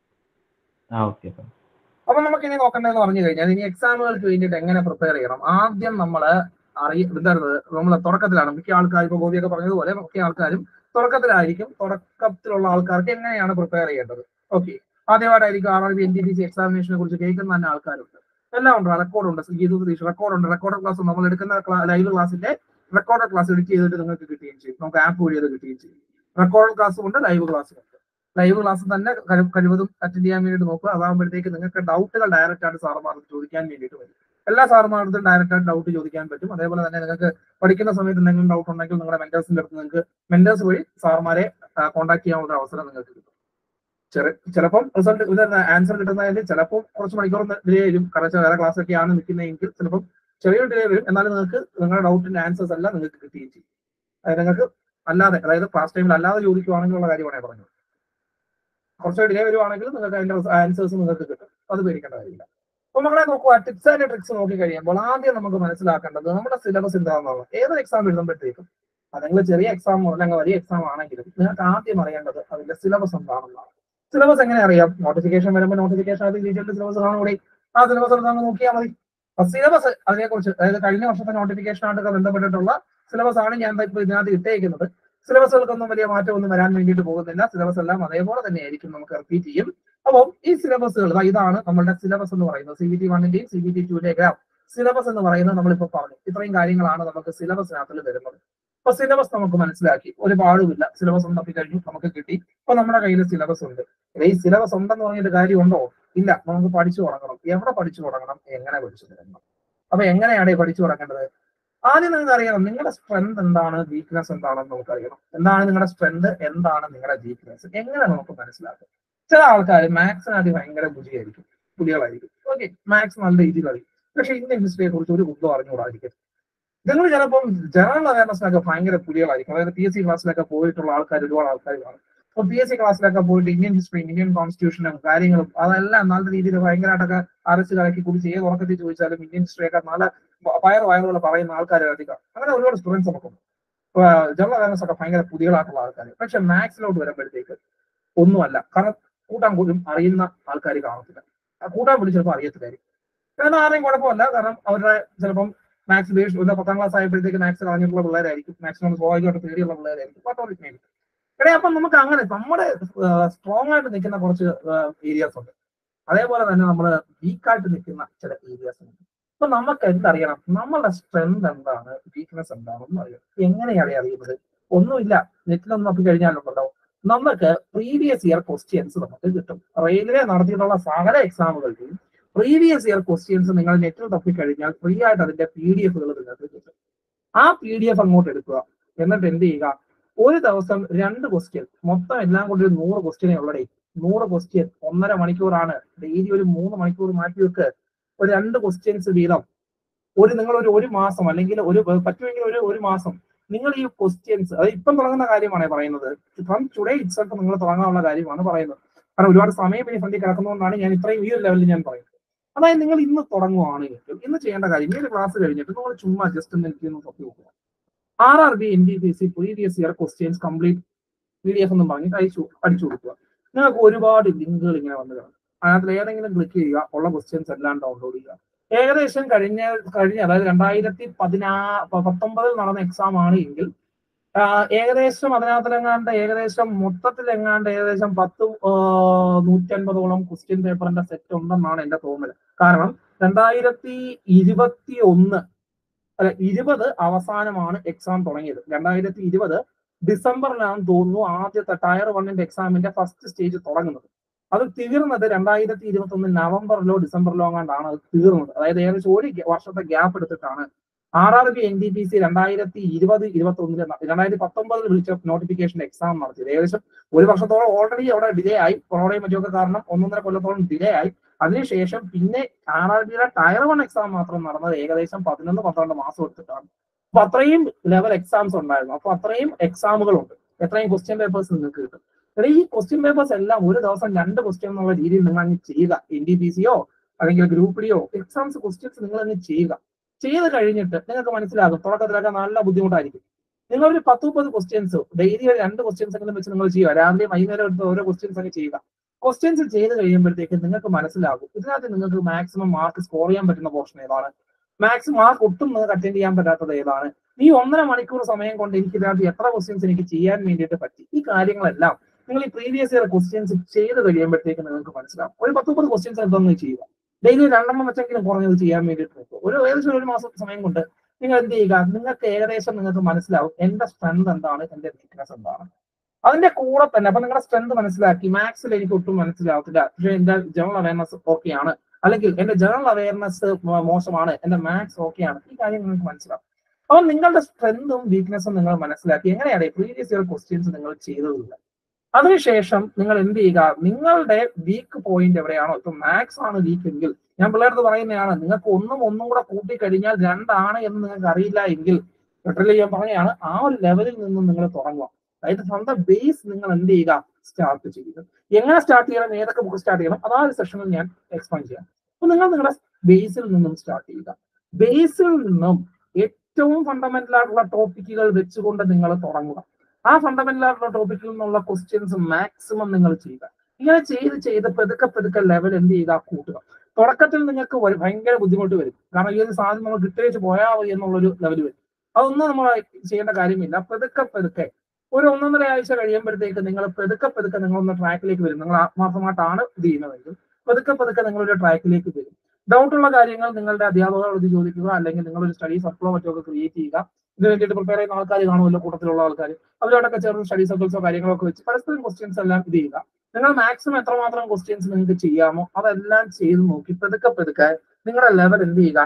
ആ ഓക്കെ അപ്പൊ നമുക്ക് ഇനി നോക്കേണ്ടതെന്ന് പറഞ്ഞു കഴിഞ്ഞാൽ ഇനി എക്സാമുകൾക്ക് വേണ്ടിയിട്ട് എങ്ങനെ പ്രിപ്പയർ ചെയ്യണം ആദ്യം നമ്മൾ അറിയ എന്തായിരുന്നു നമ്മൾ തുടക്കത്തിലാണ് മിക്ക ആൾക്കാരും ഇപ്പൊ ഗോപിയൊക്കെ പറഞ്ഞതുപോലെ മിക്ക ആൾക്കാരും തുടക്കത്തിലായിരിക്കും തുടക്കത്തിലുള്ള ആൾക്കാർക്ക് എങ്ങനെയാണ് പ്രിപ്പയർ ചെയ്യേണ്ടത് ഓക്കെ ആദ്യമായിട്ടായിരിക്കും R R B N D P C എക്സാമിനേഷനെ കുറിച്ച് കേൾക്കുന്ന തന്നെ ആൾക്കാരുണ്ട് എല്ലാം ഉണ്ട് റെക്കോർഡുണ്ട് ഗീതു പ്രതീക്ഷ റെക്കോർഡുണ്ട് റെക്കോർഡ് ക്ലാസ് നമ്മൾ എടുക്കുന്ന ലൈവ് ക്ലാസ്സിന്റെ റെക്കോർഡ് ക്ലാസ് എഡിറ്റ് ചെയ്തിട്ട് നിങ്ങൾക്ക് കിട്ടുകയും ചെയ്യും നമുക്ക് ആപ്പ് വഴി അത് കിട്ടുകയും ചെയ്യും റെക്കോർഡ് ക്ലാസ്സും ഉണ്ട് ലൈവ് ക്ലാസ്സും ഉണ്ട് ലൈവ് ക്ലാസ് തന്നെ കഴി- കഴിവതും അറ്റൻഡ് ചെയ്യാൻ വേണ്ടിയിട്ട് നോക്കുക അതാകുമ്പോഴത്തേക്ക് നിങ്ങൾക്ക് ഡൗട്ടുകൾ ഡയറക്റ്റ് ആയിട്ട് സാറുമാർക്ക് ചോദിക്കാൻ വേണ്ടിയിട്ട് വരും എല്ലാ സാറുമാർക്കും ഡയറക്റ്റ് ആയിട്ട് ഡൗട്ട് ചോദിക്കാൻ പറ്റും അതേപോലെ തന്നെ നിങ്ങൾക്ക് പഠിക്കുന്ന സമയത്ത് എന്തെങ്കിലും ഡൗട്ട് ഉണ്ടെങ്കിൽ നിങ്ങളുടെ മെന്റേഴ്സിന്റെ അടുത്ത് നിങ്ങൾക്ക് മെന്റേഴ്സ് വഴി സാറുമാരെ കോൺടാക്ട് ചെയ്യാനുള്ള ഒരു അവസരം നിങ്ങൾക്ക് കിട്ടും ചെറു ചിലപ്പം റിസൾട്ട് ഇത് ആൻസർ കിട്ടുന്നതിൽ ചിലപ്പോൾ കുറച്ച് മണിക്കൂർ ഡിലേ വരും കാരണം വേറെ ക്ലാസ് ഒക്കെയാണ് നിൽക്കുന്നതെങ്കിൽ ചിലപ്പം ചെറിയൊരു ഡിലേ വരും എന്നാലും നിങ്ങൾക്ക് നിങ്ങളുടെ ഡൗട്ടിന്റെ ആൻസേഴ്സ് എല്ലാം നിങ്ങൾക്ക് കിട്ടുകയും ചെയ്യും അതായത് നിങ്ങൾക്ക് അല്ലാതെ അതായത് ക്ലാസ് ടൈമിൽ അല്ലാതെ ചോദിക്കുവാണെങ്കിലുള്ള കാര്യമാണ് ഞാൻ പറഞ്ഞത് കുറച്ച് ഡിലേ വരുവാണെങ്കിൽ നിങ്ങൾക്ക് അതിന്റെ ആൻസേഴ്സ് നിങ്ങൾക്ക് കിട്ടും അത് പേടിക്കേണ്ട കാര്യമില്ല അപ്പൊ നമ്മളെ നോക്കുക ടിപ്സ് ആൻഡ് ട്രിക്സ് നോക്കി കഴിയുമ്പോൾ ആദ്യം നമുക്ക് മനസ്സിലാക്കേണ്ടത് നമ്മുടെ സിലബസ് എന്താണെന്നുള്ളത് ഏത് എക്സാം എഴുതുമ്പോഴത്തേക്കും അല്ലെങ്കിൽ ചെറിയ എക്സാം അല്ലെങ്കിൽ വലിയ എക്സാം ആണെങ്കിലും നിങ്ങൾക്ക് ആദ്യം അറിയേണ്ടത് അതിന്റെ സിലബസ് എന്താണെന്നാണ് സിലബസ് എങ്ങനെ അറിയാം നോട്ടിഫിക്കേഷൻ വരുമ്പോൾ നോട്ടിഫിക്കേഷൻ അത് ഡീറ്റെയിൽ സിലബസ് കാണുകൂടി ആ സിലബസ് എടുത്താൽ നോക്കിയാൽ മതി സിലബസ് അതിനെക്കുറിച്ച് അതായത് കഴിഞ്ഞ വർഷത്തെ നോട്ടിഫിക്കേഷൻ ആയിട്ടൊക്കെ ബന്ധപ്പെട്ടിട്ടുള്ള സിലബസ് ആണ് ഞാൻ ഇപ്പൊ ഇതിനകത്ത് ഇട്ടേക്കുന്നത് സിലബസുകൾക്കൊന്നും വലിയ മാറ്റമൊന്നും വരാൻ വേണ്ടിയിട്ട് പോകുന്നില്ല സിലബസ് എല്ലാം അതേപോലെ തന്നെ ആയിരിക്കും നമുക്ക് റിപ്പീറ്റ് ചെയ്യും അപ്പോൾ ഈ സിലബസുകൾ ഇതാണ് നമ്മുടെ സിലബസ് എന്ന് പറയുന്നത് സി ബി ടി വണ്ണിന്റെയും സി ബി ടി ടുവിന്റെയും സിലബസ് എന്ന് പറയുന്നത് നമ്മളിപ്പോ പറഞ്ഞു ഇത്രയും കാര്യങ്ങളാണ് നമുക്ക് സിലബസിനകത്തിൽ വരുന്നത് അപ്പൊ സിലബസ് നമുക്ക് മനസ്സിലാക്കി ഒരു പാടുമില്ല സിലബസ് ഉണ്ടാക്കി കഴിഞ്ഞു നമുക്ക് കിട്ടി അപ്പൊ നമ്മുടെ കയ്യിൽ സിലബസ് ഉണ്ട് ഈ സിലബസ് ഉണ്ടെന്ന് പറഞ്ഞിട്ട് കാര്യമുണ്ടോ ഇല്ല നമുക്ക് പഠിച്ചു തുടങ്ങണം എവിടെ പഠിച്ചു തുടങ്ങണം എങ്ങനെ പഠിച്ചു തുടങ്ങണം അപ്പൊ എങ്ങനെയാണ് ഈ പഠിച്ചു തുടങ്ങേണ്ടത് ആദ്യം നിങ്ങൾക്ക് അറിയണം നിങ്ങളുടെ സ്ട്രെങ്ത് എന്താണ് വീക്ക്നെസ് എന്താണെന്ന് നമുക്ക് അറിയണം എന്താണ് നിങ്ങളുടെ സ്ട്രെങ്ത് എന്താണ് നിങ്ങളുടെ വീക്ക്നെസ് എങ്ങനെ നമുക്ക് മനസ്സിലാക്കും ചില ആൾക്കാർ മാത്സിനകത്ത് ഭയങ്കര ബുദ്ധിയായിരിക്കും പുലികളായിരിക്കും ഓക്കെ മാത്സ് നല്ല രീതിയിൽ അറിയും പക്ഷെ ഇന്ത്യൻ ഹിസ്റ്ററിയെ കുറിച്ച് ഒരു ബുദ്ധം അറിഞ്ഞുകൂടായിരിക്കും നിങ്ങൾ ചിലപ്പം ജനറൽ അവയർനെസ്സിനൊക്കെ ഭയങ്കര പുലികളായിരിക്കും അതായത് പി എസ് സി ക്ലാസ്സിലൊക്കെ പോയിട്ടുള്ള ആൾക്കാർ ഒരുപാട് ആൾക്കാർ കാണും അപ്പൊ പി എസ് സി ക്ലാസ്സിലൊക്കെ പോയിട്ട് ഇന്ത്യൻ ഹിസ്റ്ററി ഇന്ത്യൻ കോൺസ്റ്റിറ്റ്യൂഷനും കാര്യങ്ങളും അതെല്ലാം നല്ല രീതിയിൽ ഭയങ്കരമായിട്ടൊക്കെ അരച്ച് കലക്കി കുടിച്ച് ഏത് ഉറക്കത്തിൽ ചോദിച്ചാലും ഇന്ത്യൻ ഹിസ്റ്ററി ഒക്കെ നല്ല പയർ വയറുകൾ പറയുന്ന ആൾക്കാർ അധികം അങ്ങനെ ഒരുപാട് സ്റ്റുഡൻസ് നമുക്കുണ്ട് ജനറൽ അവയർനെസ് ഒക്കെ ഭയങ്കര പുതിയതായിട്ടുള്ള ആൾക്കാർ പക്ഷെ മാത്സിലോട്ട് വരുമ്പോഴത്തേക്ക് ഒന്നുമല്ല കാരണം കൂട്ടാൻ പോലും അറിയുന്ന ആൾക്കാർ കാണത്തില്ല ആ കൂട്ടാൻ പോലും ചിലപ്പോൾ അറിയത്തില്ലായിരിക്കും കാരണം ആരെയും കുഴപ്പമില്ല കാരണം അവരുടെ ചിലപ്പം മാത്സ് ബേസ് ഒരു പത്താം ക്ലാസ് ആയപ്പോഴത്തേക്ക് മാത്സ് കളഞ്ഞിട്ടുള്ള പിള്ളേരായിരിക്കും മാത്സിനോട് സ്വാഭാവികമായിട്ട് പേടിയുള്ള പിള്ളേരായിരിക്കും ബട്ട് ഇറ്റ് മേബി എടേ അപ്പം നമുക്ക് അങ്ങനെ നമ്മുടെ സ്ട്രോങ് ആയിട്ട് നിൽക്കുന്ന കുറച്ച് ഏരിയാസ് ഉണ്ട് അതേപോലെ തന്നെ നമ്മൾ വീക്കായിട്ട് നിൽക്കുന്ന ചില ഏരിയാസ് ഉണ്ട് അപ്പൊ നമുക്ക് എന്തറിയണം നമ്മളുടെ സ്ട്രെങ്ത് എന്താണ് വീക്ക്നെസ് എന്താണെന്ന് അറിയാം എങ്ങനെയാണ് അറിയുന്നത് ഒന്നുമില്ല നെറ്റിലൊന്നും നോക്കി കഴിഞ്ഞാലുണ്ടല്ലോ നമുക്ക് പ്രീവിയസ് ഇയർ ക്വസ്റ്റ്യൻസ് നമുക്ക് കിട്ടും റെയിൽവേ നടത്തിയിട്ടുള്ള സകല എക്സാമുകളുടെയും പ്രീവിയസ് ഇയർ ക്വസ്റ്റ്യൻസ് നിങ്ങൾ നെറ്റിൽ തപ്പിക്കഴിഞ്ഞാൽ ഫ്രീ ആയിട്ട് അതിന്റെ പി ഡി എഫുകൾ നിങ്ങൾക്ക് കിട്ടും ആ പി ഡി എഫ് അങ്ങോട്ട് എടുക്കുക എന്നിട്ട് എന്ത് ചെയ്യുക ഒരു ദിവസം രണ്ട് ക്വസ്റ്റ്യൻ മൊത്തം എല്ലാം കൂടി ഒരു നൂറ് ക്വസ്റ്റ്യനെ ഉള്ളടേ നൂറ് ക്വസ്റ്റ്യൻ ഒന്നര മണിക്കൂറാണ് ഡെയിലി ഒരു മൂന്ന് മണിക്കൂർ മാറ്റി വെക്ക് ഒരു രണ്ട് ക്വസ്റ്റ്യൻസ് വീതം ഒരു നിങ്ങൾ ഒരു ഒരു മാസം അല്ലെങ്കിൽ ഒരു പറ്റുമെങ്കിൽ ഒരു ഒരു മാസം നിങ്ങൾ ഈ ക്വസ്റ്റ്യൻസ് അത് ഇപ്പം തുടങ്ങുന്ന കാര്യമാണ് പറയുന്നത് ഫ്രം ടുഡേ ഇറ്റ്സെൽഫ് നിങ്ങൾ തുടങ്ങാനുള്ള കാര്യമാണ് പറയുന്നത് കാരണം ഒരുപാട് സമയം ഇനി ഫ്രണ്ടിൽ കിടക്കുന്നതുകൊണ്ടാണ് ഞാൻ ഇത്രയും ഈ ഒരു ലെവലിൽ ഞാൻ പറയുന്നത് അതായത് നിങ്ങൾ ഇന്ന് തുടങ്ങുവാണെങ്കിൽ ഇന്ന് ചെയ്യേണ്ട കാര്യം ഈ ഒരു ക്ലാസ് കഴിഞ്ഞിട്ട് നിങ്ങൾ ചുമ്മാ ജസ്റ്റ് ഒന്ന് എനിക്ക് ഒന്ന് തപ്പി നോക്കുക R R B N D P C previous year questions complete P D F എന്നും പറഞ്ഞ് അയച്ചു അടിച്ചു കൊടുക്കുക നിങ്ങൾക്ക് ഒരുപാട് ലിങ്കുകൾ ഇങ്ങനെ വന്നു കാണും അതിനകത്ത് ഏതെങ്കിലും ക്ലിക്ക് ചെയ്യുക ഉള്ള ക്വസ്റ്റ്യൻസ് എല്ലാം ഡൗൺലോഡ് ചെയ്യുക ഏകദേശം കഴിഞ്ഞ കഴിഞ്ഞ അതായത് രണ്ടായിരത്തി പതിനാ പത്തൊമ്പതിൽ നടന്ന എക്സാം ആണ് എങ്കിൽ ഏകദേശം അതിനകത്തിലെങ്ങാണ്ട് ഏകദേശം മൊത്തത്തിൽ എങ്ങാണ്ട് ഏകദേശം പത്ത് നൂറ്റൻപതോളം ക്വസ്റ്റ്യൻ പേപ്പറിന്റെ സെറ്റ് ഉണ്ടെന്നാണ് എന്റെ തോന്നൽ കാരണം രണ്ടായിരത്തി ഇരുപത്തി ഒന്ന് അല്ല ഇരുപത് അവസാനമാണ് എക്സാം തുടങ്ങിയത് രണ്ടായിരത്തി ഇരുപത് ഡിസംബറിലാണ് തോന്നുന്നു ആദ്യത്തെ ടയർ വണ്ണിന്റെ എക്സാമിന്റെ ഫസ്റ്റ് സ്റ്റേജ് തുടങ്ങുന്നത് അത് തീർന്നത് രണ്ടായിരത്തി ഇരുപത്തി ഒന്ന് നവംബറിലോ ഡിസംബറിലോ അങ്ങാണ്ടാണ് അത് തീർന്നത് അതായത് ഏകദേശം ഒരു ഗ- വർഷത്തെ ഗ്യാപ്പ് എടുത്തിട്ടാണ് R R B N D P C രണ്ടായിരത്തി ഇരുപത് ഇരുപത്തി ഒന്നില് രണ്ടായിരത്തി പത്തൊമ്പതിൽ വിളിച്ച നോട്ടിഫിക്കേഷൻ എക്സാം നടത്തിയത് ഏകദേശം ഒരു വർഷത്തോളം ഓൾറെഡി അവിടെ ഡിലേ ആയി കൊറോണയും മറ്റൊക്കെ കാരണം ഒന്നൊന്നര കൊല്ലത്തോളം ഡിലേ ആയി അതിനുശേഷം പിന്നെ ആർ ആർ ബിയുടെ ടയർ വൺ എക്സാം മാത്രം നടന്നത് ഏകദേശം പതിനൊന്ന് പന്ത്രണ്ട് മാസം എടുത്തിട്ടാണ് അപ്പൊ അത്രയും ലെവൽ എക്സാംസ് ഉണ്ടായിരുന്നു അപ്പൊ അത്രയും എക്സാമുകളുണ്ട് എത്രയും ക്വസ്റ്റ്യൻ പേപ്പേഴ്സ് നിങ്ങൾക്ക് കിട്ടും എടാ, ഈ ക്വസ്റ്റ്യൻ പേപ്പേഴ്സ് എല്ലാം ഒരു ദിവസം രണ്ട് ക്വസ്റ്റ്യൻ എന്നുള്ള രീതിയിൽ നിങ്ങൾ അങ്ങ് ചെയ്യുക എൻ ഡി പി സിയോ അല്ലെങ്കിൽ ഗ്രൂപ്പ് ഡിയോ എക്സാംസ് ക്വസ്റ്റ്യൻസ് നിങ്ങൾ അങ്ങ് ചെയ്യുക ചെയ്ത് കഴിഞ്ഞിട്ട് നിങ്ങൾക്ക് മനസ്സിലാകും തുടക്കത്തിലൊക്കെ നല്ല ബുദ്ധിമുട്ടായിരിക്കും നിങ്ങൾ ഒരു പത്ത് മുപ്പത് ക്വസ്റ്റ്യൻസ് ഡെയിലി ഒരു രണ്ട് ക്വസ്റ്റ്യൻസ് എങ്കിലും വെച്ച് നിങ്ങൾ ചെയ്യുക രാവിലെ വൈകുന്നേരം എടുത്ത് ഓരോ ക്വസ്റ്റ്യൻസ് ഒക്കെ ചെയ്യുക ക്വസ്റ്റ്യൻസ് ചെയ്ത് കഴിയുമ്പോഴത്തേക്ക് നിങ്ങൾക്ക് മനസ്സിലാകും ഇതിനകത്ത് നിങ്ങൾക്ക് മാക്സിമം മാർക്ക് സ്കോർ ചെയ്യാൻ പറ്റുന്ന പോർഷൻ ഏതാണ് മാക്സിമം മാർക്ക് ഒട്ടും നിങ്ങൾക്ക് അറ്റൻഡ് ചെയ്യാൻ പറ്റാത്തത് ഏതാണ് ഈ ഒന്നര മണിക്കൂർ സമയം കൊണ്ട് എനിക്ക് ഇതിനകത്ത് എത്ര ക്വസ്റ്റ്യൻസ് എനിക്ക് ചെയ്യാൻ വേണ്ടിയിട്ട് പറ്റി ഈ കാര്യങ്ങളെല്ലാം നിങ്ങൾ ഈ പ്രീവിയസ് ഇയർ ക്വസ്റ്റ്യൻസ് ചെയ്ത് കഴിയുമ്പോഴത്തേക്ക് നിങ്ങൾക്ക് മനസ്സിലാവും ഒരു പത്ത് മുപ്പത് ക്വസ്റ്റ്യൻസ് എന്തൊന്നും ചെയ്യുക ഡെയിലി രണ്ടെണ്ണം വെച്ചെങ്കിലും കുറഞ്ഞത് ചെയ്യാൻ വേണ്ടിയിട്ട് നോക്കുക ഒരു ഏകദേശം ഒരു മാസം സമയം കൊണ്ട് നിങ്ങൾ എന്ത് ചെയ്യുക നിങ്ങൾക്ക് ഏകദേശം നിങ്ങൾക്ക് മനസ്സിലാവും എന്റെ സ്ട്രെങ്ത് എന്താണ് എന്റെ വീക്ക്നെസ് എന്താണ് അതിന്റെ കൂടെ തന്നെ അപ്പൊ നിങ്ങളുടെ സ്ട്രെങ്ത് മനസ്സിലാക്കി മാത്സിൽ എനിക്ക് ഒട്ടും മനസ്സിലാവത്തില്ല പക്ഷെ എന്റെ ജനറൽ അവയർനെസ് ഓക്കെയാണ് അല്ലെങ്കിൽ എന്റെ ജനറൽ അവയർനെസ് മോശമാണ് എന്റെ മാത്സ് ഓക്കെയാണ് ഈ കാര്യം നിങ്ങൾക്ക് മനസ്സിലാവും അപ്പൊ നിങ്ങളുടെ സ്ട്രെങ്തും വീക്ക്നെസ്സും നിങ്ങൾ മനസ്സിലാക്കി എങ്ങനെയാണ് പ്രീവിയസ് ഇയർ ക്വസ്റ്റ്യൻസ് നിങ്ങൾ ചെയ്തതില്ല അതിനുശേഷം നിങ്ങൾ എന്ത് ചെയ്യുക നിങ്ങളുടെ വീക്ക് പോയിന്റ് എവിടെയാണോ ഇപ്പൊ മാത്സ് ആണ് വീക്ക് എങ്കിൽ ഞാൻ പിള്ളേർക്ക് പറയുന്നതാണ് നിങ്ങൾക്ക് ഒന്നും ഒന്നും കൂടെ കൂട്ടി കഴിഞ്ഞാൽ രണ്ടാണ് എന്ന് നിങ്ങൾക്ക് അറിയില്ല എങ്കിൽ പെട്രോൾ ചെയ്യാൻ പറഞ്ഞതാണ് ആ ഒരു ലെവലിൽ നിന്നും നിങ്ങൾ തുടങ്ങുക അതായത് ഫ്രം ദ ബേസ് നിങ്ങൾ എന്ത് ചെയ്യുക സ്റ്റാർട്ട് ചെയ്യുക എങ്ങനെ സ്റ്റാർട്ട് ചെയ്യണം ഏതൊക്കെ ബുക്ക് സ്റ്റാർട്ട് ചെയ്യണം അതാ ഒരു സെഷനിൽ ഞാൻ എക്സ്പ്ലെയിൻ ചെയ്യാം അപ്പൊ നിങ്ങൾ നിങ്ങളുടെ ബേസിൽ നിന്നും സ്റ്റാർട്ട് ചെയ്യുക ബേസിൽ നിന്നും ഏറ്റവും ഫണ്ടമെന്റൽ ആയിട്ടുള്ള ടോപ്പിക്കുകൾ വെച്ചുകൊണ്ട് നിങ്ങൾ തുടങ്ങുക ആ ഫണ്ടമെന്റൽ ആയിട്ടുള്ള ടോപ്പിക്കിൽ നിന്നുള്ള ക്വസ്റ്റ്യൻസ് മാക്സിമം നിങ്ങൾ ചെയ്യുക ഇങ്ങനെ ചെയ്ത് ചെയ്ത് പെതുക്കെ പെതുക്കെ ലെവൽ എന്ത് ചെയ്യുക കൂട്ടുക തുടക്കത്തിൽ നിങ്ങൾക്ക് ഒരു ഭയങ്കര ബുദ്ധിമുട്ട് വരും കാരണം ഈ ഒരു സാധനം നമ്മൾ കിട്ടിയേച്ച് പോയാൽ മതി എന്നുള്ളൊരു ലെവൽ വരും അതൊന്നും നമ്മൾ ചെയ്യേണ്ട കാര്യമില്ല പെതുക്കെ പെതുക്കെ ഒരു ഒന്നൊന്നര ആഴ്ച കഴിയുമ്പോഴത്തേക്ക് നിങ്ങൾ പെതുക്കെ പെതുക്കെ നിങ്ങളൊന്ന് ട്രാക്കിലേക്ക് വരും നിങ്ങൾ ആത്മാർത്ഥമായിട്ടാണ് ഇത് ചെയ്യുന്നതെങ്കിൽ പതുക്കെ പതുക്കെ നിങ്ങളൊരു ട്രാക്കിലേക്ക് വരും ഡൗട്ട് ഉള്ള കാര്യങ്ങൾ നിങ്ങളുടെ അധ്യാപകരോട് ചോദിക്കുക അല്ലെങ്കിൽ നിങ്ങളൊരു സ്റ്റഡി സർക്കിളോ മറ്റോ ഒക്കെ ക്രിയേറ്റ് ചെയ്യുക ഇതിന് വേണ്ടിയിട്ട് പ്രിപ്പയർ ചെയ്യുന്ന ആൾക്കാർ കാണുമല്ലോ കൂട്ടത്തിലുള്ള ആൾക്കാർ അവരോടൊക്കെ ചേർന്ന് സ്റ്റഡി സർക്കിൾസോ കാര്യങ്ങളൊക്കെ വെച്ച് പരസ്പരം ക്വസ്റ്റ്യൻസ് എല്ലാം ഇത് ചെയ്യുക നിങ്ങൾ മാക്സിമം എത്രമാത്രം ക്വസ്റ്റ്യൻസ് നിങ്ങൾക്ക് ചെയ്യാമോ അതെല്ലാം ചെയ്ത് നോക്കി പെതുക്കെ പെതുക്കെ നിങ്ങളുടെ ലെവൽ എന്ത് ചെയ്യുക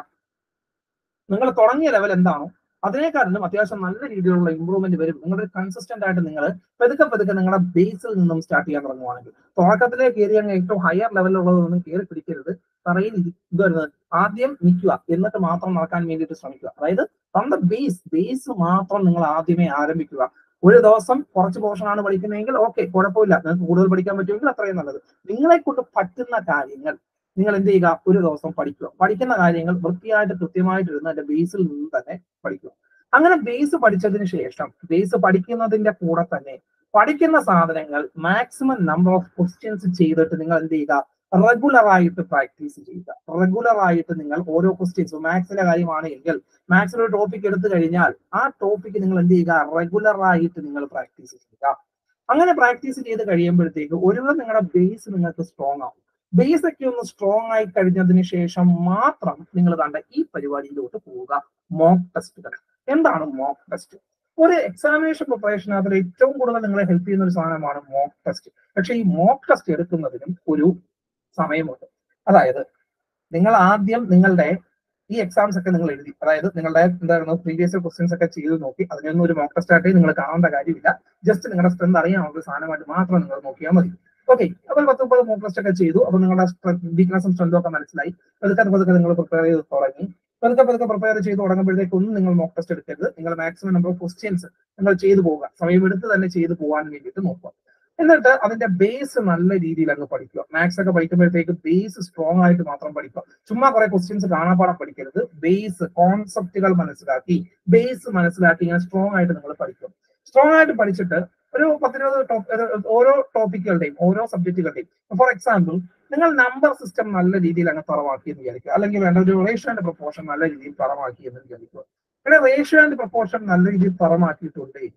നിങ്ങൾ തുടങ്ങിയ ലെവൽ എന്താണോ അതിനേക്കാളും അത്യാവശ്യം നല്ല രീതിയിലുള്ള ഇമ്പ്രൂവ്മെന്റ് വരും നിങ്ങളുടെ കൺസിസ്റ്റന്റ് ആയിട്ട് നിങ്ങൾ പെതുക്കെ പെതുക്കെ നിങ്ങളുടെ ബേസിൽ നിന്നും സ്റ്റാർട്ട് ചെയ്യാൻ തുടങ്ങുവാണെങ്കിൽ തുടക്കത്തിലേ കയറി അങ്ങ് ഏറ്റവും ഹയർ ലെവലിലുള്ളതൊന്നും കയറി പിടിക്കരുത് തറയിൽ ഇത് വരുന്നത് ആദ്യം നിൽക്കുക എന്നിട്ട് മാത്രം നടക്കാൻ വേണ്ടിയിട്ട് ശ്രമിക്കുക അതായത് ഫ്രം ദ ബേസ് ബേസ് മാത്രം നിങ്ങൾ ആദ്യമേ ആരംഭിക്കുക ഒരു ദിവസം കുറച്ച് പോർഷൻ ആണ് പഠിക്കുന്നതെങ്കിൽ ഓക്കെ കുഴപ്പമില്ല നിങ്ങൾക്ക് കൂടുതൽ പഠിക്കാൻ പറ്റുമെങ്കിൽ അത്രയും നല്ലത് നിങ്ങളെ കൊണ്ട് പറ്റുന്ന കാര്യങ്ങൾ നിങ്ങൾ എന്ത് ചെയ്യുക ഒരു ദിവസം പഠിക്കുക പഠിക്കുന്ന കാര്യങ്ങൾ വൃത്തിയായിട്ട് കൃത്യമായിട്ട് ഇരുന്ന് അതിന്റെ ബേസിൽ നിന്ന് തന്നെ പഠിക്കുക അങ്ങനെ ബേസ് പഠിച്ചതിന് ശേഷം ബേസ് പഠിക്കുന്നതിന്റെ കൂടെ തന്നെ പഠിക്കുന്ന സാധനങ്ങൾ മാക്സിമം നമ്പർ ഓഫ് ക്വസ്റ്റ്യൻസ് ചെയ്തിട്ട് നിങ്ങൾ എന്ത് ചെയ്യുക റെഗുലർ ആയിട്ട് പ്രാക്ടീസ് ചെയ്യുക റെഗുലർ ആയിട്ട് നിങ്ങൾ ഓരോ ക്വസ്റ്റ്യൻസ് മാത്സിന്റെ കാര്യമാണ് എങ്കിൽ മാത്സിൽ ഒരു ടോപ്പിക് എടുത്തു കഴിഞ്ഞാൽ ആ ടോപ്പിക്ക് നിങ്ങൾ എന്ത് ചെയ്യുക റെഗുലർ ആയിട്ട് നിങ്ങൾ പ്രാക്ടീസ് ചെയ്യുക അങ്ങനെ പ്രാക്ടീസ് ചെയ്ത് കഴിയുമ്പോഴത്തേക്ക് ഒരുവിധം നിങ്ങളുടെ ബേസ് നിങ്ങൾക്ക് സ്ട്രോങ് ആവും ബേസ് ഒക്കെ ഒന്ന് സ്ട്രോങ് ആയി കഴിഞ്ഞതിന് ശേഷം മാത്രം നിങ്ങൾ കണ്ട ഈ പരിപാടിയിലോട്ട് പോവുക മോക്ക് ടെസ്റ്റുകൾ എന്താണ് മോക്ക് ടെസ്റ്റ് ഒരു എക്സാമിനേഷൻ പ്രിപ്പറേഷനകത്ത് ഏറ്റവും കൂടുതൽ നിങ്ങളെ ഹെൽപ്പ് ചെയ്യുന്ന ഒരു സാധനമാണ് മോക്ക് ടെസ്റ്റ് പക്ഷെ ഈ മോക്ക് ടെസ്റ്റ് എടുക്കുന്നതിനും ഒരു സമയമുണ്ട് അതായത് നിങ്ങൾ ആദ്യം നിങ്ങളുടെ ഈ എക്സാംസ് ഒക്കെ നിങ്ങൾ എഴുതി അതായത് നിങ്ങളുടെ എന്തായിരുന്നു പ്രീവിയസ് ക്വസ്റ്റ്യൻസ് ഒക്കെ ചെയ്ത് നോക്കി അതിനൊന്നും ഒരു മോക്ക് ടെസ്റ്റ് ആയിട്ട് നിങ്ങൾ കാണേണ്ട കാര്യമില്ല ജസ്റ്റ് നിങ്ങളുടെ സ്ട്രെങ്ത് അറിയാനുള്ള ഒരു സാധനമായിട്ട് മാത്രം നിങ്ങൾ നോക്കിയാൽ മതി ഓക്കെ അപ്പൊ പത്ത് മുപ്പത് മോക്ക് ടെസ്റ്റ് ഒക്കെ ചെയ്തു അപ്പൊ നിങ്ങളുടെ വീക്ക്നസും സ്ട്രെങ്തും ഒക്കെ മനസ്സിലായി പതുക്കെ പതുക്കെ നിങ്ങൾ പ്രിപ്പയർ ചെയ്ത് തുടങ്ങി പതുക്കെ പതുക്കെ പ്രിപ്പയർ ചെയ്ത് തുടങ്ങുമ്പോഴത്തേക്ക് ഒന്നും നിങ്ങൾ മോക്ക് ടെസ്റ്റ് എടുക്കരുത് നിങ്ങൾ മാക്സിമം നമ്പർ ഓഫ് ക്വസ്റ്റ്യൻസ് നിങ്ങൾ ചെയ്തു പോവുക സമയമെടുത്ത് തന്നെ ചെയ്തു പോകാൻ വേണ്ടിയിട്ട് നോക്കുക എന്നിട്ട് അതിന്റെ ബേസ് നല്ല രീതിയിൽ അങ്ങ് പഠിക്കുക മാത്സ് ഒക്കെ പഠിക്കുമ്പോഴത്തേക്ക് ബേസ് സ്ട്രോങ് ആയിട്ട് മാത്രം പഠിക്കുക ചുമ്മാ കുറെ ക്വസ്റ്റ്യൻസ് കാണാപ്പാടെ പഠിക്കരുത് ബേസ് കോൺസെപ്റ്റുകൾ മനസ്സിലാക്കി ബേസ് മനസ്സിലാക്കി ഇങ്ങനെ സ്ട്രോങ് ആയിട്ട് നിങ്ങൾ പഠിക്കുക സ്ട്രോങ് ആയിട്ട് പഠിച്ചിട്ട് ഒരു പത്തിരുപത് ടോപ്പ് ഓരോ ടോപ്പിക്കുകളുടെയും ഓരോ സബ്ജക്റ്റുകളുടെയും ഫോർ എക്സാമ്പിൾ നിങ്ങൾ നമ്പർ സിസ്റ്റം നല്ല രീതിയിൽ അങ്ങ് തറവാക്കി എന്ന് വിചാരിക്കുക അല്ലെങ്കിൽ വേണ്ട ഒരു റേഷ്യോ ആൻഡ് പ്രപ്പോർഷൻ നല്ല രീതിയിൽ തറവാക്കി എന്ന് വിചാരിക്കുക ഇവിടെ റേഷ്യോ ആൻഡ് പ്രപ്പോർഷൻ നല്ല രീതിയിൽ തറമാക്കിയിട്ടുണ്ട് എങ്കിൽ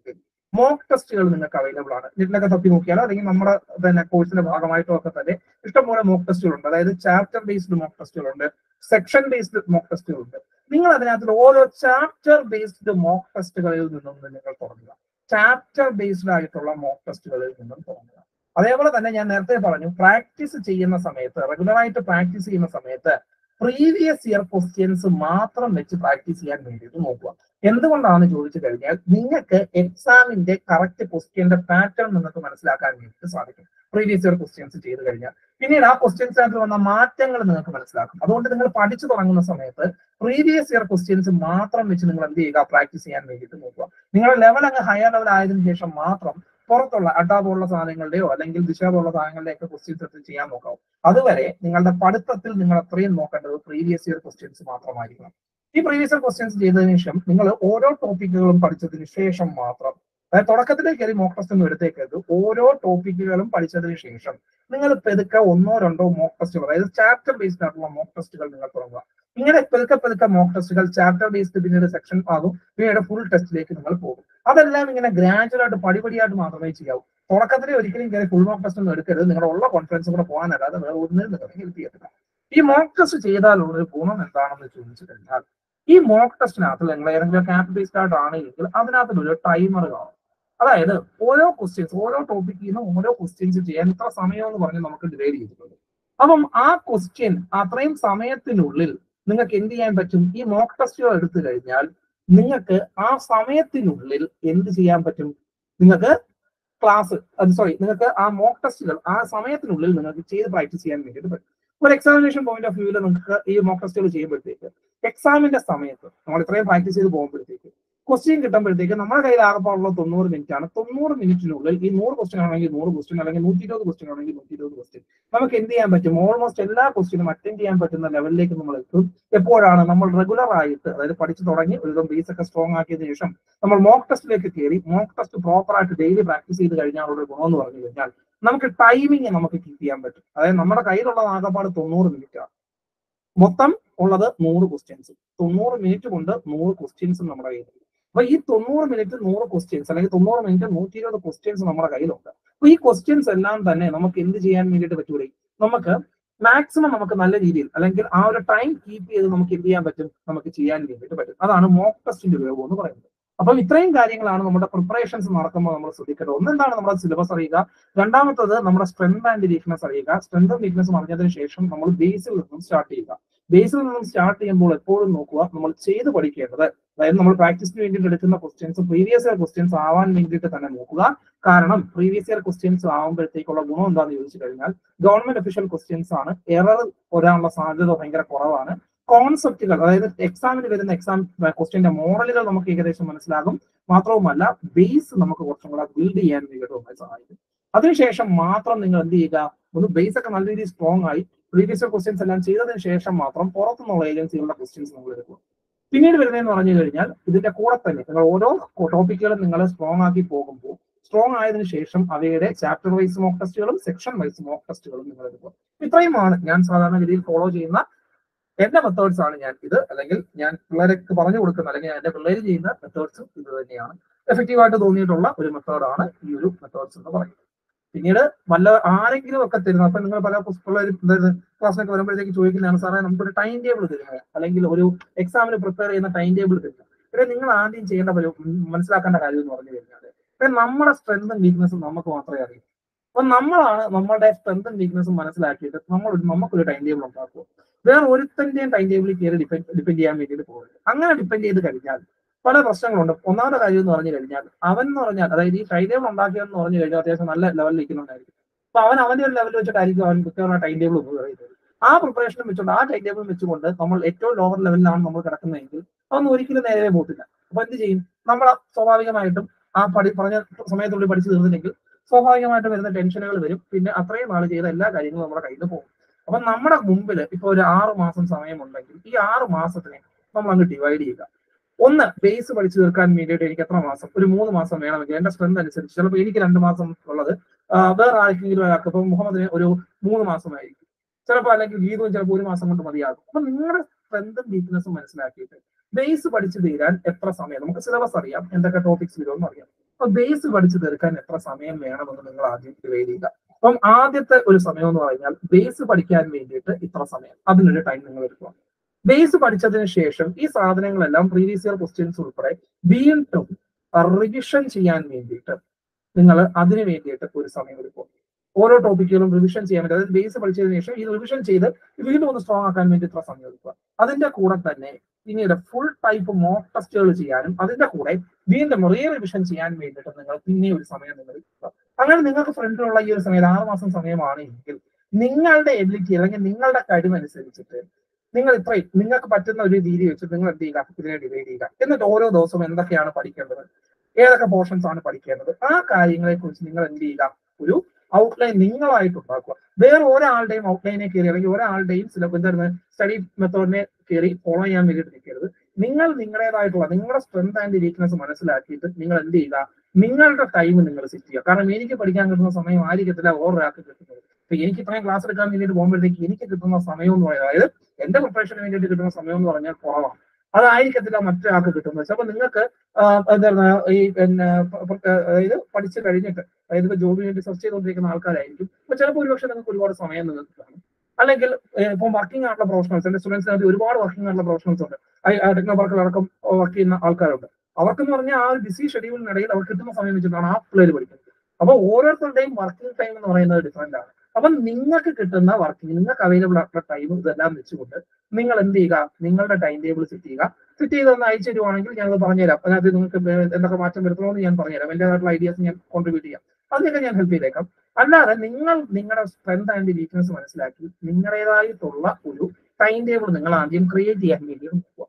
മോക്ക് ടെസ്റ്റുകൾ നിങ്ങൾക്ക് അവൈലബിൾ ആണ് നെറ്റിലൊക്കെ തപ്പി നോക്കിയാലോ അല്ലെങ്കിൽ നമ്മുടെ തന്നെ കോഴ്സിന്റെ ഭാഗമായിട്ടോ ഒക്കെ തന്നെ ഇഷ്ടംപോലെ മോക്ക് ടെസ്റ്റുകളുണ്ട് അതായത് ചാപ്റ്റർ ബേസ്ഡ് മോക്ക് ടെസ്റ്റുകളുണ്ട് സെക്ഷൻ ബേസ്ഡ് മോക്ക് ടെസ്റ്റുകളുണ്ട് നിങ്ങൾ അതിനകത്ത് ഓരോ ചാപ്റ്റർ ബേസ്ഡ് മോക്ക് ടെസ്റ്റുകളിൽ നിന്നും നിങ്ങൾ തുടങ്ങുക ചാപ്റ്റർ ബേസ്ഡ് ആയിട്ടുള്ള മോക്ക് ടെസ്റ്റുകളിൽ നിന്നും തുടങ്ങുക അതേപോലെ തന്നെ ഞാൻ നേരത്തെ പറഞ്ഞു പ്രാക്ടീസ് ചെയ്യുന്ന സമയത്ത് റെഗുലർ ആയിട്ട് പ്രാക്ടീസ് ചെയ്യുന്ന സമയത്ത് പ്രീവിയസ് ഇയർ ക്വസ്റ്റ്യൻസ് മാത്രം വെച്ച് പ്രാക്ടീസ് ചെയ്യാൻ വേണ്ടിയിട്ട് നോക്കുക എന്തുകൊണ്ടാണെന്ന് ചോദിച്ചു കഴിഞ്ഞാൽ നിങ്ങൾക്ക് എക്സാമിന്റെ കറക്റ്റ് ക്വസ്റ്റ്യന്റെ പാറ്റേൺ നിങ്ങൾക്ക് മനസ്സിലാക്കാൻ വേണ്ടിയിട്ട് സാധിക്കും പ്രീവിയസ് ഇയർ ക്വസ്റ്റ്യൻസ് ചെയ്ത് കഴിഞ്ഞാൽ പിന്നീട് ആ ക്വസ്റ്റ്യൻസിനകത്ത് വന്ന മാറ്റങ്ങൾ നിങ്ങൾക്ക് മനസ്സിലാക്കും അതുകൊണ്ട് നിങ്ങൾ പഠിച്ചു തുടങ്ങുന്ന സമയത്ത് പ്രീവിയസ് ഇയർ ക്വസ്റ്റ്യൻസ് മാത്രം വെച്ച് നിങ്ങൾ എന്ത് ചെയ്യുക പ്രാക്ടീസ് ചെയ്യാൻ വേണ്ടിയിട്ട് നോക്കുക നിങ്ങളുടെ ലെവൽ അങ്ങ് ഹയർ ലെവൽ ആയതിനു ശേഷം മാത്രം പുറത്തുള്ള അഡ പോലുള്ള സാധനങ്ങളുടെയോ അല്ലെങ്കിൽ ദിശ പോലുള്ള സാധനങ്ങളുടെ ഒക്കെ ക്വസ്റ്റ്യൻസ് എടുത്ത് ചെയ്യാൻ നോക്കാവും അതുവരെ നിങ്ങളുടെ പഠിത്തത്തിൽ നിങ്ങൾ അത്രയും നോക്കേണ്ടത് പ്രീവിയസ് ഇയർ ക്വസ്റ്റ്യൻസ് മാത്രമായിരിക്കണം ഈ പ്രീവിയസ് ഇയർ ക്വസ്റ്റ്യൻസ് ചെയ്തതിനു ശേഷം നിങ്ങൾ ഓരോ ടോപ്പിക്കുകളും പഠിച്ചതിന് ശേഷം മാത്രം അതായത് തുടക്കത്തിലേക്ക് കയറി മോക്ക് ടെസ്റ്റ് ഒന്നും എടുത്തേക്കരുത് ഓരോ ടോപ്പിക്കുകളും പഠിച്ചതിന് ശേഷം നിങ്ങൾ പെതുക്കെ ഒന്നോ രണ്ടോ മോക്ക് ടെസ്റ്റുകൾ അതായത് ചാപ്റ്റർ ബേസ്ഡ് ആയിട്ടുള്ള മോക്ക് ടെസ്റ്റുകൾ നിങ്ങൾ തുടങ്ങുക ഇങ്ങനെ പെതുക്കെ പെതുക്കെ മോക്ക് ടെസ്റ്റുകൾ ചാപ്റ്റർ ബേസ്ഡ് പിന്നീട് സെക്ഷൻ ആകും പിന്നീട് ഫുൾ ടെസ്റ്റിലേക്ക് നിങ്ങൾ പോകും അതെല്ലാം ഇങ്ങനെ ഗ്രാജുവൽ ആയിട്ട് പടിപടിയായിട്ട് മാത്രമേ ചെയ്യാവൂ തുടക്കത്തിൽ ഒരിക്കലും കയറി ഫുൾ മോക്ക് ടെസ്റ്റ് ഒന്നും എടുക്കരുത് നിങ്ങളുടെ ഉള്ള കോൺഫിഡൻസ് കൂടെ പോകാനല്ലാതെ വേറെ ഒന്നിനും നിങ്ങളെ ഹെൽപ്പ് ചെയ്യത്തില്ല ഈ മോക്ക് ടെസ്റ്റ് ചെയ്താലുള്ള ഒരു ഗുണം എന്താണെന്ന് ചോദിച്ചു കഴിഞ്ഞാൽ ഈ മോക്ക് ടെസ്റ്റിനകത്ത് നിങ്ങൾ ഏതെങ്കിലും ക്യാപ് ബേസ്ഡ് ആയിട്ടാണെങ്കിൽ അതിനകത്ത് ഒരു ടൈമർ കാണും അതായത് ഓരോ ക്വസ്റ്റ്യൻസ് ഓരോ ടോപ്പിക്കിൽ നിന്നും ഓരോ ക്വസ്റ്റ്യൻസ് ചെയ്യാൻ ഇത്ര സമയം എന്ന് പറഞ്ഞ് നമുക്ക് ഡിവൈഡ് ചെയ്തിട്ടുണ്ട് അപ്പം ആ ക്വസ്റ്റ്യൻ അത്രയും സമയത്തിനുള്ളിൽ നിങ്ങൾക്ക് എന്ത് ചെയ്യാൻ പറ്റും ഈ മോക്ക് ടെസ്റ്റുകൾ എടുത്തു കഴിഞ്ഞാൽ നിങ്ങൾക്ക് ആ സമയത്തിനുള്ളിൽ എന്ത് ചെയ്യാൻ പറ്റും നിങ്ങൾക്ക് ക്ലാസ് സോറി നിങ്ങൾക്ക് ആ മോക്ക് ടെസ്റ്റുകൾ ആ സമയത്തിനുള്ളിൽ നിങ്ങൾക്ക് ചെയ്ത് പ്രാക്ടീസ് ചെയ്യാൻ വേണ്ടിയിട്ട് പറ്റും ഒരു എക്സാമിനേഷൻ പോയിന്റ് ഓഫ് വ്യൂവിൽ നിങ്ങൾക്ക് ഈ മോക്ക് ടെസ്റ്റുകൾ ചെയ്യുമ്പോഴത്തേക്ക് എക്സാമിന്റെ സമയത്ത് നമ്മൾ ഇത്രയും പ്രാക്ടീസ് ചെയ്ത് പോകുമ്പോഴത്തേക്ക് ക്വസ്റ്റ്യൻ കിട്ടുമ്പോഴത്തേക്ക് നമ്മുടെ കയ്യിൽ ആകെപ്പാടുള്ള തൊണ്ണൂറ് മിനിറ്റ് ആണ് തൊണ്ണൂറ് മിനിറ്റിനുള്ളിൽ ഈ നൂറ് ക്വസ്റ്റ്യൻ ആണെങ്കിൽ നൂറ് ക്വസ്റ്റ്യൻ അല്ലെങ്കിൽ നൂറ്റി ഇരുപത് ക്വസ്റ്റ്യൻ ആണെങ്കിൽ നൂറ്റി ഇരുപത് ക്വസ്റ്റ്യൻ നമുക്ക് എന്ത് ചെയ്യാൻ പറ്റും ഓൾമോസ്റ്റ് എല്ലാ ക്വസ്റ്റ്യനും അറ്റൻഡ് ചെയ്യാൻ പറ്റുന്ന ലെവലിലേക്ക് നമ്മൾ എത്തും എപ്പോഴാണ് നമ്മൾ റെഗുലർ ആയിട്ട് അതായത് പഠിച്ചു തുടങ്ങി ഒരു ബേസ് ഒക്കെ സ്ട്രോങ് ആക്കിയതിനു ശേഷം നമ്മൾ മോക്ക് ടെസ്റ്റിലേക്ക് കയറി മോക്ക് ടെസ്റ്റ് പ്രോപ്പർ ആയിട്ട് ഡെയിലി പ്രാക്ടീസ് ചെയ്ത് കഴിഞ്ഞാൽ ഒരു ഗുണം എന്ന് പറഞ്ഞു കഴിഞ്ഞാൽ നമുക്ക് ടൈമിങ് നമുക്ക് കീപ്പ് ചെയ്യാൻ പറ്റും അതായത് നമ്മുടെ കയ്യിലുള്ള ആകെപ്പാട് തൊണ്ണൂറ് മിനിറ്റ് ആണ് മൊത്തം ഉള്ളത് നൂറ് ക്വസ്റ്റ്യൻസ് തൊണ്ണൂറ് മിനിറ്റ് കൊണ്ട് നൂറ് ക്വസ്റ്റ്യൻസ് നമ്മുടെ കയ്യിലുണ്ട് അപ്പൊ ഈ തൊണ്ണൂറ് മിനിറ്റ് നൂറ് ക്വസ്റ്റ്യൻസ് അല്ലെങ്കിൽ തൊണ്ണൂറ് മിനിറ്റ് നൂറ്റി ഇരുപത് ക്വസ്റ്റ്യൻസ് നമ്മുടെ കയ്യിലുണ്ട് അപ്പൊ ഈ ക്വസ്റ്റ്യൻസ് എല്ലാം തന്നെ നമുക്ക് എന്ത് ചെയ്യാൻ വേണ്ടിയിട്ട് പറ്റൂലേ നമുക്ക് മാക്സിമം നമുക്ക് നല്ല രീതിയിൽ അല്ലെങ്കിൽ ആ ഒരു ടൈം കീപ്പ് ചെയ്ത് നമുക്ക് എന്ത് ചെയ്യാൻ പറ്റും നമുക്ക് ചെയ്യാൻ വേണ്ടിയിട്ട് പറ്റും അതാണ് മോക്ക് ടെസ്റ്റിന്റെ ഉപയോഗം എന്ന് പറയുന്നത് അപ്പം ഇത്രയും കാര്യങ്ങളാണ് നമ്മുടെ പ്രിപ്പറേഷൻസ് നടക്കുമ്പോൾ നമ്മൾ ശ്രദ്ധിക്കേണ്ടത് ഒന്നെന്താണ് നമ്മുടെ സിലബസ് അറിയുക രണ്ടാമത്തത് നമ്മുടെ സ്ട്രെങ്ത് ആൻഡ് വീക്ക്നെസ് അറിയുക സ്ട്രെങ്തും വീക്ക്നെസ്സും അറിഞ്ഞതിന് ശേഷം നമ്മൾ ബേസിൽ നിന്നും സ്റ്റാർട്ട് ചെയ്യുക ബേസിൽ നിന്നും സ്റ്റാർട്ട് ചെയ്യുമ്പോൾ എപ്പോഴും നോക്കുക നമ്മൾ ചെയ്ത് പഠിക്കേണ്ടത് അതായത് നമ്മൾ പ്രാക്ടീസിന് വേണ്ടിയിട്ട് എടുക്കുന്ന ക്വസ്റ്റ്യൻസ് പ്രീവിയസ് ഇയർ ക്വസ്റ്റ്യൻസ് ആവാൻ വേണ്ടിയിട്ട് തന്നെ നോക്കുക കാരണം പ്രീവിയസ് ഇയർ ക്വസ്റ്റ്യൻസ് ആവുമ്പോഴത്തേക്കുള്ള ഗുണം എന്താണെന്ന് ചോദിച്ചു കഴിഞ്ഞാൽ ഗവൺമെന്റ് ഒഫീഷ്യൽ ക്വസ്റ്റ്യൻസ് ആണ് എറർ വരാനുള്ള സാധ്യത ഭയങ്കര കുറവാണ് കോൺസെപ്റ്റുകൾ അതായത് എക്സാമിന് വരുന്ന എക്സാം ക്വസ്റ്റ്യന്റെ മോഡലുകൾ നമുക്ക് ഏകദേശം മനസ്സിലാകും മാത്രവുമല്ല ബേസ് നമുക്ക് കുറച്ചും കൂടെ ബിൽഡ് ചെയ്യാൻ വേണ്ടിയിട്ട് നമ്മളെ സഹായിക്കും അതിനുശേഷം മാത്രം നിങ്ങൾ എന്ത് ചെയ്യുക ഒന്ന് ബേസ് ഒക്കെ നല്ല രീതിയിൽ സ്ട്രോങ് ആയി പ്രീവിയസ് ക്വസ്റ്റ്യൻസ് എല്ലാം ചെയ്തതിനു ശേഷം മാത്രം പുറത്തുനിന്നുള്ള ഏജൻസികളുടെ ക്വസ്റ്റ്യൻസ് നമ്മൾ എടുക്കുക പിന്നീട് വരുന്നതെന്ന് പറഞ്ഞു കഴിഞ്ഞാൽ ഇതിന്റെ കൂടെ തന്നെ നിങ്ങൾ ഓരോ ടോപ്പിക്കുകളും നിങ്ങൾ സ്ട്രോങ് ആക്കി പോകുമ്പോൾ സ്ട്രോങ് ആയതിനു ശേഷം അവയുടെ ചാപ്റ്റർ വൈസ് മോക്ക് ടെസ്റ്റുകളും സെക്ഷൻ വൈസ് മോക്ക് ടെസ്റ്റുകളും നിങ്ങൾ എടുക്കുക ഇത്രയുമാണ് ഞാൻ സാധാരണഗതിയിൽ ഫോളോ ചെയ്യുന്ന എന്റെ മെത്തേഡ്സ് ആണ് ഞാൻ ഇത് അല്ലെങ്കിൽ ഞാൻ പിള്ളേർക്ക് പറഞ്ഞു കൊടുക്കുന്ന അല്ലെങ്കിൽ എന്റെ പിള്ളേർ ചെയ്യുന്ന മെത്തേഡ്സും ഇത് തന്നെയാണ് എഫക്റ്റീവ് ആയിട്ട് തോന്നിയിട്ടുള്ള ഒരു മെത്തേഡാണ് ഈ ഒരു മെത്തേഡ്സ് എന്ന് പറയുന്നത് പിന്നീട് വല്ല ആരെങ്കിലും ഒക്കെ തരുന്നു അപ്പൊ നിങ്ങൾ പല പിള്ളേർ ക്ലാസ്സിലൊക്കെ വരുമ്പോഴത്തേക്ക് ചോദിക്കുന്നതാണ് സാറേ നമുക്കൊരു ടൈം ടേബിൾ തരുന്നത് അല്ലെങ്കിൽ ഒരു എക്സാമിന് പ്രിപ്പയർ ചെയ്യുന്ന ടൈം ടേബിൾ തരുന്നത് ഇവിടെ നിങ്ങൾ ആദ്യം ചെയ്യേണ്ട ഒരു മനസ്സിലാക്കേണ്ട കാര്യം എന്ന് പറഞ്ഞു കഴിഞ്ഞാൽ ഇവിടെ നമ്മുടെ സ്ട്രെങ്തും വീക്ക്നെസ്സും നമുക്ക് മാത്രമേ അറിയൂ അപ്പൊ നമ്മളാണ് നമ്മുടെ സ്ട്രെങ്തും വീക്ക്നെസ്സും മനസ്സിലാക്കിയിട്ട് നമ്മൾ നമുക്കൊരു ടൈം ടേബിൾ ഉണ്ടാക്കുക വേറെ ഒരുത്തന്റെയും ടൈം ടേബിളിൽ കയറി ഡിപെൻഡ് ഡിപെൻഡ് ചെയ്യാൻ വേണ്ടിയിട്ട് പോകരുത് അങ്ങനെ ഡിപെൻഡ് ചെയ്ത് കഴിഞ്ഞാൽ പല പ്രശ്നങ്ങളുണ്ട് ഒന്നാമത്തെ കാര്യം എന്ന് പറഞ്ഞു കഴിഞ്ഞാൽ അവൻ എന്ന് പറഞ്ഞാൽ അതായത് ഈ ടൈം ടേബിൾ ഉണ്ടാക്കിയെന്ന് പറഞ്ഞു കഴിഞ്ഞാൽ അത്യാവശ്യം നല്ല ലെവലിൽ നിൽക്കുന്നുണ്ടായിരിക്കും അപ്പൊ അവൻ അവന്റെ ഒരു ലെവലിൽ വെച്ചിട്ടായിരിക്കും അവൻ കൃത്യമായ ടൈം ടേബിൾ ഉപയോഗിക്കുന്നത് ആ പ്രിപ്പറേഷനും വെച്ചുകൊണ്ട് ആ ടൈം ടേബിൾ വെച്ചുകൊണ്ട് നമ്മൾ ഏറ്റവും ലോവർ ലെവലിലാണ് നമ്മൾ കിടക്കുന്നതെങ്കിൽ അതൊന്നും ഒരിക്കലും നേരെ പോകത്തില്ല അപ്പൊ എന്ത് ചെയ്യും നമ്മൾ സ്വാഭാവികമായിട്ടും ആ പഠി പറഞ്ഞ സമയത്തുള്ളിൽ പഠിച്ചു തീർന്നില്ലെങ്കിൽ സ്വാഭാവികമായിട്ടും വരുന്ന ടെൻഷനുകൾ വരും പിന്നെ അത്രയും നാൾ ചെയ്ത എല്ലാ കാര്യങ്ങളും നമ്മുടെ കയ്യിൽ നിന്ന് പോകും അപ്പൊ നമ്മുടെ മുമ്പിൽ ഇപ്പൊ ഒരു ആറ് മാസം സമയമുണ്ടെങ്കിൽ ഈ ആറ് മാസത്തിനെ നമ്മൾ അങ്ങ് ഡിവൈഡ് ചെയ്യുക ഒന്ന് ബേസ് പഠിച്ചു തീർക്കാൻ വേണ്ടിയിട്ട് എനിക്ക് എത്ര മാസം ഒരു മൂന്ന് മാസം വേണമെങ്കിൽ എന്റെ സ്ട്രെങ്ത് അനുസരിച്ച് ചിലപ്പോൾ എനിക്ക് രണ്ട് മാസം ഉള്ളത് വേറെ ആർക്കെങ്കിലും ഒരാൾക്ക് ഇപ്പൊ മുഹമ്മദിന് ഒരു മൂന്ന് മാസമായിരിക്കും ചിലപ്പോൾ അല്ലെങ്കിൽ ഗീതവും ചിലപ്പോൾ ഒരു മാസം കൊണ്ട് മതിയാകും അപ്പൊ നിങ്ങളുടെ സ്ട്രെങ്തും വീക്ക്നെസ്സും മനസ്സിലാക്കിയിട്ട് ബേസ് പഠിച്ചു തീരാൻ എത്ര സമയം നമുക്ക് സിലബസ് അറിയാം എന്തൊക്കെ ടോപ്പിക്സ് വരുമെന്ന് അറിയാം അപ്പൊ ബേസ് പഠിച്ചു തീർക്കാൻ എത്ര സമയം വേണമെന്ന് നിങ്ങൾ ആദ്യം ഡിവൈഡ് ചെയ്യുക അപ്പം ആദ്യത്തെ ഒരു സമയം എന്ന് പറഞ്ഞാൽ ബേസ് പഠിക്കാൻ വേണ്ടിയിട്ട് ഇത്ര സമയം അതിനൊരു ടൈം നിങ്ങൾ എടുക്കുക ബേസ് പഠിച്ചതിന് ശേഷം ഈ സാധനങ്ങളെല്ലാം പ്രീവിയസ് ഇയർ ക്വസ്റ്റ്യൻസ് ഉൾപ്പെടെ വീണ്ടും റിവിഷൻ ചെയ്യാൻ വേണ്ടിയിട്ട് നിങ്ങൾ അതിന് വേണ്ടിയിട്ട് ഒരു സമയം എടുക്കും ഓരോ ടോപ്പിക്കുകളും റിവിഷൻ ചെയ്യാൻ വേണ്ടി അതായത് ബേസ് പഠിച്ചതിന് ശേഷം ഈ റിവിഷൻ ചെയ്ത് വീണ്ടും ഒന്ന് സ്ട്രോങ് ആക്കാൻ വേണ്ടി ഇത്ര സമയം എടുക്കുക അതിന്റെ കൂടെ തന്നെ പിന്നീട് ഫുൾ ടൈപ്പ് മോക്ക് ടെസ്റ്റുകൾ ചെയ്യാനും അതിന്റെ കൂടെ വീണ്ടും റീ റിവിഷൻ ചെയ്യാൻ വേണ്ടിയിട്ട് നിങ്ങൾ പിന്നെ ഒരു സമയം നിങ്ങൾ എടുക്കുക അങ്ങനെ നിങ്ങൾക്ക് ഫ്രണ്ടിലുള്ള ഈ ഒരു സമയം ആറ് മാസം സമയമാണ് എങ്കിൽ നിങ്ങളുടെ എബിലിറ്റി അല്ലെങ്കിൽ നിങ്ങളുടെ കഴിവനുസരിച്ചിട്ട് നിങ്ങൾ ഇത്രയും നിങ്ങൾക്ക് പറ്റുന്ന ഒരു രീതി വെച്ച് നിങ്ങൾ എന്ത് ചെയ്യുക ഇതിനെ ഡിവൈഡ് ചെയ്യുക എന്നിട്ട് ഓരോ ദിവസവും എന്തൊക്കെയാണ് പഠിക്കേണ്ടത് ഏതൊക്കെ പോർഷൻസ് ആണ് പഠിക്കേണ്ടത് ആ കാര്യങ്ങളെ കുറിച്ച് നിങ്ങൾ എന്ത് ചെയ്യുക ഒരു ഔട്ട്ലൈൻ നിങ്ങളായിട്ട് ഉണ്ടാക്കുക വേറെ ഒരാളുടെയും ഔട്ട്ലൈനെ കയറി അല്ലെങ്കിൽ ഒരാളുടെയും സിലബസ് എന്തായിരുന്നു സ്റ്റഡി മെത്തേഡിനെ കയറി ഫോളോ ചെയ്യാൻ വേണ്ടിയിട്ട് നിൽക്കരുത് നിങ്ങൾ നിങ്ങളുടേതായിട്ടുള്ള നിങ്ങളുടെ സ്ട്രെങ്ത് ആൻഡ് വീക്ക്നെസ് മനസ്സിലാക്കിയിട്ട് നിങ്ങൾ എന്ത് ചെയ്യുക നിങ്ങളുടെ ടൈം നിങ്ങൾ സെറ്റ് ചെയ്യുക കാരണം എനിക്ക് പഠിക്കാൻ കിട്ടുന്ന സമയം ആയിരിക്കത്തില്ല ഓരോരാൾക്ക് കിട്ടുന്നത് ഇപ്പൊ എനിക്ക് ഇത്രയും ക്ലാസ് എടുക്കാൻ വേണ്ടിയിട്ട് പോകുമ്പോഴത്തേക്ക് എനിക്ക് കിട്ടുന്ന സമയം എന്ന് പറയുന്നത് അതായത് എന്റെ പ്രിപ്പറേഷന് വേണ്ടിയിട്ട് കിട്ടുന്ന സമയം എന്ന് പറഞ്ഞാൽ കുറവാണ് അതായിരിക്കത്തില്ല മറ്റൊരാൾക്ക് കിട്ടുന്നത് ചിലപ്പോൾ നിങ്ങൾക്ക് എന്താണ് ഈ പിന്നെ പ- പ- അതായത് പഠിച്ചു കഴിഞ്ഞിട്ട് അതായത് ഇപ്പൊ ജോബിന് വേണ്ടി സെർച്ച് ചെയ്തുകൊണ്ടിരിക്കുന്ന ആൾക്കാരായിരിക്കും അപ്പൊ ചിലപ്പോൾ ഒരുപക്ഷെ നിങ്ങൾക്ക് ഒരുപാട് സമയം നിങ്ങൾക്ക് കാണും അല്ലെങ്കിൽ ഏഹ്, ഇപ്പം വർക്കിംഗ് ആയിട്ടുള്ള പ്രൊഫഷണൽസ് എന്റെ സ്റ്റുഡൻസിനകത്ത് ഒരുപാട് വർക്കിംഗ് ആയിട്ടുള്ള പ്രൊഫഷണൽസ് ഉണ്ട് ടെക്നോ പാർക്കിലടക്കം വർക്ക് ചെയ്യുന്ന ആൾക്കാരുണ്ട് അവർക്കെന്ന് പറഞ്ഞാൽ ആ ഒരു ബിസി ഷെഡ്യൂളിനിടയിൽ അവർ കിട്ടുന്ന സമയം വെച്ചിട്ടാണ് ആ പിള്ളേർ പഠിക്കുന്നത് അപ്പൊ ഓരോരുത്തരുടെയും വർക്കിംഗ് ടൈം എന്ന് പറയുന്നത് ഡിഫറെന്റ് ആണ് അപ്പം നിങ്ങൾക്ക് കിട്ടുന്ന വർക്കിംഗ് നിങ്ങൾക്ക് അവൈലബിൾ ആയിട്ടുള്ള ടൈം ഇതെല്ലാം വെച്ചുകൊണ്ട് നിങ്ങൾ എന്ത് ചെയ്യുക നിങ്ങളുടെ ടൈം ടേബിൾ സെറ്റ് ചെയ്യുക സെറ്റ് ചെയ്ത് ഒന്ന് അയച്ചു തരുവാണെങ്കിൽ ഞാനത് പറഞ്ഞുതരാം അതിനകത്ത് നിങ്ങൾക്ക് വേ- എന്തൊക്കെ മാറ്റം വരുത്തണമെന്ന് ഞാൻ പറഞ്ഞുതരാം എന്റേതായിട്ടുള്ള ഐഡിയാസ് ഞാൻ കോൺട്രിബ്യൂട്ട് ചെയ്യാം അതിനൊക്കെ ഞാൻ ഹെൽപ്പ് ചെയ്തേക്കാം അല്ലാതെ നിങ്ങൾ നിങ്ങളുടെ സ്ട്രെങ്ത് ആൻഡ് വീക്ക്നെസ് മനസ്സിലാക്കി നിങ്ങളുടേതായിട്ടുള്ള ഒരു ടൈം ടേബിൾ നിങ്ങൾ ആദ്യം ക്രിയേറ്റ് ചെയ്യാൻ വേണ്ടി നോക്കുക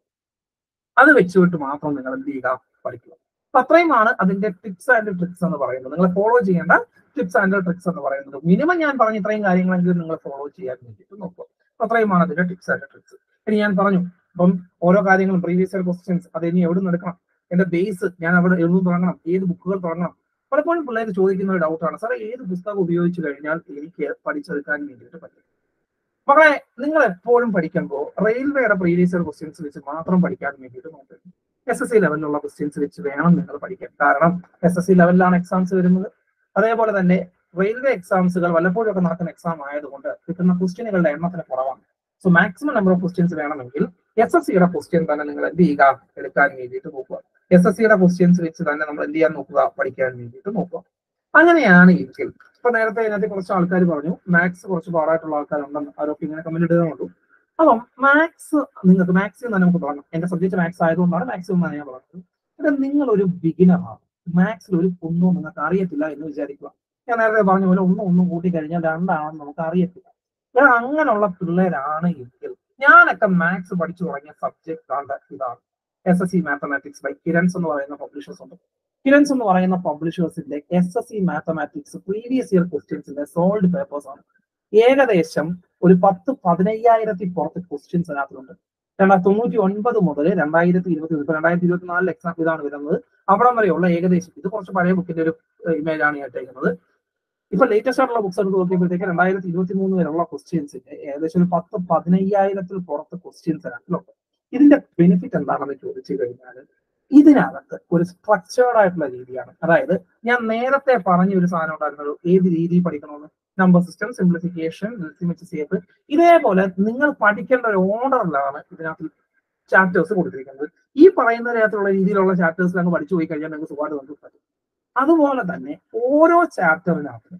അത് വെച്ചുകൊണ്ട് മാത്രം നിങ്ങൾ എന്ത് ചെയ്യുക പഠിക്കുക അപ്പൊ അത്രയുമാണ് അതിന്റെ ടിപ്സ് ആൻഡ് ട്രിക്സ് എന്ന് പറയുന്നത് നിങ്ങൾ ഫോളോ ചെയ്യേണ്ട ടിപ്സ് ആൻഡ് ട്രിക്സ് എന്ന് പറയുന്നത് മിനിമം ഞാൻ പറഞ്ഞ ഇത്രയും കാര്യങ്ങളെങ്കിലും നിങ്ങൾ ഫോളോ ചെയ്യാൻ വേണ്ടിയിട്ട് നോക്കുക അപ്പൊ അത്രയുമാണ് അതിന്റെ ടിപ്സ് ആൻഡ് ട്രിക്സ് ഇനി ഞാൻ പറഞ്ഞു അപ്പം ഓരോ കാര്യങ്ങളും പ്രീവിയസ് ഇയർ ക്വസ്റ്റ്യൻസ് അത് ഇനി എവിടെ നിന്ന് എടുക്കണം എന്റെ ബേസ് ഞാൻ അവിടെ എഴുതി തുടങ്ങണം ഏത് ബുക്കുകൾ തുടങ്ങണം പലപ്പോഴും പിള്ളേർ ചോദിക്കുന്ന ഒരു ഡൗട്ടാണ് സാറേ ഏത് പുസ്തകം ഉപയോഗിച്ച് കഴിഞ്ഞാൽ എനിക്ക് പഠിച്ചെടുക്കാൻ വേണ്ടിയിട്ട് പറ്റും മക്കളെ നിങ്ങൾ എപ്പോഴും പഠിക്കുമ്പോൾ റെയിൽവേയുടെ പ്രീവിയസ് ഇയർ ക്വസ്റ്റ്യൻസ് വെച്ച് മാത്രം പഠിക്കാൻ വേണ്ടിയിട്ട് നോക്കരുത് എസ് എസ് സി ലെവലിലുള്ള ക്വസ്റ്റ്യൻസ് വെച്ച് വേണം നിങ്ങൾ പഠിക്കാൻ കാരണം എസ് എസ് സി ലെവലിലാണ് എക്സാംസ് വരുന്നത് അതേപോലെ തന്നെ റെയിൽവേ എക്സാംസുകൾ വല്ലപ്പോഴും ഒക്കെ നടക്കുന്ന എക്സാം ആയതുകൊണ്ട് കിട്ടുന്ന ക്വസ്റ്റ്യനുകളുടെ എണ്ണത്തിന് കുറവാണ് so maximum number of questions വേണമെങ്കിൽ എസ് എസ് സിയുടെ ക്വസ്റ്റ്യൻ തന്നെ നിങ്ങൾ എന്ത് ചെയ്യുക എടുക്കാൻ വേണ്ടിയിട്ട് നോക്കുക എസ് എസ് സിയുടെ ക്വസ്റ്റ്യൻസ് വെച്ച് തന്നെ നമ്മൾ എന്ത് ചെയ്യാൻ നോക്കുക പഠിക്കാൻ വേണ്ടിയിട്ട് നോക്കുക അങ്ങനെയാണ് എങ്കിൽ ഇപ്പൊ നേരത്തെ ഇതിനകത്ത് കുറച്ച് ആൾക്കാർ പറഞ്ഞു മാത്സ് കുറച്ച് പാടായിട്ടുള്ള ആൾക്കാരുണ്ടെന്ന് അവരൊക്കെ ഇങ്ങനെ കമന്റ് ഇടുന്നുള്ളൂ അപ്പം മാത്സ് നിങ്ങൾക്ക് മാത്സിൽ തന്നെ നമുക്ക് തുടങ്ങാം എന്റെ സബ്ജക്ട് മാത്സ് ആയതുകൊണ്ടാണ് മാത്സിൽ നിന്നാണ് ഞാൻ പറഞ്ഞത് ഇത് നിങ്ങൾ ഒരു ബിഗിനറാണ് മാത്സിൽ ഒരു ഒന്നും നിങ്ങൾക്ക് അറിയത്തില്ല എന്ന് വിചാരിക്കുക ഞാൻ നേരത്തെ പറഞ്ഞ പോലെ ഒന്നും ഒന്നും കൂട്ടി കഴിഞ്ഞാൽ രണ്ടാണെന്ന് നമുക്ക് അറിയത്തില്ല ഞാൻ അങ്ങനെയുള്ള പിള്ളേരാണ് എങ്കിൽ ഞാനൊക്കെ മാത്സ് പഠിച്ചു തുടങ്ങിയ സബ്ജക്ട് ആണ് ഇതാണ് S S C mathematics by Kirans എന്ന് പറയുന്ന പബ്ലിഷേഴ്സ് ഉണ്ട് കിരൺസ് എന്ന് പറയുന്ന പബ്ലിഷേഴ്സിന്റെ S S C mathematics previous year ക്വസ്റ്റ്യൻസിന്റെ സോൾഡ് പേപ്പേഴ്സ് ആണ് ഏകദേശം ഒരു പത്ത് പതിനയ്യായിരത്തി പുറത്ത് ക്വസ്റ്റ്യൻസ് അതിനകത്തുണ്ട് രണ്ടായിരത്തി തൊണ്ണൂറ്റി ഒൻപത് മുതൽ രണ്ടായിരത്തി ഇരുപത്തി ഇപ്പൊ രണ്ടായിരത്തി ഇരുപത്തി നാലിൽ എക്സാം ഇതാണ് വരുന്നത് അവിടം വരെയുള്ള ഏകദേശം ഇത് കുറച്ച് പഴയ ബുക്കിന്റെ ഒരു ഇമേജ് ആണ് ഞാൻ ഇട്ടേക്കുന്നത് ഇപ്പൊ ലേറ്റസ്റ്റ് ആയിട്ടുള്ള ബുക്സ് എടുത്ത് നോക്കിയപ്പോഴത്തേക്ക് രണ്ടായിരത്തി ഇരുപത്തി മൂന്ന് വരെയുള്ള ക്വസ്റ്റ്യൻസിന്റെ ഏകദേശം ഒരു പത്ത് പതിനയ്യായിരത്തിൽ പുറത്ത് ക്വസ്റ്റ്യൻസ് അതിനകത്തിലുണ്ട് ഇതിന്റെ ബെനിഫിറ്റ് എന്താണെന്ന് ചോദിച്ചു കഴിഞ്ഞാൽ ഇതിനകത്ത് ഒരു സ്ട്രക്ചേർഡ് ആയിട്ടുള്ള രീതിയാണ് അതായത് ഞാൻ നേരത്തെ പറഞ്ഞ ഒരു സാധനം ഉണ്ടായിരുന്നത് ഏത് രീതിയിൽ പഠിക്കണമെന്ന് നമ്പർ സിസ്റ്റം സിംപ്ലിഫിക്കേഷൻ സേഫ് ഇതേപോലെ നിങ്ങൾ പഠിക്കേണ്ട ഒരു ഓർഡറിലാണ് ഇതിനകത്ത് ചാപ്റ്റേഴ്സ് കൊടുത്തിരിക്കുന്നത് ഈ പറയുന്ന തരത്തിലുള്ള രീതിയിലുള്ള ചാപ്റ്റേഴ്സിൽ അങ്ങ് പഠിച്ചു പോയി കഴിഞ്ഞാൽ നിങ്ങൾക്ക് സുഖമായിട്ട് നമുക്ക് പറ്റും അതുപോലെ തന്നെ ഓരോ ചാപ്റ്ററിനകത്ത്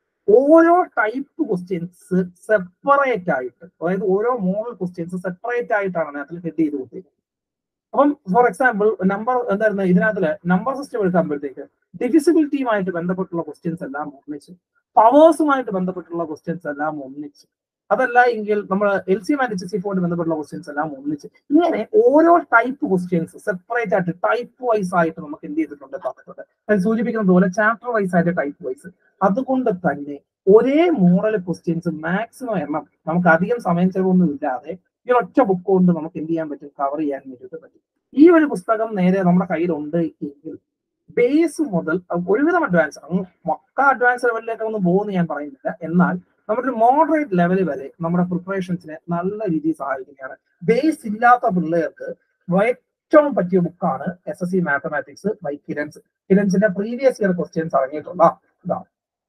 ഓരോ ടൈപ്പ് ക്വസ്റ്റ്യൻസ് സെപ്പറേറ്റ് ആയിട്ട് അതായത് ഓരോ മോഡൽ ക്വസ്റ്റ്യൻസ് സെപ്പറേറ്റ് ആയിട്ടാണ് അതിനകത്ത് ഹെഡ് ചെയ്ത് കൊടുത്തിരിക്കുന്നത് അപ്പം ഫോർ എക്സാമ്പിൾ നമ്പർ എന്തായിരുന്നു ഇതിനകത്തില് നമ്പർ സിസ്റ്റം എടുക്കുമ്പോഴത്തേക്ക് ഡിവിസിബിലിറ്റിയുമായിട്ട് ബന്ധപ്പെട്ടുള്ള ക്വസ്റ്റ്യൻസ് എല്ലാം ഒന്നിച്ച് പവേഴ്സുമായിട്ട് ബന്ധപ്പെട്ടുള്ള ക്വസ്റ്റ്യൻസ് എല്ലാം ഒന്നിച്ച് അതല്ല എങ്കിൽ നമ്മൾ L C and H C ഫോർട്ട് ബന്ധപ്പെട്ടുള്ള ക്വസ്റ്റ്യൻസ് എല്ലാം ഒന്നിച്ച് ഇങ്ങനെ ഓരോ ടൈപ്പ് ക്വസ്റ്റ്യൻസ് സെപ്പറേറ്റ് ആയിട്ട് ടൈപ്പ് വൈസ് ആയിട്ട് നമുക്ക് എന്ത് ചെയ്തിട്ടുണ്ട് തന്നിട്ടുണ്ട് ഞാൻ സൂചിപ്പിക്കുന്നത് പോലെ ചാപ്റ്റർ വൈസ് ആയിട്ട് ടൈപ്പ് വൈസ് അതുകൊണ്ട് തന്നെ ഒരേ മോഡൽ ക്വസ്റ്റ്യൻസ് മാക്സിമം എണ്ണം നമുക്ക് അധികം സമയം ചെലവൊന്നും ഇല്ലാതെ ഈ ഒറ്റ ബുക്ക് കൊണ്ട് നമുക്ക് എന്ത് ചെയ്യാൻ പറ്റും കവർ ചെയ്യാൻ വേണ്ടിയിട്ട് പറ്റും ഈ ഒരു പുസ്തകം നേരെ നമ്മുടെ കയ്യിലുണ്ട് എങ്കിൽ ബേസ് മുതൽ ഒരുവിധം അഡ്വാൻസ് അങ്ങ് മൊക്ക അഡ്വാൻസ് ലെവലിലേക്ക് ഒന്നും പോകുന്നു ഞാൻ പറയുന്നില്ല എന്നാൽ നമ്മുടെ ഒരു മോഡറേറ്റ് ലെവൽ വരെ നമ്മുടെ പ്രിപ്പറേഷൻസിനെ നല്ല രീതിയിൽ സഹായിക്കുന്നതാണ് ബേസ് ഇല്ലാത്ത പിള്ളേർക്ക് ഏറ്റവും പറ്റിയ ബുക്കാണ് S S C mathematics by Kirans കിരൺസിന്റെ പ്രീവിയസ് ഇയർ ക്വസ്റ്റ്യൻസ് ഇറങ്ങിയിട്ടുള്ള ഇതാണ്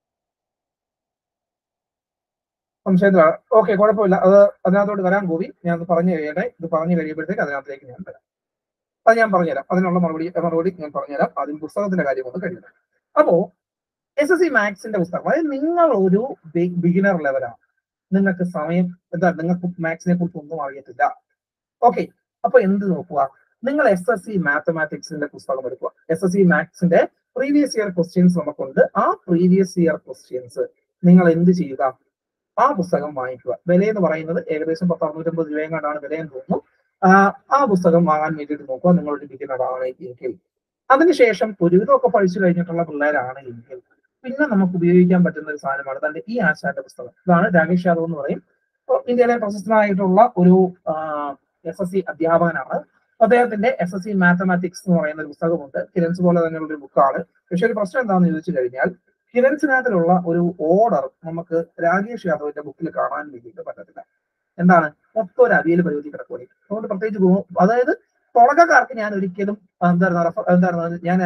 സംശയത്തില ഓക്കെ കുഴപ്പമില്ല അത് അതിനകത്തോട്ട് വരാൻ കൂടി ഞാൻ അത് പറഞ്ഞു കഴിയട്ടെ ഇത് പറഞ്ഞു കഴിയുമ്പോഴത്തേക്ക് അതിനകത്തേക്ക് ഞാൻ വരാം അത് ഞാൻ പറഞ്ഞുതരാം അതിനുള്ള മറുപടി മറുപടി ഞാൻ പറഞ്ഞുതരാം ആദ്യം പുസ്തകത്തിന്റെ കാര്യം കൊണ്ട് കഴിയട്ടെ അപ്പോ എസ് എസ് സി മാത്സിന്റെ പുസ്തകം അതായത് നിങ്ങൾ ഒരു ബിഗിനർ ലെവലാണ് നിങ്ങൾക്ക് സമയം എന്താ നിങ്ങൾക്ക് മാത്സിനെ കുറിച്ച് ഒന്നും അറിയത്തില്ല ഓക്കെ അപ്പൊ എന്ത് നോക്കുക നിങ്ങൾ എസ് എസ് സി മാത്തമാറ്റിക്സിന്റെ പുസ്തകം എടുക്കുക എസ് എസ് സി മാത്സിന്റെ പ്രീവിയസ് ഇയർ ക്വസ്റ്റ്യൻസ് നമുക്കുണ്ട് ആ പ്രീവിയസ് ഇയർ ക്വസ്റ്റ്യൻസ് നിങ്ങൾ എന്ത് ചെയ്യുക ആ പുസ്തകം വാങ്ങിക്കുക വില എന്ന് പറയുന്നത് ഏകദേശം പത്ത് അറുന്നൂറ്റമ്പത് രൂപയും കണ്ടാണ് വിലയെന്ന് തോന്നുന്നു ആ, ആ പുസ്തകം വാങ്ങാൻ വേണ്ടിയിട്ട് നോക്കുക നിങ്ങളൊരു ബിഗിനർ ആണ് എങ്കിൽ അതിനുശേഷം ഒരുവിധമൊക്കെ പഠിച്ചു കഴിഞ്ഞിട്ടുള്ള പിള്ളേരാണ് എങ്കിൽ പിന്നെ നമുക്ക് ഉപയോഗിക്കാൻ പറ്റുന്ന ഒരു സാധനമാണ് തന്റെ ഈ ആശാന്റെ പുസ്തകം ഇതാണ് രാകേഷ് യാദവ് എന്ന് പറയും അപ്പൊ ഇന്ത്യയിലെ പ്രശസ്തനായിട്ടുള്ള ഒരു എസ് എസ് സി അധ്യാപകനാണ് അദ്ദേഹത്തിന്റെ എസ് എസ് സി മാത്തമാറ്റിക്സ് എന്ന് പറയുന്ന ഒരു പുസ്തകമുണ്ട് കിരൺസ് പോലെ തന്നെയുള്ള ഒരു ബുക്കാണ് പക്ഷെ ഒരു പ്രശ്നം എന്താണെന്ന് ചോദിച്ചു കഴിഞ്ഞാൽ കിരൺസിനകത്തിലുള്ള ഒരു ഓർഡർ നമുക്ക് രാകേഷ് യാദവിന്റെ ബുക്കിൽ കാണാൻ വേണ്ടിയിട്ട് പറ്റത്തില്ല എന്താണ് മൊത്തം ഒരു അവിയൽ പരിധി കിടക്കുകയും അതുകൊണ്ട് പ്രത്യേകിച്ച് ഗുണം അതായത് തുടക്കക്കാർക്ക് ഞാൻ ഒരിക്കലും ആ, എന്തായിരുന്നു റെഫർ- എന്തായിരുന്നു ഞാൻ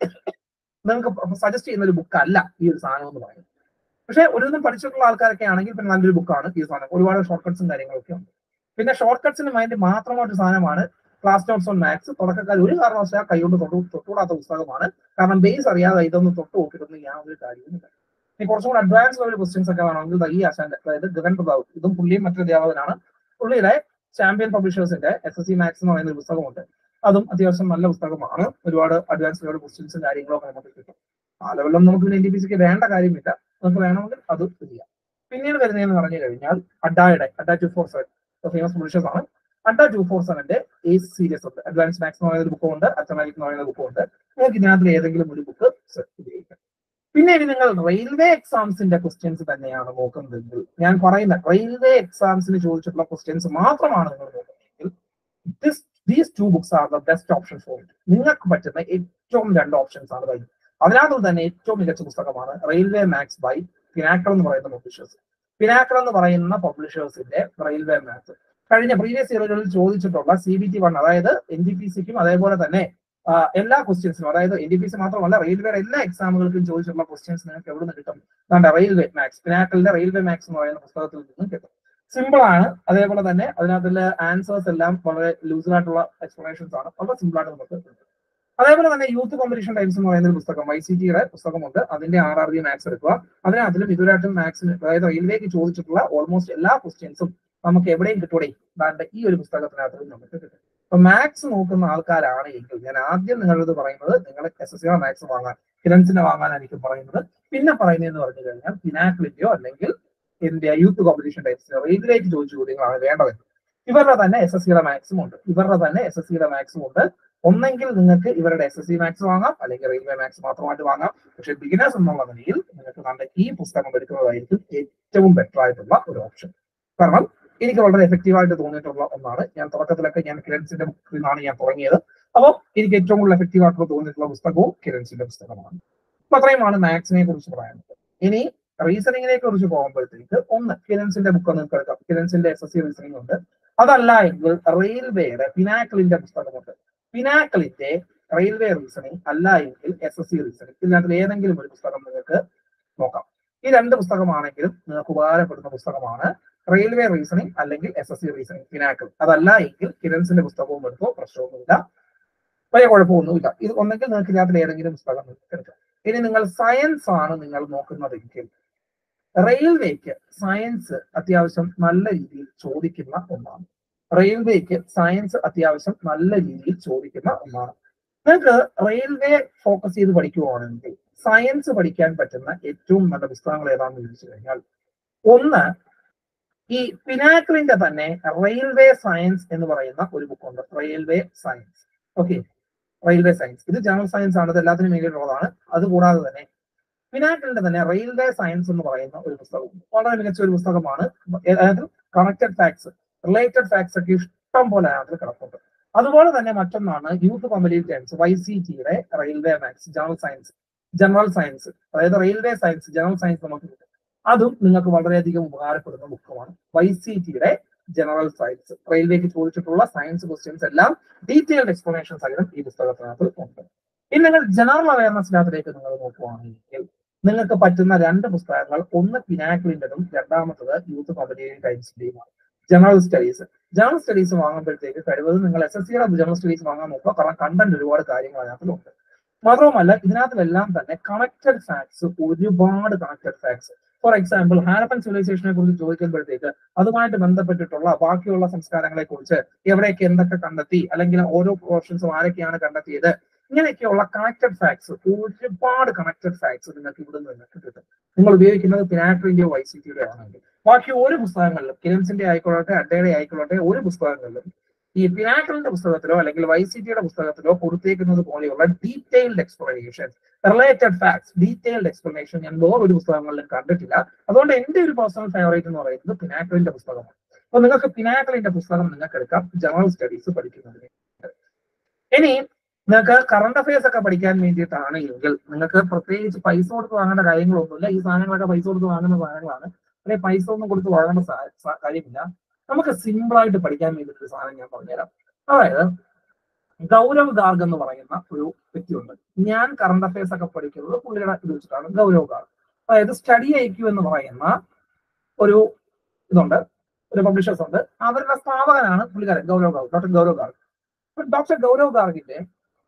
നിങ്ങൾക്ക് സജസ്റ്റ് ചെയ്യുന്ന ഒരു ബുക്കല്ല ഈ ഒരു സാധനം എന്ന് പറയുന്നത് പക്ഷെ ഒരുവിധം പഠിച്ചിട്ടുള്ള ആൾക്കാരൊക്കെ ആണെങ്കിൽ പിന്നെ നല്ലൊരു ബുക്കാണ് ഈ സാധനം ഒരുപാട് ഷോർട്ട് കട്ട്സും കാര്യങ്ങളൊക്കെ ഉണ്ട് പിന്നെ ഷോർട്ട് കട്ട്സിന് വേണ്ടി മാത്രമായിട്ട് സാധനമാണ് ക്ലാസ് നോട്ട്സ് ഓൺ മാത്സ് തുടക്കക്കാർ ഒരു കാരണവശാൽ കൈകൊണ്ട് തൊട്ടു തൊട്ടുകൂടാത്ത പുസ്തകമാണ് കാരണം ബേസ് അറിയാതെ ഇതൊന്നും തൊട്ട് നോക്കിയിട്ടൊന്നും യാതൊരു കാര്യവുമില്ല ഇനി കുറച്ചും കൂടെ അഡ്വാൻസ് ലെവൽ ക്വസ്റ്റ്യൻസ് ഒക്കെ വേണമെങ്കിൽ ദാ ഈ ആശാന്റെ അതായത് ഗഗൻ പ്രതാവ് ഇതും പുള്ളിയും മറ്റൊരു അധ്യാപകനാണ് പുള്ളിയുടെ ചാമ്പ്യൻ പബ്ലിഷേഴ്സിന്റെ എസ് എസ് സി മാത്സ് എന്ന് പറയുന്ന ഒരു പുസ്തകമുണ്ട് അതും അത്യാവശ്യം നല്ല പുസ്തകമാണ് ഒരുപാട് അഡ്വാൻസ് ലെവൽ ക്വസ്റ്റ്യൻസും കാര്യങ്ങളൊക്കെ നമുക്ക് കിട്ടും ആ ലെവലൊന്നും നമുക്ക് എൻ ഡി പി സിക്ക് വേണ്ട കാര്യമില്ല നമുക്ക് വേണമെങ്കിൽ അത് ചെയ്യാം പിന്നീട് വരുന്നതെന്ന് പറഞ്ഞു കഴിഞ്ഞാൽ അഡായുടെ Adda two four seven famous publishers ആണ് അഡ ടു ഫോർ സെവന്റെ ഏസ് സീരീസ് ഉണ്ട് അഡ്വാൻസ് മാത്സ് എന്ന് പറയുന്ന ബുക്കും ഉണ്ട് അത്തമാറ്റിക് എന്ന് പറയുന്ന ബുക്കും ഉണ്ട് നിങ്ങൾക്ക് ഇതിനകത്ത് ഏതെങ്കിലും ഒരു ബുക്ക് ഉപയോഗിക്കാം പിന്നെ ഇനി നിങ്ങൾ റെയിൽവേ എക്സാംസിന്റെ ക്വസ്റ്റ്യൻസ് തന്നെയാണ് നോക്കുന്നതെങ്കിൽ ഞാൻ പറയുന്ന റെയിൽവേ എക്സാംസിന് ചോദിച്ചിട്ടുള്ള ക്വസ്റ്റ്യൻസ് മാത്രമാണ് നിങ്ങൾ നോക്കുന്നതെങ്കിൽ this these two books are the best option for it നിങ്ങൾക്ക് പറ്റുന്ന ഏറ്റവും രണ്ട് ഓപ്ഷൻസ് ആണ് കഴിഞ്ഞത് അതിനകത്ത് തന്നെ ഏറ്റവും മികച്ച പുസ്തകമാണ് റെയിൽവേ മാത്സ് ബൈ പിനാക്കൾ എന്ന് പറയുന്ന പബ്ലിഷേഴ്സ് പിനാക്കൾ എന്ന് പറയുന്ന പബ്ലിഷേഴ്സിന്റെ റെയിൽവേ മാത്സ് കഴിഞ്ഞ പ്രീവിയസ് ഇയറുകളിൽ ചോദിച്ചിട്ടുള്ള സി ബി ടി വൺ അതായത് എൻ ഡി പി സിക്കും അതേപോലെ തന്നെ ആ, എല്ലാ ക്വസ്റ്റ്യൻസിനും അതായത് എൻ ഡി പി സി മാത്രമല്ല റെയിൽവേയുടെ എല്ലാ എക്സാമുകൾക്കും ചോദിച്ചിട്ടുള്ള ക്വസ്റ്റ്യൻസ് നിങ്ങൾക്ക് എവിടെ നിന്ന് കിട്ടും അതാണ്ട് റെയിൽവേ മാത്സ് പിനാക്കലിന്റെ റെയിൽവേ മാത്സ് എന്ന് പറയുന്ന പുസ്തകത്തിൽ നിന്നും കിട്ടും സിമ്പിൾ ആണ് അതേപോലെ തന്നെ അതിനകത്തുള്ള ആൻസേഴ്സ് എല്ലാം വളരെ ലൂസിലായിട്ടുള്ള എക്സ്പ്ലനേഷൻസ് ആണ് വളരെ സിമ്പിൾ ആയിട്ട് നമുക്ക് കിട്ടും അതേപോലെ തന്നെ യൂത്ത് കോമ്പറ്റീഷൻ ടൈംസ് എന്ന് പറയുന്ന ഒരു പുസ്തകം ഐ സി ടിയുടെ പുസ്തകമുണ്ട് അതിന്റെ ആർ ആർ ബി മാത്സ് എടുക്കുക അതിനകത്തിലും ഇതുവരായിട്ടും മാത്സിന് അതായത് റെയിൽവേക്ക് ചോദിച്ചിട്ടുള്ള ഓൾമോസ്റ്റ് എല്ലാ ക്വസ്റ്റ്യൻസും നമുക്ക് എവിടെയും കിട്ടൂടെ ദാണ്ട് ഈ ഒരു പുസ്തകത്തിനകത്ത് നമുക്ക് കിട്ടും അപ്പൊ മാത്സ് നോക്കുന്ന ആൾക്കാരാണ് എങ്കിൽ ഞാൻ ആദ്യം നിങ്ങളത് പറയുന്നത് നിങ്ങൾ എസ് എസ് സിയുടെ മാത്സ് വാങ്ങാൻ കിരൺസിനെ വാങ്ങാനായിരിക്കും പറയുന്നത് പിന്നെ പറയുന്നതെന്ന് പറഞ്ഞു കഴിഞ്ഞാൽ പിനാക്കിളിന്റെയോ അല്ലെങ്കിൽ ഇന്ത്യ യൂത്ത് കോമ്പറ്റീഷൻ ടൈപ്സിന്റെ റെയിൽവേക്ക് ചോദിച്ച ചോദ്യങ്ങളാണ് വേണ്ടത് ഇവരുടെ തന്നെ എസ് എസ് സിയുടെ മാത്സും ഉണ്ട് ഇവരുടെ തന്നെ എസ് എസ് സിയുടെ മാത്സും ഉണ്ട് ഒന്നെങ്കിൽ നിങ്ങൾക്ക് ഇവരുടെ എസ് എസ് സി മാത്സ് വാങ്ങാം അല്ലെങ്കിൽ റെയിൽവേ മാത്സ് മാത്രമായിട്ട് വാങ്ങാം പക്ഷെ ബിഗിനേഴ്സ് എന്നുള്ള നിലയിൽ നിങ്ങൾക്ക് നല്ല ഈ പുസ്തകം എടുക്കുന്നതായിരിക്കും ഏറ്റവും ബെറ്റർ ആയിട്ടുള്ള ഒരു ഓപ്ഷൻ കാരണം എനിക്ക് വളരെ എഫക്റ്റീവ് ആയിട്ട് തോന്നിയിട്ടുള്ള ഒന്നാണ് ഞാൻ തുടക്കത്തിലൊക്കെ ഞാൻ കിരൺസിന്റെ ബുക്കിൽ നിന്നാണ് ഞാൻ തുടങ്ങിയത് അപ്പോൾ എനിക്ക് ഏറ്റവും കൂടുതൽ എഫക്റ്റീവ് ആയിട്ടുള്ള തോന്നിയിട്ടുള്ള പുസ്തകവും കിരൺസിന്റെ പുസ്തകമാണ് അപ്പൊ അത്രയുമാണ് മാത്സിനെ കുറിച്ച് പറയാനുള്ളത് ഇനി റീസണിങ്ങിനെ കുറിച്ച് പോകുമ്പോഴത്തേക്ക് ഒന്ന് കിരൺസിന്റെ ബുക്ക് നിങ്ങൾക്ക് എടുക്കാം കിരൺസിന്റെ എസ് എസ് സി റീസണിംഗ് ഉണ്ട് അതല്ല എങ്കിൽ റെയിൽവേയുടെ പിനാക്കിളിന്റെ പുസ്തകമുണ്ട് പിനാക്കിളിന്റെ റെയിൽവേ റീസണിംഗ് അല്ല എങ്കിൽ എസ് എസ് സി റീസണിംഗ് ഇതിനകത്ത് ഏതെങ്കിലും ഒരു പുസ്തകം നിങ്ങൾക്ക് നോക്കാം ഈ രണ്ട് പുസ്തകമാണെങ്കിലും നിങ്ങൾക്ക് ഉപകാരപ്പെടുന്ന പുസ്തകമാണ് റെയിൽവേ റീസണിംഗ് അല്ലെങ്കിൽ S S C reasoning pinnacle അതല്ല എങ്കിൽ കിരൺസിന്റെ പുസ്തകവും എടുത്തോ പ്രശ്നമൊന്നുമില്ല വലിയ കുഴപ്പമൊന്നുമില്ല ഇത് ഒന്നെങ്കിൽ നിങ്ങൾക്ക് ഇതിനകത്ത് ഏതെങ്കിലും പുസ്തകം നിങ്ങൾക്ക് എടുക്കാം ഇനി നിങ്ങൾ സയൻസ് ആണ് നിങ്ങൾ നോക്കുന്നതെങ്കിൽ റെയിൽവേക്ക് സയൻസ് അത്യാവശ്യം നല്ല രീതിയിൽ ചോദിക്കുന്ന ഒന്നാണ് റെയിൽവേക്ക് സയൻസ് അത്യാവശ്യം നല്ല രീതിയിൽ ചോദിക്കുന്ന ഒന്നാണ് നിങ്ങൾക്ക് റെയിൽവേ ഫോക്കസ് ചെയ്ത് പഠിക്കുവാണെങ്കിൽ സയൻസ് പഠിക്കാൻ പറ്റുന്ന ഏറ്റവും നല്ല പുസ്തകങ്ങൾ ഏതാണെന്ന് ചോദിച്ചു കഴിഞ്ഞാൽ ഒന്ന് ഈ പിനാക്കിളിന്റെ തന്നെ റെയിൽവേ സയൻസ് എന്ന് പറയുന്ന ഒരു ബുക്കുണ്ട് railway science okay railway science ഇത് ജനറൽ സയൻസ് ആണ് ഇത് എല്ലാത്തിനും വേണ്ടിയിട്ടുള്ളതാണ് അതുകൂടാതെ തന്നെ പിനാക്കിളിന്റെ തന്നെ റെയിൽവേ സയൻസ് എന്ന് പറയുന്ന ഒരു പുസ്തകം വളരെ മികച്ച ഒരു പുസ്തകമാണ് അതായത് കണക്റ്റഡ് ഫാക്ട്സ് റിലേറ്റഡ് ഫാക്ട്സ് ഒക്കെ ഇഷ്ടം പോലെ അതിൽ കിടപ്പുണ്ട് അതുപോലെ തന്നെ മറ്റൊന്നാണ് youth competitive times Y C ടിയുടെ railway maths general science general science അതായത് റെയിൽവേ സയൻസ് ജനറൽ സയൻസ് നമുക്ക് കിട്ടും അതും നിങ്ങൾക്ക് വളരെയധികം ഉപകാരപ്പെടുന്ന ബുക്കുമാണ് വൈ സി ടിയുടെ ജനറൽ സയൻസ് റെയിൽവേക്ക് ചോദിച്ചിട്ടുള്ള സയൻസ് ക്വസ്റ്റ്യൻസ് എല്ലാം ഡീറ്റെയിൽഡ് എക്സ്പ്ലനേഷൻ സഹിതം ഈ പുസ്തകത്തിനകത്ത് ഉണ്ട് ഇനി നിങ്ങൾ ജനറൽ അവയർനെസ്സിനകത്തിലേക്ക് നിങ്ങൾ നോക്കുവാണെങ്കിൽ നിങ്ങൾക്ക് പറ്റുന്ന രണ്ട് പുസ്തകങ്ങൾ ഒന്ന് പിനാക്കിളിൻ്റെതും രണ്ടാമത്തത് യൂത്ത് കോമ്പറ്റേറ്റീവ് ടൈംസിന്റെയുമാണ് ജനറൽ സ്റ്റഡീസ് ജനറൽ സ്റ്റഡീസ് വാങ്ങുമ്പോഴത്തേക്ക് കഴിവതും നിങ്ങൾ എസ് എസ് സിയുടെ ജനറൽ സ്റ്റഡീസ് വാങ്ങാൻ നോക്കുക കാരണം കണ്ടന്റ് ഒരുപാട് കാര്യങ്ങൾ അതിനകത്തുണ്ട് മാത്രവുമല്ല ഇതിനകത്തിലെല്ലാം തന്നെ കണക്റ്റഡ് ഫാക്ട്സ് ഒരുപാട് connected facts for example Harappan സിവിലൈസേഷനെ കുറിച്ച് ചോദിക്കുമ്പോഴത്തേക്ക് അതുമായിട്ട് ബന്ധപ്പെട്ടിട്ടുള്ള ബാക്കിയുള്ള സംസ്കാരങ്ങളെ കുറിച്ച് എവിടെയൊക്കെ എന്തൊക്കെ കണ്ടെത്തി അല്ലെങ്കിൽ ഓരോ പോർഷൻസും ആരൊക്കെയാണ് കണ്ടെത്തിയത് ഇങ്ങനെയൊക്കെയുള്ള കണക്റ്റഡ് ഫാക്ട്സ് ഒരുപാട് കണക്റ്റഡ് ഫാക്ട്സ് നിങ്ങൾക്ക് ഇവിടെ നിന്ന് നിങ്ങൾക്ക് കിട്ടും നിങ്ങൾ ഉപയോഗിക്കുന്നത് പിനാക്രിന്റെയോ വൈ സി ടിയുടെ ആണെങ്കിൽ ബാക്കി ഒരു പുസ്തകങ്ങളിലും കിരൺസിന്റെ ആയിക്കൊള്ളട്ടെ അഡയുടെ ആയിക്കൊള്ളട്ടെ ഒരു പുസ്തകങ്ങളിലും ഈ പിനാക്കളിന്റെ പുസ്തകത്തിലോ അല്ലെങ്കിൽ വൈ സി ടിയുടെ പുസ്തകത്തിലോ കൊടുത്തേക്കുന്നത് പോലെയുള്ള detailed explanation related facts detailed explanation ഞാൻ വേറെ ഒരു പുസ്തകങ്ങളിലും കണ്ടിട്ടില്ല അതുകൊണ്ട് എന്റെ ഒരു പേഴ്സണൽ ഫേവറേറ്റ് എന്ന് പറയുന്നത് പിനാക്കളിന്റെ പുസ്തകമാണ് അപ്പൊ നിങ്ങൾക്ക് പിനാക്കളിന്റെ പുസ്തകം നിങ്ങൾക്ക് എടുക്കാം ജനറൽ സ്റ്റഡീസ് പഠിക്കുന്നതിന് ഇനി നിങ്ങൾക്ക് കറണ്ട് അഫയേഴ്സ് ഒക്കെ പഠിക്കാൻ വേണ്ടിയിട്ടാണ് എങ്കിൽ നിങ്ങൾക്ക് പ്രത്യേകിച്ച് പൈസ കൊടുത്ത് വാങ്ങേണ്ട കാര്യങ്ങളൊന്നുമില്ല ഈ സാധനങ്ങളൊക്കെ പൈസ കൊടുത്ത് വാങ്ങുന്ന സാധനങ്ങളാണ് അല്ലെങ്കിൽ പൈസ ഒന്നും കൊടുത്ത് വാങ്ങേണ്ട സാ- സാ- കാര്യമില്ല നമുക്ക് സിമ്പിൾ ആയിട്ട് പഠിക്കാൻ വേണ്ടിയിട്ട് ഒരു സാധനം ഞാൻ പറഞ്ഞുതരാം അതായത് ഗൗരവ് ഗാർഗ് എന്ന് പറയുന്ന ഒരു വ്യക്തിയുണ്ട് ഞാൻ കറണ്ട് അഫയേഴ്സ് ഒക്കെ പഠിക്കുന്നത് പുള്ളിയുടെ ഇത് വെച്ചിട്ടാണ് ഗൗരവ് ഗാർഗ് അതായത് സ്റ്റഡി ഐക്യു എന്ന് പറയുന്ന ഒരു ഇതുണ്ട് ഒരു പബ്ലിഷേഴ്സ് ഉണ്ട് അവരുടെ സ്ഥാപകനാണ് പുള്ളിക്കാരൻ ഗൗരവ് ഗാർഗ് ഡോക്ടർ ഗൗരവ് ഗാർഗ് ഡോക്ടർ ഗൗരവ് ഗാർഗിന്റെ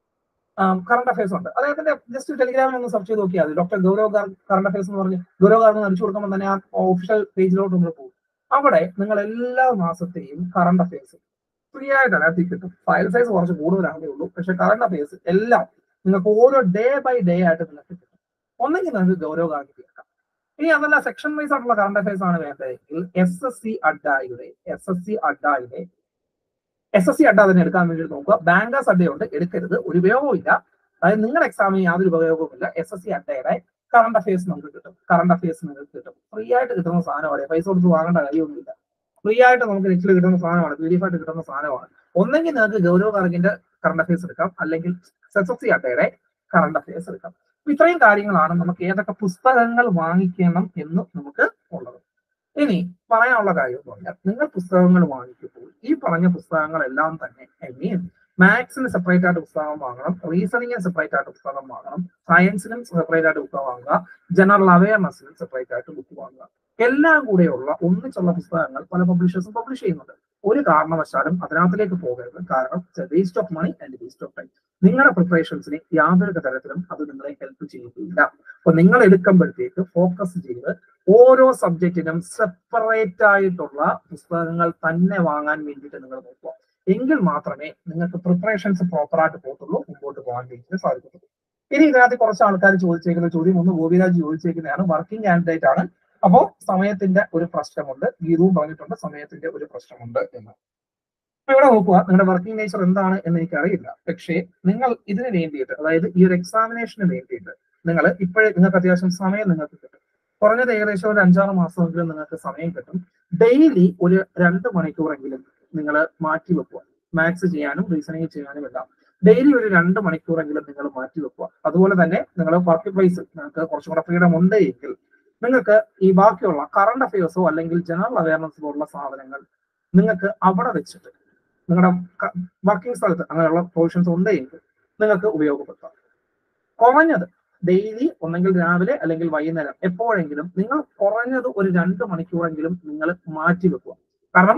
കറണ്ട് അഫയേഴ്സ് ഉണ്ട് അദ്ദേഹത്തിന്റെ ജസ്റ്റ് ടെലിഗ്രാമിൽ ഒന്ന് സെർച്ച് ചെയ്ത് നോക്കിയാൽ മതി doctor Gaurav Garg current affairs എന്ന് പറഞ്ഞ് ഗൗരവ് ഗാർഗ് അടിച്ചു കൊടുക്കുമ്പോൾ തന്നെ ആ ഒഫീഷ്യൽ പേജിലോട്ട് നമ്മൾ പോകും അവിടെ നിങ്ങൾ എല്ലാ മാസത്തെയും കറണ്ട് അഫയേഴ്സ് ഫ്രീ ആയിട്ട് അതിനകത്ത് കിട്ടും ഫയൽ സൈസ് കുറച്ച് കൂടുതലാണേ ഉള്ളൂ പക്ഷെ കറണ്ട് അഫയേഴ്സ് എല്ലാം നിങ്ങൾക്ക് ഓരോ ഡേ ബൈ ഡേ ആയിട്ട് നിങ്ങൾക്ക് കിട്ടും ഒന്നെങ്കിൽ നിങ്ങൾക്ക് ഗൗരവ് ഗാർഗ് കേൾക്കാം ഇനി അതല്ല സെക്ഷൻ വൈസ് ആയിട്ടുള്ള കറണ്ട് അഫയേഴ്സ് ആണ് വേണ്ടതെങ്കിൽ എസ് എസ് സി അഡ്ഡായുടെ എസ് എസ് സി അഡ്ഡായുടെ എസ് എസ് സി അഡ്ഡ തന്നെ എടുക്കാൻ വേണ്ടി നോക്കുക ബാങ്കേഴ്സ് അഡ്ഡയുണ്ട് എടുക്കരുത് ഒരു ഉപയോഗവും ഇല്ല അതായത് നിങ്ങളുടെ എക്സാമിന് യാതൊരു ഉപയോഗവുമില്ല എസ് എസ് സി അഡ്ഡയുടെ കറണ്ട് അഫയേഴ്സ് നമുക്ക് കിട്ടും കറണ്ട് അഫയേഴ്സ് നിങ്ങൾക്ക് കിട്ടും ഫ്രീ ആയിട്ട് കിട്ടുന്ന സാധനമാണ് പൈസ കൊടുത്ത് വാങ്ങേണ്ട കാര്യമൊന്നുമില്ല ഫ്രീ ആയിട്ട് നമുക്ക് നെറ്റിൽ കിട്ടുന്ന സാധനമാണ് പി ഡി എഫ് ആയിട്ട് കിട്ടുന്ന സാധനമാണ് ഒന്നെങ്കിൽ നിങ്ങൾക്ക് ഗൗരവ് ഗാർഗിന്റെ കറണ്ട് അഫയേഴ്സ് എടുക്കാം അല്ലെങ്കിൽ എസ് എസ് സി അഡ്ഡയുടെ കറണ്ട് അഫയേഴ്സ് എടുക്കാം അപ്പൊ ഇത്രയും കാര്യങ്ങളാണ് നമുക്ക് ഏതൊക്കെ പുസ്തകങ്ങൾ വാങ്ങിക്കണം എന്ന് നമുക്ക് ഉള്ളത് ഇനി പറയാനുള്ള കാര്യം എന്ന് പറഞ്ഞാൽ നിങ്ങൾ പുസ്തകങ്ങൾ വാങ്ങിക്കുമ്പോൾ ഈ പറഞ്ഞ പുസ്തകങ്ങളെല്ലാം തന്നെ ഐ മീൻ മാത്സിന് സെപ്പറേറ്റ് ആയിട്ട് പുസ്തകം വാങ്ങണം റീസണിങ്ങിന് സെപ്പറേറ്റ് ആയിട്ട് പുസ്തകം വാങ്ങണം സയൻസിനും സെപ്പറേറ്റ് ആയിട്ട് പുസ്തകം വാങ്ങുക ജനറൽ അവയർനെസ്സിനും സെപ്പറേറ്റ് ആയിട്ട് ബുക്ക് വാങ്ങുക എല്ലാം കൂടെയുള്ള ഒന്നിച്ചുള്ള പുസ്തകങ്ങൾ പല പബ്ലിഷേഴ്സും പബ്ലിഷ് ചെയ്യുന്നുണ്ട് ഒരു കാരണവശാലും അതിനകത്തിലേക്ക് പോകരുത് കാരണം waste of money and waste of time നിങ്ങളുടെ പ്രിപ്പറേഷൻസിനെ യാതൊരു തരത്തിലും അത് നിങ്ങളെ ഹെൽപ്പ് ചെയ്യുകയില്ല അപ്പൊ നിങ്ങൾ എടുക്കുമ്പോഴത്തേക്ക് ഫോക്കസ് ചെയ്ത് ഓരോ സബ്ജക്റ്റിനും സെപ്പറേറ്റ് ആയിട്ടുള്ള പുസ്തകങ്ങൾ തന്നെ വാങ്ങാൻ വേണ്ടിയിട്ട് നിങ്ങൾ നോക്കുക എങ്കിൽ മാത്രമേ നിങ്ങൾക്ക് പ്രിപ്പറേഷൻസ് പ്രോപ്പർ ആയിട്ട് പോകത്തുള്ളൂ മുമ്പോട്ട് പോകാൻ വേണ്ടിയിട്ട് സാധിക്കത്തുള്ളൂ ഇനി ഇതിനകത്ത് കുറച്ച് ആൾക്കാർ ചോദിച്ചേക്കുന്ന ചോദ്യം ഒന്ന് ഗോപിരാജ് ചോദിച്ചേക്കുന്നതാണ് വർക്കിംഗ് കാൻഡിഡേറ്റ് ആണ് അപ്പോ സമയത്തിന്റെ ഒരു പ്രശ്നമുണ്ട് ഗീതവും പറഞ്ഞിട്ടുണ്ട് സമയത്തിന്റെ ഒരു പ്രശ്നമുണ്ട് എന്ന് അപ്പൊ ഇവിടെ നോക്കുക നിങ്ങളുടെ വർക്കിംഗ് നേച്ചർ എന്താണ് എന്ന് എനിക്കറിയില്ല പക്ഷേ നിങ്ങൾ ഇതിന് വേണ്ടിയിട്ട് അതായത് ഈ ഒരു എക്സാമിനേഷന് വേണ്ടിയിട്ട് നിങ്ങൾ ഇപ്പോഴേ നിങ്ങൾക്ക് അത്യാവശ്യം സമയം നിങ്ങൾക്ക് കിട്ടും കുറഞ്ഞത് ഏകദേശം ഒരു അഞ്ചാറ് മാസമെങ്കിലും നിങ്ങൾക്ക് സമയം കിട്ടും ഡെയിലി ഒരു രണ്ട് മണിക്കൂറെങ്കിലും നിങ്ങൾ മാറ്റി വെക്കുക മാത്സ് ചെയ്യാനും റീസണിങ് ചെയ്യാനും എല്ലാം ഡെയിലി ഒരു രണ്ട് മണിക്കൂറെങ്കിലും നിങ്ങൾ മാറ്റി വെക്കുക അതുപോലെ തന്നെ നിങ്ങൾ വർക്ക് പ്ലേസ് നിങ്ങൾക്ക് കുറച്ചും കൂടെ ഫ്രീഡം ഉണ്ട് എങ്കിൽ നിങ്ങൾക്ക് ഈ ബാക്കിയുള്ള കറണ്ട് അഫയേഴ്സോ അല്ലെങ്കിൽ ജനറൽ അവയർനെസ് പോലുള്ള സാധനങ്ങൾ നിങ്ങൾക്ക് അവിടെ വെച്ചിട്ട് നിങ്ങളുടെ വർക്കിംഗ് സ്ഥലത്ത് അങ്ങനെയുള്ള പ്രൊവിഷൻസ് ഉണ്ട് എങ്കിൽ നിങ്ങൾക്ക് ഉപയോഗപ്പെടുത്താം കുറഞ്ഞത് ഡെയിലി ഒന്നെങ്കിൽ രാവിലെ അല്ലെങ്കിൽ വൈകുന്നേരം എപ്പോഴെങ്കിലും നിങ്ങൾ കുറഞ്ഞത് ഒരു രണ്ട് മണിക്കൂറെങ്കിലും നിങ്ങൾ മാറ്റി വെക്കുക കാരണം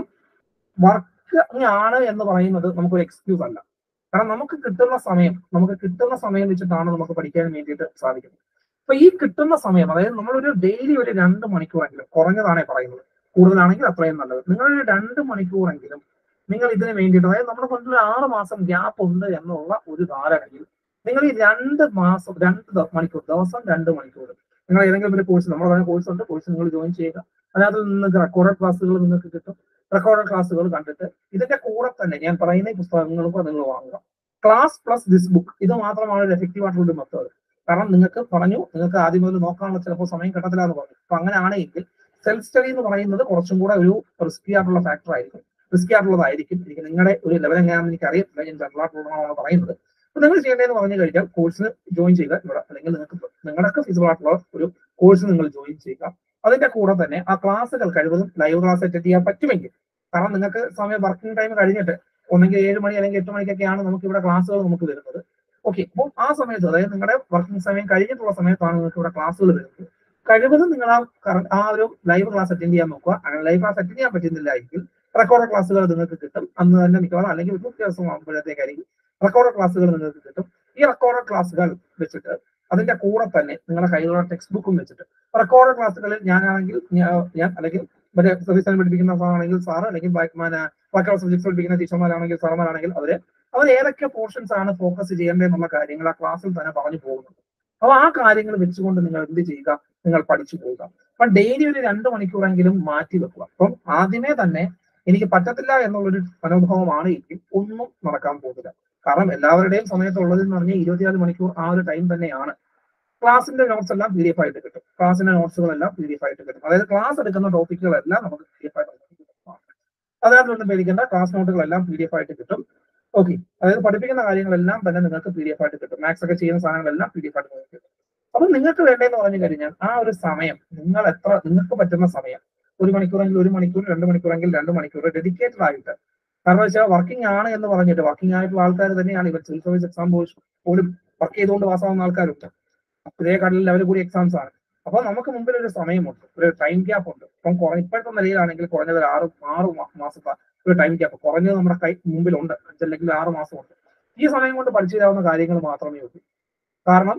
വർക്ക് ആണ് എന്ന് പറയുന്നത് നമുക്കൊരു എക്സ്ക്യൂസ് അല്ല കാരണം നമുക്ക് കിട്ടുന്ന സമയം നമുക്ക് കിട്ടുന്ന സമയം വെച്ചിട്ടാണ് നമുക്ക് പഠിക്കാൻ വേണ്ടിയിട്ട് സാധിക്കുന്നത് അപ്പൊ ഈ കിട്ടുന്ന സമയം അതായത് നമ്മളൊരു ഡെയിലി ഒരു രണ്ട് മണിക്കൂറെങ്കിലും കുറഞ്ഞതാണേ പറയുന്നത് കൂടുതലാണെങ്കിൽ അത്രയും നല്ലത് നിങ്ങളൊരു രണ്ട് മണിക്കൂറെങ്കിലും നിങ്ങൾ ഇതിന് വേണ്ടിയിട്ട് അതായത് നമ്മുടെ മുന്നിൽ ഒരു ആറ് മാസം ഗ്യാപ്പ് ഉണ്ട് എന്നുള്ള ഒരു ധാരണയിൽ നിങ്ങൾ ഈ രണ്ട് മാസം രണ്ട് ദ- മണിക്കൂർ ദിവസം രണ്ട് മണിക്കൂർ നിങ്ങൾ ഏതെങ്കിലും ഒരു കോഴ്സ് നമ്മൾ പറഞ്ഞ കോഴ്സ് ഉണ്ട് കോഴ്സ് നിങ്ങൾ ജോയിൻ ചെയ്യുക അതിനകത്ത് നിങ്ങൾക്ക് റെക്കോർഡഡ് ക്ലാസ്സുകൾ നിങ്ങൾക്ക് കിട്ടും റെക്കോർഡഡ് ക്ലാസ്സുകൾ കണ്ടിട്ട് ഇതിന്റെ കൂടെ തന്നെ ഞാൻ പറയുന്ന ഈ പുസ്തകങ്ങളും കൂടെ നിങ്ങൾ വാങ്ങുക ക്ലാസ് പ്ലസ് ദിസ് ബുക്ക് ഇത് മാത്രമാണ് ഒരു എഫക്റ്റീവ് ആയിട്ടുള്ള ഒരു മെത്തേഡ് കാരണം നിങ്ങൾക്ക് പറഞ്ഞു നിങ്ങൾക്ക് ആദ്യം മുതൽ നോക്കാനുള്ള ചിലപ്പോൾ സമയം കിട്ടത്തില്ല എന്ന് പറഞ്ഞു അപ്പൊ അങ്ങനെ ആണെങ്കിൽ സെൽഫ് സ്റ്റഡി എന്ന് പറയുന്നത് കുറച്ചും കൂടെ ഒരു റിസ്കി ആയിട്ടുള്ള ഫാക്ടർ ആയിരിക്കും റിസ്കി ആയിട്ടുള്ളതായിരിക്കും എനിക്ക് നിങ്ങളുടെ ഒരു ലെവൽ എങ്ങനെയാണെന്ന് എനിക്ക് അറിയത്തില്ല ഞാൻ ജനറൽ ആയിട്ടുള്ളതാണ് പറയുന്നത് അപ്പൊ നിങ്ങൾ ചെയ്യേണ്ടതെന്ന് പറഞ്ഞു കഴിഞ്ഞാൽ കോഴ്സിന് ജോയിൻ ചെയ്യുക ഇവിടെ അല്ലെങ്കിൽ നിങ്ങൾക്ക് നിങ്ങളുടെ ഫിസിബിൾ ആയിട്ടുള്ള ഒരു കോഴ്സ് നിങ്ങൾ ജോയിൻ ചെയ്യുക അതിന്റെ കൂടെ തന്നെ ആ ക്ലാസ്സുകൾ കഴിവതും ലൈവ് ക്ലാസ് അറ്റൻഡ് ചെയ്യാൻ പറ്റുമെങ്കിൽ കാരണം നിങ്ങൾക്ക് സമയം വർക്കിംഗ് ടൈം കഴിഞ്ഞിട്ട് ഒന്നെങ്കിൽ ഏഴ് മണി അല്ലെങ്കിൽ എട്ട് മണിക്കൊക്കെയാണ് നമുക്ക് ഇവിടെ ക്ലാസ്സുകൾ നമുക്ക് വരുന്നത് ഓക്കെ അപ്പോൾ ആ സമയത്ത് അതായത് നിങ്ങളുടെ വർക്കിംഗ് സമയം കഴിഞ്ഞിട്ടുള്ള സമയത്താണ് നിങ്ങൾക്ക് ഇവിടെ ക്ലാസ്സുകൾ വരുന്നത് കഴിവതും നിങ്ങൾ ആ കറ- ആ ഒരു ലൈവ് ക്ലാസ് അറ്റൻഡ് ചെയ്യാൻ നോക്കുക അങ്ങനെ ലൈവ് ക്ലാസ് അറ്റൻഡ് ചെയ്യാൻ പറ്റുന്നില്ല എങ്കിൽ റെക്കോർഡ് ക്ലാസ്സുകൾ നിങ്ങൾക്ക് കിട്ടും അന്ന് തന്നെ മിക്കവാറും അല്ലെങ്കിൽ ഒരു ദിവസം ആകുമ്പോഴത്തേക്കായിരിക്കും റെക്കോർഡ് ക്ലാസ്സുകൾ നിങ്ങൾക്ക് കിട്ടും ഈ റെക്കോർഡ് ക്ലാസ്സുകൾ വെച്ചിട്ട് അതിന്റെ കൂടെ തന്നെ നിങ്ങളുടെ കയ്യിലുള്ള ടെക്സ്റ്റ് ബുക്കും വെച്ചിട്ട് റെക്കോർഡ് ക്ലാസ്സുകളിൽ ഞാനാണെങ്കിൽ ഞാ- ഞാൻ അല്ലെങ്കിൽ മറ്റേ സർവീസ് പഠിപ്പിക്കുന്ന സാറാണെങ്കിൽ സാർ അല്ലെങ്കിൽ ബാക്കിമാന ബാക്കിയുള്ള സബ്ജക്ട്സ് പഠിപ്പിക്കുന്ന ടീച്ചർമാരാണെങ്കിൽ സാറന്മാരാണെങ്കിൽ അവര് അവർ ഏതൊക്കെ പോർഷൻസ് ആണ് ഫോക്കസ് ചെയ്യേണ്ടതെന്നുള്ള കാര്യങ്ങൾ ആ ക്ലാസ്സിൽ തന്നെ പറഞ്ഞു പോകുന്നുണ്ട് അപ്പൊ ആ കാര്യങ്ങൾ വെച്ചുകൊണ്ട് നിങ്ങൾ എന്ത് ചെയ്യുക നിങ്ങൾ പഠിച്ചു പോവുക അപ്പൊ ഡെയിലി ഒരു രണ്ട് മണിക്കൂറെങ്കിലും മാറ്റി വെക്കുക അപ്പം ആദ്യമേ തന്നെ എനിക്ക് പറ്റത്തില്ല എന്നുള്ളൊരു മനോഭാവമാണ് എങ്കിൽ ഒന്നും നടക്കാൻ പോകുന്നില്ല കാരണം എല്ലാവരുടെയും സമയത്തുള്ളത് എന്ന് പറഞ്ഞാൽ ഇരുപത്തിനാല് മണിക്കൂർ ആ ഒരു ടൈം തന്നെയാണ് ക്ലാസിന്റെ നോട്ട്സ് എല്ലാം പി ഡി എഫ് ആയിട്ട് കിട്ടും ക്ലാസിന്റെ നോട്ട്സുകളെല്ലാം പി ഡി എഫ് ആയിട്ട് കിട്ടും അതായത് ക്ലാസ് എടുക്കുന്ന ടോപ്പിക്കുകളെല്ലാം നമുക്ക് പി ഡി എഫ് ആയിട്ട് കിട്ടും അതിനകത്തൊന്നും പേടിക്കേണ്ട ക്ലാസ് നോട്ടുകളെല്ലാം പി ഡി എഫ് ആയിട്ട് കിട്ടും ഓക്കെ അതായത് പഠിപ്പിക്കുന്ന കാര്യങ്ങളെല്ലാം തന്നെ നിങ്ങൾക്ക് പി ഡി എഫ് ആയിട്ട് കിട്ടും മാത്സ് ഒക്കെ ചെയ്യുന്ന സാധനങ്ങളെല്ലാം പി ഡി എഫ് ആയിട്ട് നിങ്ങൾക്ക് കിട്ടും അപ്പൊ നിങ്ങൾക്ക് വേണ്ടതെന്ന് പറഞ്ഞു കഴിഞ്ഞാൽ ആ ഒരു സമയം നിങ്ങൾ എത്ര നിങ്ങൾക്ക് പറ്റുന്ന സമയം ഒരു മണിക്കൂറെങ്കിൽ ഒരു മണിക്കൂർ രണ്ട് മണിക്കൂറെങ്കിൽ രണ്ട് മണിക്കൂർ ഡെഡിക്കേറ്റഡ് ആയിട്ട് കാരണം വെച്ചാൽ വർക്കിംഗ് ആണ് എന്ന് പറഞ്ഞിട്ട് വർക്കിംഗ് ആയിട്ടുള്ള ആൾക്കാർ തന്നെയാണ് ഇവർ സിവിൽ സർവീസ് എക്സാം പോലും വർക്ക് ചെയ്തുകൊണ്ട് പാസ്സാവുന്ന ആൾക്കാരുണ്ട് ഇതേ കടലിൽ അവർ കൂടി എക്സാംസ് ആണ് അപ്പൊ നമുക്ക് മുമ്പിൽ ഒരു സമയമുണ്ട് ഒരു ടൈം ഗ്യാപ്പ് ഉണ്ട് ഇപ്പം കുറഞ്ഞ ഇപ്പോഴത്തെ നിലയിലാണെങ്കിൽ കുറഞ്ഞത് ഒരു ആറ് ആറ് മാ- മാസത്തെ ഒരു ടൈം ഗ്യാപ്പ് കുറഞ്ഞത് നമ്മുടെ കൈ മുമ്പിലുണ്ട് അഞ്ചല്ലെങ്കിൽ ആറ് മാസമുണ്ട് ഈ സമയം കൊണ്ട് പഠിച്ചു തരാവുന്ന കാര്യങ്ങൾ മാത്രമേ ഉള്ളൂ കാരണം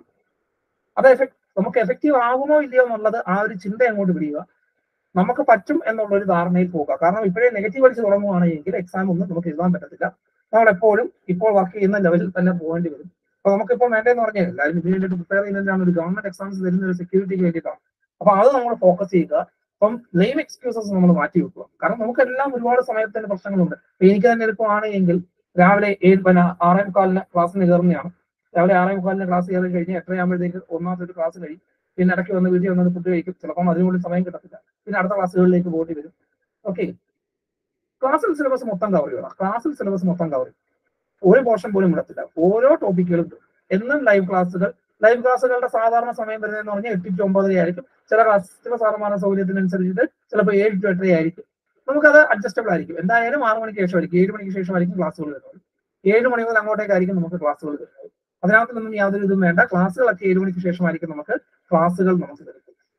അത് എഫക്ട് നമുക്ക് എഫക്റ്റീവ് ആകുമോ ഇല്ലയോ എന്നുള്ളത് ആ ഒരു ചിന്ത അങ്ങോട്ട് പിടിയുക നമുക്ക് പറ്റും എന്നുള്ള ഒരു ധാരണയിൽ പോകുക കാരണം ഇപ്പോഴേ നെഗറ്റീവ് അടിച്ച് തുടങ്ങുകയാണെങ്കിൽ എക്സാം ഒന്നും നമുക്ക് എഴുതാൻ പറ്റത്തില്ല നമ്മൾ എപ്പോഴും ഇപ്പോൾ വർക്ക് ചെയ്യുന്ന ലെവലിൽ തന്നെ പോകേണ്ടി വരും അപ്പൊ നമുക്കിപ്പോൾ വേണ്ടതെന്ന് പറഞ്ഞാൽ എല്ലാവരും ഇതിന് വേണ്ടിയിട്ട് പ്രിപ്പയർ ചെയ്യുന്നതാണ് ഒരു ഗവൺമെന്റ് എക്സാംസ് തരുന്ന ഒരു സെക്യൂരിറ്റിക്ക് വേണ്ടിയിട്ടാണ് അപ്പൊ അത് നമ്മൾ ഫോക്കസ് ചെയ്യുക അപ്പം ലൈവ് എക്സ്ക്യൂസസ് നമ്മൾ മാറ്റി വെക്കുക കാരണം നമുക്കെല്ലാം ഒരുപാട് സമയത്തിന്റെ പ്രശ്നങ്ങളുണ്ട് ഇപ്പൊ എനിക്ക് തന്നെ എളുപ്പമാണ് എങ്കിൽ രാവിലെ ഏഴ് പിന്നെ ആറേ മുക്കാലിന് ക്ലാസ്സിന് കയറുന്നതാണ് രാവിലെ ആറേ മുക്കാലിന് ക്ലാസ് കയറി കഴിഞ്ഞ് എട്ടരയാകുമ്പോഴത്തേക്ക് ഒന്നാമത്തെ ഒരു ക്ലാസ് കഴിയും പിന്നെ ഇടയ്ക്ക് വന്ന് വീട്ടിൽ വന്നത് ഫുഡ് കഴിക്കും ചിലപ്പം അതിനുള്ളിൽ സമയം കിട്ടത്തില്ല പിന്നെ അടുത്ത ക്ലാസ്സുകളിലേക്ക് പോകേണ്ടി വരും ഓക്കെ ക്ലാസ്സിൽ സിലബസ് മൊത്തം കവർ ചെയ്യണം ക്ലാസ്സിൽ സിലബസ് മൊത്തം കവർ ചെയ്യും ഒരു പോർഷൻ പോലും വിടത്തില്ല ഓരോ ടോപ്പിക്കുകളും ഉണ്ട്. എന്നും ലൈവ് ക്ലാസ്സുകൾ ലൈവ് ക്ലാസ്സുകളുടെ സാധാരണ സമയം വരുന്നതെന്ന് പറഞ്ഞാൽ എട്ട് ടു ഒമ്പതര ആയിരിക്കും ചില ക്ലാസ് ചില സാറന്മാരുടെ സൗകര്യത്തിനനുസരിച്ചിട്ട് ചിലപ്പോൾ ഏഴ് ടു എട്ടര ആയിരിക്കും നമുക്കത് അഡ്ജസ്റ്റബിൾ ആയിരിക്കും എന്തായാലും ആറ് മണിക്ക് ശേഷമായിരിക്കും ഏഴ് മണിക്ക് ശേഷമായിരിക്കും ക്ലാസ്സുകൾ വരുന്നത് ഏഴ് മണി മുതൽ അങ്ങോട്ടേക്കായിരിക്കും നമുക്ക് ക്ലാസ്സുകൾ വരുന്നത് അതിനകത്ത് നിന്നും യാതൊരു ഇതും വേണ്ട ക്ലാസ്സുകളൊക്കെ ഏഴ് മണിക്ക് ശേഷമായിരിക്കും നമുക്ക് ക്ലാസ്സുകൾ നമുക്ക് തരുന്നത്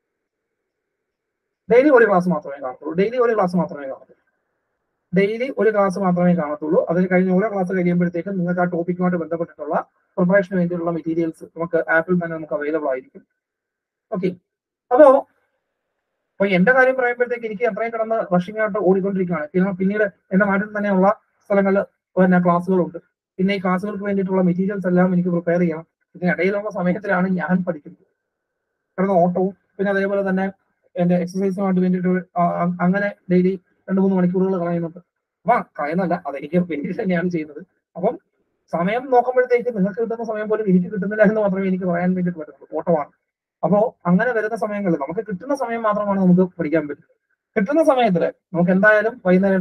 ഡെയിലി ഒരു ക്ലാസ് മാത്രമേ കാണത്തുള്ളൂ ഡെയിലി ഒരു ക്ലാസ് മാത്രമേ കാണത്തുള്ളൂ ഡെയിലി ഒരു ക്ലാസ് മാത്രമേ കാണത്തുള്ളൂ അതിന് കഴിഞ്ഞ് ഓരോ ക്ലാസ് കഴിയുമ്പോഴത്തേക്കും നിങ്ങൾക്ക് ആ ടോപ്പിക്കുമായിട്ട് ബന്ധപ്പെട്ടിട്ടുള്ള പ്രിപ്പറേഷന് വേണ്ടിയിട്ടുള്ള മെറ്റീരിയൽസ് നമുക്ക് ആപ്പിൽ തന്നെ നമുക്ക് അവൈലബിൾ ആയിരിക്കും ഓക്കെ അപ്പോ അപ്പൊ എന്റെ കാര്യം പറയുമ്പോഴത്തേക്ക് എനിക്ക് എത്രയും കിടന്ന് റഷിംഗ് ആയിട്ട് ഓടിക്കൊണ്ടിരിക്കുകയാണ് പിന്നെ പിന്നീട് എന്റെ നാട്ടിൽ തന്നെയുള്ള സ്ഥലങ്ങളിൽ പിന്നെ ക്ലാസ്സുകളുണ്ട് പിന്നെ ഈ ക്ലാസ്സുകൾക്ക് വേണ്ടിയിട്ടുള്ള മെറ്റീരിയൽസ് എല്ലാം എനിക്ക് പ്രിപ്പയർ ചെയ്യണം ഇതിന് ഇടയിലുള്ള സമയത്തിലാണ് ഞാൻ പഠിക്കുന്നത് കിടന്ന ഓട്ടവും പിന്നെ അതേപോലെ തന്നെ എന്റെ എക്സസൈസുമായിട്ട് വേണ്ടിയിട്ട് ആ, ആ, അങ്ങനെ ഡെയിലി രണ്ട് മൂന്ന് മണിക്കൂറുകൾ കളയുന്നുണ്ട് അപ്പൊ കളയുന്നല്ല അതെനിക്ക് വേണ്ടി തന്നെയാണ് ചെയ്യുന്നത് അപ്പം സമയം നോക്കുമ്പോഴത്തേക്ക് നിങ്ങൾക്ക് കിട്ടുന്ന സമയം പോലും എനിക്ക് കിട്ടുന്നില്ല എന്ന് മാത്രമേ എനിക്ക് പറയാൻ വേണ്ടിയിട്ട് പറ്റുള്ളൂ ഓട്ടമാണ് അപ്പോ അങ്ങനെ വരുന്ന സമയങ്ങളിൽ നമുക്ക് കിട്ടുന്ന സമയം മാത്രമാണ് നമുക്ക് പഠിക്കാൻ പറ്റുന്നത് കിട്ടുന്ന സമയത്തില് നമുക്ക് എന്തായാലും വൈകുന്നേരം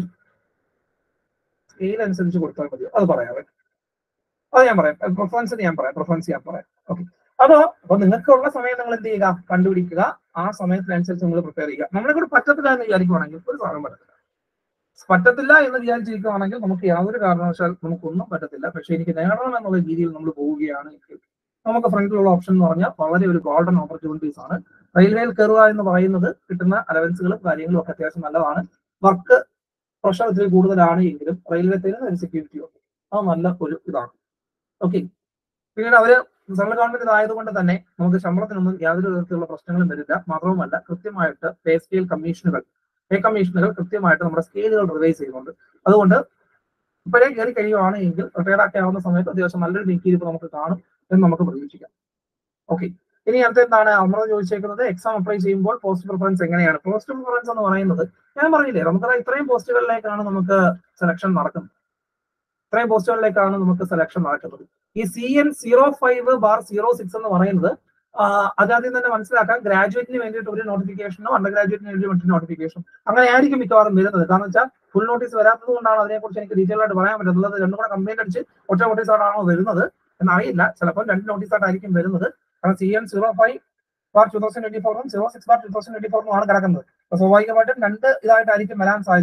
സ്കെയിൽ അനുസരിച്ച് കൊടുത്താൽ മതി അത് പറയാവേ അത് ഞാൻ പറയാം പ്രിഫറൻസ് ഞാൻ പറയാം പ്രിഫറൻസ് ഞാൻ പറയാം ഓക്കെ അപ്പോ അപ്പൊ നിങ്ങൾക്കുള്ള സമയം നിങ്ങൾ എന്ത് ചെയ്യുക കണ്ടുപിടിക്കുക ആ സമയത്തിനനുസരിച്ച് നിങ്ങൾ പ്രിപ്പയർ ചെയ്യുക നമ്മളെ കൂടെ പറ്റത്തില്ല എന്ന് വിചാരിക്കുവാണെങ്കിൽ ഒരു സാധനം പറ്റത്തില്ല പറ്റത്തില്ല എന്ന് വിചാരിച്ചിരിക്കുകയാണെങ്കിൽ നമുക്ക് യാതൊരു കാരണവശാൽ നമുക്കൊന്നും പറ്റത്തില്ല പക്ഷെ എനിക്ക് നേടണം എന്നുള്ള രീതിയിൽ നമ്മൾ പോവുകയാണ് എങ്കിൽ നമുക്ക് ഫ്രണ്ടിലുള്ള ഓപ്ഷൻ എന്ന് പറഞ്ഞാൽ വളരെ ഒരു ഗോൾഡൻ ഓപ്പർച്യൂണിറ്റീസ് ആണ് റെയിൽവേയിൽ കയറുക എന്ന് പറയുന്നത് കിട്ടുന്ന അലവൻസുകളും കാര്യങ്ങളും ഒക്കെ അത്യാവശ്യം നല്ലതാണ് വർക്ക് പ്രഷർ ഇത്തിരി കൂടുതലാണ് എങ്കിലും റെയിൽവേ തരുന്ന ഒരു സെക്യൂരിറ്റി ഉണ്ട് അത് നല്ല ഒരു ഇതാണ് ഓക്കെ പിന്നീട് അവര് സെൻട്രൽ ഗവൺമെന്റ് ഇതായതുകൊണ്ട് തന്നെ നമുക്ക് ശമ്പളത്തിനൊന്നും യാതൊരു വിധത്തിലുള്ള പ്രശ്നങ്ങളും വരില്ല മാത്രവുമല്ല കൃത്യമായിട്ട് പേ സ്കെയിൽ കമ്മീഷനുകൾ പേ കമ്മീഷനുകൾ കൃത്യമായിട്ട് നമ്മുടെ സ്കെയിലുകൾ റിവൈസ് ചെയ്യുന്നുണ്ട് അതുകൊണ്ട് ഇപ്പോഴേ കയറി കഴിയുവാണ് എങ്കിൽ റിട്ടയർഡ് ഒക്കെ ആവുന്ന സമയത്ത് അത്യാവശ്യം നല്ലൊരു നീക്കിയിരിപ്പ് നമുക്ക് കാണും എന്ന് നമുക്ക് പ്രതീക്ഷിക്കാം ഓക്കെ ഇനി അടുത്ത എന്താണ് അമൃത ചോദിച്ചേക്കുന്നത് എക്സാം അപ്ലൈ ചെയ്യുമ്പോൾ പോസ്റ്റ് പ്രിഫറൻസ് എങ്ങനെയാണ് പോസ്റ്റ് പ്രിഫറൻസ് എന്ന് പറയുന്നത് ഞാൻ പറഞ്ഞില്ലേ നമുക്ക് ഇത്രയും പോസ്റ്റുകളിലേക്കാണ് നമുക്ക് സെലക്ഷൻ നടക്കുന്നത് ഇത്രയും പോസ്റ്റുകളിലേക്കാണ് നമുക്ക് സെലക്ഷൻ നടക്കുന്നത് ഈ C N zero five bar zero six എന്ന് പറയുന്നത് അതാദ്യം തന്നെ മനസ്സിലാക്കാൻ ഗ്രാജുവേറ്റിന് വേണ്ടിയിട്ട് ഒരു നോട്ടിഫിക്കേഷനോ അണ്ടർ ഗ്രാജുവേറ്റിന് വേണ്ടി മറ്റൊരു നോട്ടിഫിക്കേഷൻ അങ്ങനെ ആയിരിക്കും മിക്കവാറും വരുന്നത് കാരണം വെച്ചാൽ ഫുൾ നോട്ടീസ് വരാത്തത് കൊണ്ടാണ് അതിനെക്കുറിച്ച് എനിക്ക് ഡീറ്റെയിൽ ആയിട്ട് പറയാൻ പറ്റുന്നത് രണ്ടും കൂടെ കംപ്ലൈന്റ് അടിച്ച് ഒറ്റ നോട്ടീസ് ആയിട്ടാണോ വരുന്നത് എന്നറിയില്ല ചിലപ്പോൾ രണ്ട് നോട്ടീസ് ആയിട്ടായിരിക്കും വരുന്നത് കാരണം C N zero five bar two thousand twenty ഫോറും zero six bar two thousand twenty ഫോറും ആണ് കിടക്കുന്നത് അപ്പൊ സ്വാഭാവികമായിട്ടും രണ്ട് ഇതായിട്ടായിരിക്കും വരാൻ സാധ്യതയുള്ളത്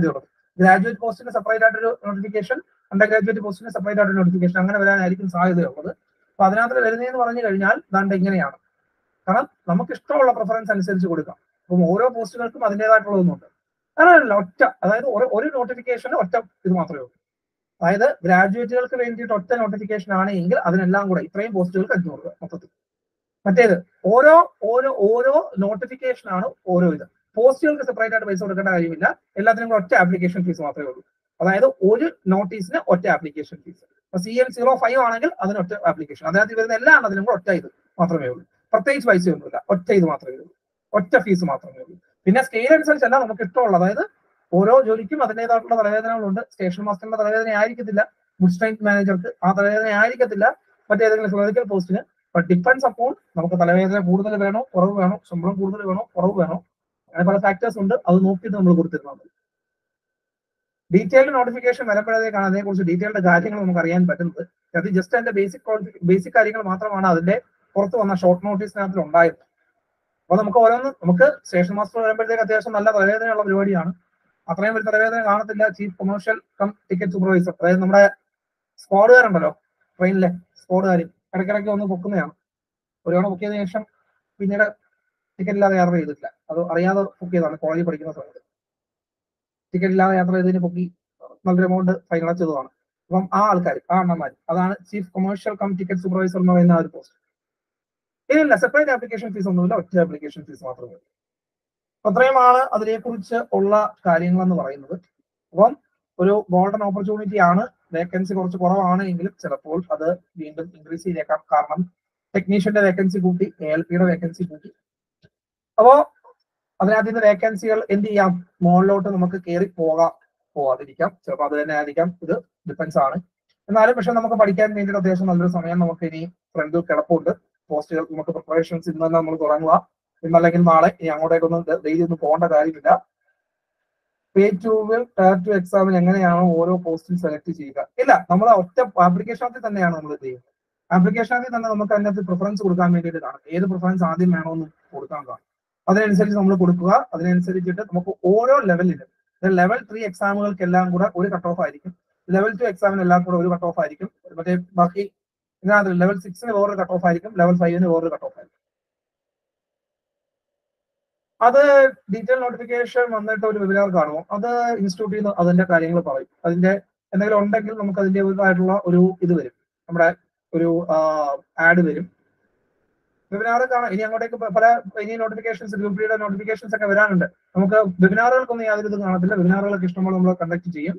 ഗ്രാജുവേറ്റ് പോസ്റ്റിന് സെപ്പറേറ്റ് ആയിട്ടൊരു നോട്ടിഫിക്കേഷൻ അണ്ടർ ഗ്രാജുവേറ്റ് പോസ്റ്റിന് സെപ്പറേറ്റ് ആയിട്ടൊരു നോട്ടിഫിക്കേഷൻ അങ്ങനെ വരാനായിരിക്കും സാധ്യതയുള്ളത് അപ്പൊ അതിനകത്ത് വരുന്നതെന്ന് പറഞ്ഞു കഴിഞ്ഞാൽ ദാണ്ട് ഇങ്ങനെയാണ് കാരണം നമുക്ക് ഇഷ്ടമുള്ള പ്രിഫറൻസ് അനുസരിച്ച് കൊടുക്കാം അപ്പം ഓരോ പോസ്റ്റുകൾക്കും അതിൻ്റെതായിട്ടുള്ളതൊന്നുണ്ട് അങ്ങനെയല്ല ഒറ്റ അതായത് ഒരു- ഒരു നോട്ടിഫിക്കേഷന് ഒറ്റ ഇത് മാത്രമേ ഉള്ളൂ അതായത് ഗ്രാജുവേറ്റുകൾക്ക് വേണ്ടിയിട്ട് ഒറ്റ നോട്ടിഫിക്കേഷൻ ആണ് എങ്കിൽ അതിനെല്ലാം കൂടെ ഇത്രയും പോസ്റ്റുകൾക്ക് അഞ്ഞൂറ് രൂപ മൊത്തത്തിൽ മറ്റേത് ഓരോ ഓരോ ഓരോ നോട്ടിഫിക്കേഷൻ ആണ് ഓരോ ഇത് പോസ്റ്റുകൾക്ക് സെപ്പറേറ്റ് ആയിട്ട് പൈസ കൊടുക്കേണ്ട കാര്യമില്ല എല്ലാത്തിനും കൂടെ ഒറ്റ ആപ്ലിക്കേഷൻ ഫീസ് മാത്രമേ ഉള്ളൂ അതായത് ഒരു നോട്ടീസിന് ഒറ്റ ആപ്ലിക്കേഷൻ ഫീസ് അപ്പൊ സി എൽ സീറോ ഫൈവ് ആണെങ്കിൽ അതിന് ഒറ്റ ആപ്ലിക്കേഷൻ അതിനകത്ത് വരുന്ന എല്ലാ എണ്ണത്തിനും കൂടെ ഒറ്റ ഇത് മാത്രമേ ഉള്ളൂ പ്രത്യേകിച്ച് പൈസയൊന്നുമില്ല ഒറ്റ ഇത് മാത്രമേ ഉള്ളൂ ഒറ്റ ഫീസ് മാത്രമേ ഉള്ളൂ പിന്നെ സ്കെയിൽ അനുസരിച്ചല്ല നമുക്ക് ഇഷ്ടമുള്ള അതായത് ഓരോ ജോലിക്കും അതിൻ്റെതായിട്ടുള്ള തലവേദനകളുണ്ട് സ്റ്റേഷൻ മാസ്റ്ററിന്റെ തലവേദന ആയിരിക്കത്തില്ല ഗുഡ് സ്ട്രെയിൻ മാനേജർക്ക് ആ തലവേദന ആയിരിക്കത്തില്ല മറ്റേതെങ്കിലും ക്ലറിക്കൽ പോസ്റ്റിന് ബട്ട് ഡിപ്പെൻസ് അപ്പോൾ നമുക്ക് തലവേദന കൂടുതൽ വേണോ കുറവ് വേണോ ശമ്പളം കൂടുതൽ വേണോ കുറവ് വേണോ അങ്ങനെ പല ഫാക്ടേഴ്സ് ഉണ്ട് അത് നോക്കിയിട്ട് നമ്മൾ കൊടുത്തിരുന്നത് ഡീറ്റെയിൽഡ് നോട്ടിഫിക്കേഷൻ വരുമ്പോഴത്തേക്കാണ് അതിനെക്കുറിച്ച് ഡീറ്റെയിൽഡ് കാര്യങ്ങൾ നമുക്ക് അറിയാൻ പറ്റുന്നത് അത് ജസ്റ്റ് അതിന്റെ ബേസിക് ബേസിക് കാര്യങ്ങൾ മാത്രമാണ് അതിന്റെ പുറത്ത് വന്ന ഷോർട്ട് നോട്ടീസിനകത്തിൽ ഉണ്ടായത് അപ്പൊ നമുക്ക് ഓരോന്ന് നമുക്ക് സ്റ്റേഷൻ മാസ്റ്റർ വരുമ്പോഴത്തേക്ക് അത്യാവശ്യം നല്ല തലവേദനയുള്ള പരിപാടിയാണ് അത്രയും വലിയ തലവേദന കാണത്തില്ല chief commercial cum ticket supervisor അതായത് നമ്മുടെ സ്ക്വാഡുകാരുണ്ടല്ലോ ട്രെയിനിലെ സ്ക്വാഡുകാർ ഇടയ്ക്കിടയ്ക്ക് ഒന്ന് പൊക്കുന്നതാണ് ഒരു തവണ ബുക്ക് ചെയ്തതിനു ശേഷം പിന്നീട് ടിക്കറ്റ് ഇല്ലാതെ യാത്ര ചെയ്തിട്ടില്ല അത് അറിയാതെ ബുക്ക് ചെയ്തതാണ് കോളേജിൽ പഠിക്കുന്ന സമയത്ത് ടിക്കറ്റ് ഇല്ലാതെ യാത്ര ചെയ്തതിന് പൊക്കി നല്ലൊരു എമൗണ്ട് ഫൈൻ അടച്ചതുമാണ് അപ്പം ആ ആൾക്കാർ ആ അണ്ണന്മാർ അതാണ് chief commercial cum ticket supervisor എന്ന് പറയുന്ന ആ ഒരു പോസ്റ്റ് ഇല്ല സെപ്പറേറ്റ് ആപ്ലിക്കേഷൻ ഫീസ് ഒന്നുമില്ല ഒറ്റ ആപ്ലിക്കേഷൻ ഫീസ് മാത്രമേ ഉള്ളൂ അപ്പൊ അത്രയുമാണ് അതിനെക്കുറിച്ച് ഉള്ള കാര്യങ്ങൾ എന്ന് പറയുന്നത് അപ്പം ഒരു ഗോൾഡൻ ഓപ്പർച്യൂണിറ്റി ആണ് വേക്കൻസി കുറച്ച് കുറവാണ് എങ്കിലും ചിലപ്പോൾ അത് വീണ്ടും ഇൻക്രീസ് ചെയ്തേക്കാം കാരണം ടെക്നീഷ്യന്റെ വേക്കൻസി കൂട്ടി എ എൽ പിയുടെ വേക്കൻസി കൂട്ടി അപ്പോ അതിനകത്ത് നിന്ന് വേക്കൻസികൾ എന്ത് ചെയ്യാം മുകളിലോട്ട് നമുക്ക് കയറി പോകാം പോവാതിരിക്കാം ചിലപ്പോൾ അത് തന്നെ ആയിരിക്കാം ഇത് ഡിപ്പെൻസ് ആണ് എന്നാലും പക്ഷെ നമുക്ക് പഠിക്കാൻ വേണ്ടിയിട്ട് അത്യാവശ്യം നല്ലൊരു സമയം നമുക്ക് ഇനി ഫ്രണ്ടിൽ കിടപ്പുണ്ട് പോസ്റ്റുകൾ നമുക്ക് പ്രിപ്പറേഷൻസ് ഇന്ന് തന്നെ നമ്മൾ തുടങ്ങുക ഇന്നല്ലെങ്കിൽ നാളെ ഇനി അങ്ങോട്ടേക്കൊന്നും ഡെയിലി ഒന്നും പോകേണ്ട കാര്യമില്ല പേ ടൂവിൽ ടയർ ടു എക്സാമിൽ എങ്ങനെയാണോ ഓരോ പോസ്റ്റും സെലക്ട് ചെയ്യുക ഇല്ല നമ്മൾ ഒറ്റ ആപ്ലിക്കേഷനിൽ തന്നെയാണ് നമ്മൾ ഇത് ചെയ്യുന്നത് ആപ്ലിക്കേഷനിൽ തന്നെ നമുക്ക് അതിനകത്ത് പ്രിഫറൻസ് കൊടുക്കാൻ വേണ്ടിയിട്ട് കാണും ഏത് പ്രിഫറൻസ് ആദ്യം വേണമെന്ന് കൊടുക്കാൻ കാണും അതിനനുസരിച്ച് നമ്മൾ കൊടുക്കുക അതിനനുസരിച്ചിട്ട് നമുക്ക് ഓരോ ലെവലിലും ലെവൽ ത്രീ എക്സാമുകൾക്കെല്ലാം കൂടെ ഒരു കട്ട് ഓഫ് ആയിരിക്കും ലെവൽ ടു എക്സാമിന് എല്ലാം കൂടെ ഒരു കട്ട് ഓഫ് ആയിരിക്കും മറ്റേ ബാക്കി ഇതിനകത്ത് ലെവൽ സിക്സിന് വേറൊരു കട്ട് ഓഫ് ആയിരിക്കും ലെവൽ ഫൈവിന് വേറൊരു കട്ട് ഓഫ് ആയിരിക്കും അത് ഡീറ്റെയിൽ നോട്ടിഫിക്കേഷൻ വന്നിട്ട് ഒരു വെബിനാർ കാണുമോ അത് ഇൻസ്റ്റിറ്റ്യൂട്ടിൽ നിന്ന് അതിന്റെ കാര്യങ്ങൾ പറയും അതിന്റെ എന്തെങ്കിലും ഉണ്ടെങ്കിൽ നമുക്ക് അതിൻ്റെതായിട്ടുള്ള ഒരു ഇത് വരും നമ്മുടെ ഒരു ആഡ് വരും വെബിനാർ കാണാം ഇനി അങ്ങോട്ടേക്ക് പ- പല ഇനി നോട്ടിഫിക്കേഷൻസ് ഗ്രൂപ്പ് ഡിയുടെ നോട്ടിഫിക്കേഷൻസ് ഒക്കെ വരാനുണ്ട് നമുക്ക് വെബിനാറുകൾക്കൊന്നും യാതൊരു ഇതും കാണത്തില്ല വെബിനാറുകളൊക്കെ ഇഷ്ടംപോലെ നമ്മൾ കണ്ടക്ട് ചെയ്യും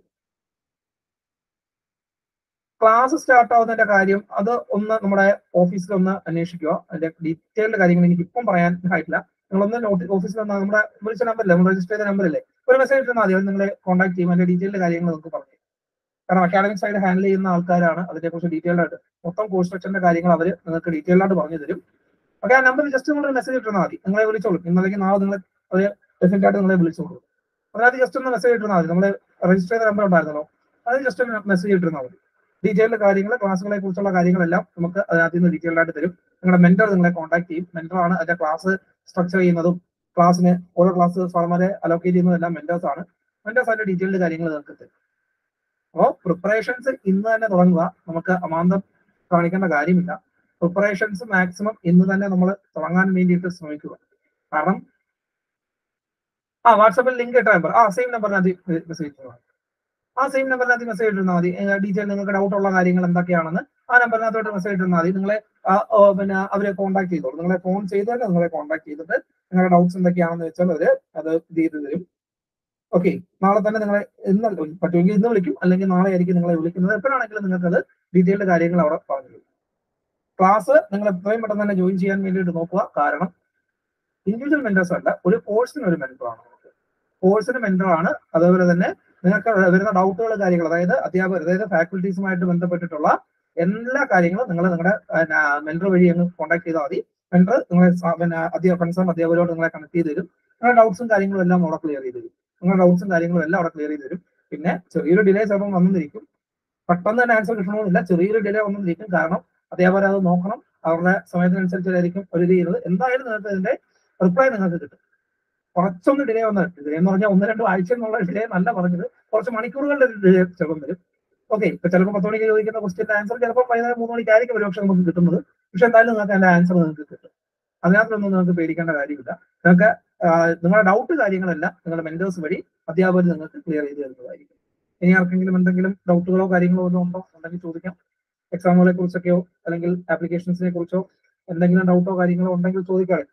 ക്ലാസ് സ്റ്റാർട്ട് ആവുന്നതിന്റെ കാര്യം അത് ഒന്ന് നമ്മുടെ ഓഫീസിൽ ഒന്ന് അന്വേഷിക്കുക അതിന്റെ ഡീറ്റെയിൽഡ് കാര്യങ്ങൾ എനിക്ക് ഇപ്പം പറയാൻ ആയിട്ടില്ല നിങ്ങളൊന്ന് നോട്ടി ഓഫീസിൽ ഒന്ന് നമ്മുടെ വിളിച്ച നമ്പറില്ലേ നമ്മൾ രജിസ്റ്റർ ചെയ്ത നമ്പറില്ലേ ഒരു മെസ്സേജ് ഇട്ടാൽ മതി അത് നിങ്ങളെ കോൺടാക്ട് ചെയ്യും അതിന്റെ ഡീറ്റെയിൽഡ് കാര്യങ്ങൾ നമുക്ക് പറഞ്ഞു കാരണം അക്കാഡമിക് സൈഡ് ഹാൻഡിൽ ചെയ്യുന്ന ആൾക്കാരാണ് അതിനെക്കുറിച്ച് ഡീറ്റെയിൽഡ് ആയിട്ട് മൊത്തം കോഴ്സ് സ്ട്രക്ചറിന്റെ കാര്യങ്ങൾ അവർ നിങ്ങൾക്ക് ഡീറ്റെയിൽഡ് ആയിട്ട് പറഞ്ഞു തരും ഓക്കെ ആ നമ്പറിൽ ജസ്റ്റ് നിങ്ങൾ മെസ്സേജ് ഇട്ടാൽ മതി നിങ്ങളെ വിളിച്ചോളൂ ഇന്നലേക്ക് നാളെ നിങ്ങളെ അത് ഡെഫിനറ്റ് ആയിട്ട് നിങ്ങളെ വിളിച്ചോളൂ അതിനകത്ത് ജസ്റ്റ് ഒന്ന് മെസ്സേജ് ഇട്ടാൽ മതി നമ്മളെ രജിസ്റ്റർ ചെയ്ത നമ്പർ ഉണ്ടായിരുന്നല്ലോ അത് ജസ്റ്റ് ഒന്ന് മെസ്സേജ് ഇട്ടിരുന്നാൽ മതി ഡീറ്റെയിൽഡ് കാര്യങ്ങൾ ക്ലാസ്സുകളെ കുറിച്ചുള്ള കാര്യങ്ങളെല്ലാം നമുക്ക് അതിനകത്ത് നിന്ന് ഡീറ്റെയിൽഡ് ആയിട്ട് തരും നിങ്ങളുടെ മെന്റർ നിങ്ങളെ കോൺടാക്ട് ചെയ്യും മെന്റർ ആണ് അതിന്റെ ക്ലാസ് സ്ട്രക്ചർ ചെയ്യുന്നതും ക്ലാസ്സിന് ഓരോ ക്ലാസ് സാർമാരെ അലോക്കേറ്റ് ചെയ്യുന്നതെല്ലാം മെന്റേഴ്സ് ആണ് മെന്റേഴ്സ് അതിന്റെ ഡീറ്റെയിൽഡ് കാര്യങ്ങൾ നിങ്ങൾക്ക് തരും അപ്പോൾ പ്രിപ്പറേഷൻസ് ഇന്ന് തന്നെ തുടങ്ങുക നമുക്ക് അമാന്തം കാണിക്കേണ്ട കാര്യമില്ല പ്രിപ്പറേഷൻസ് മാക്സിമം ഇന്ന് തന്നെ നമ്മൾ തുടങ്ങാൻ വേണ്ടിയിട്ട് ശ്രമിക്കുക കാരണം ആ വാട്സാപ്പിൽ ലിങ്ക് ഇട്ട നമ്പർ ആ സെയിം നമ്പറിനകത്ത് മെസ്സേജ് ചെയ്യുക ആ സെയിം നമ്പറിനകത്ത് മെസ്സേജ് ഇട്ടിരുന്നാൽ മതി ഡീറ്റെയിൽ നിങ്ങൾക്ക് ഡൗട്ട് ഉള്ള കാര്യങ്ങൾ എന്തൊക്കെയാണെന്ന് ആ നമ്പറിനകത്തോട്ട് മെസ്സേജ് ഇട്ടിരുന്നാൽ മതി നിങ്ങളെ ആ, ഓ, പിന്നെ അവരെ കോൺടാക്ട് ചെയ്തോളൂ നിങ്ങളെ ഫോൺ ചെയ്തിട്ട് നിങ്ങളെ കോൺടാക്ട് ചെയ്തിട്ട് നിങ്ങളുടെ ഡൗട്ട്സ് എന്തൊക്കെയാണെന്ന് വെച്ചാൽ അവര് അത് ഇത് ചെയ്ത് തരും ഓക്കെ നാളെ തന്നെ നിങ്ങളെ ഇന്ന് പറ്റുമെങ്കിൽ ഇന്ന് വിളിക്കും അല്ലെങ്കിൽ നാളെ ആയിരിക്കും നിങ്ങളെ വിളിക്കുന്നത് എപ്പോഴാണെങ്കിലും നിങ്ങൾക്ക് അത് ഡീറ്റെയിൽഡ് കാര്യങ്ങൾ അവിടെ പറഞ്ഞു തരും ക്ലാസ് നിങ്ങൾ എത്രയും പെട്ടെന്ന് തന്നെ ജോയിൻ ചെയ്യാൻ വേണ്ടിയിട്ട് നോക്കുക കാരണം ഇൻഡിവിജ്വൽ മെന്റേഴ്സ് അല്ല ഒരു കോഴ്സിന് ഒരു മെന്റർ ആണ് നമുക്ക് കോഴ്സിന് മെന്റർ ആണ് അതേപോലെ തന്നെ നിങ്ങൾക്ക് വരുന്ന ഡൗട്ടുകൾ കാര്യങ്ങൾ അതായത് അധ്യാപകർ അതായത് ഫാക്കൽറ്റീസുമായിട്ട് ബന്ധപ്പെട്ടിട്ടുള്ള എല്ലാ കാര്യങ്ങളും നിങ്ങൾ നിങ്ങളുടെ മെന്റർ വഴി അങ്ങ് കോൺടാക്ട് ചെയ്താൽ മതി മെന്റർ നിങ്ങളെ സ- പിന്നെ അധ്യാപക കൺസേൺ അധ്യാപകരോട് നിങ്ങളെ കണക്ട് ചെയ്ത് തരും നിങ്ങളുടെ ഡൗട്ട്സും കാര്യങ്ങളും എല്ലാം അവിടെ ക്ലിയർ ചെയ്ത് തരും നിങ്ങളുടെ ഡൗട്ട്സും കാര്യങ്ങളും എല്ലാം അവിടെ ക്ലിയർ ചെയ്ത് തരും പിന്നെ ചെറിയൊരു ഡിലേ ചിലപ്പം വന്നിരിക്കും പെട്ടെന്ന് തന്നെ ആൻസർ കിട്ടണമെന്നില്ല ചെറിയൊരു ഡിലേ വന്നിരിക്കും കാരണം അധ്യാപകർ അത് നോക്കണം അവരുടെ സമയത്തിനനുസരിച്ചായിരിക്കും ഒരു ഇത് ചെയ്യുന്നത് എന്തായാലും നിങ്ങൾക്ക് ഇതിന്റെ റിപ്ലൈ നിങ്ങൾക്ക് കിട്ടും കുറച്ചൊന്ന് ഡിലേ വന്ന ഡിലേ എന്ന് പറഞ്ഞാൽ ഒന്ന് രണ്ട് ആഴ്ച എന്നുള്ള ഡിലേ നല്ല പറഞ്ഞത് കുറച്ച് മണിക്കൂറുകളുടെ ഡിലേ ചിലപ്പം വരും ഓക്കെ ഇപ്പൊ ചിലപ്പോൾ പത്ത് മണിക്ക് ചോദിക്കുന്ന ക്വസ്റ്റിന്റെ ആൻസർ ചിലപ്പോൾ വൈകുന്നേരം മൂന്ന് മണിക്കായിരിക്കും ഒരു പക്ഷെ നമുക്ക് കിട്ടുന്നത് പക്ഷെ എന്തായാലും നിങ്ങൾക്ക് അതിന്റെ ആൻസർ നിങ്ങൾക്ക് കിട്ടും അതിനകത്തൊന്നും നിങ്ങൾക്ക് പേടിക്കേണ്ട കാര്യമില്ല നിങ്ങൾക്ക് ആ, നിങ്ങളുടെ ഡൗട്ട് കാര്യങ്ങളെല്ലാം നിങ്ങളുടെ മെന്റേഴ്സ് വഴി അധ്യാപകർ നിങ്ങൾക്ക് ക്ലിയർ ചെയ്ത് തരുന്നതായിരിക്കും ഇനി ആർക്കെങ്കിലും എന്തെങ്കിലും ഡൗട്ടുകളോ കാര്യങ്ങളോ ഒന്നും ഉണ്ടോ ഉണ്ടെങ്കിൽ ചോദിക്കാം എക്സാമുകളെ കുറിച്ചൊക്കെയോ അല്ലെങ്കിൽ ആപ്ലിക്കേഷൻസിനെ കുറിച്ചോ എന്തെങ്കിലും ഡൗട്ടോ കാര്യങ്ങളോ ഉണ്ടെങ്കിൽ ചോദിക്കാം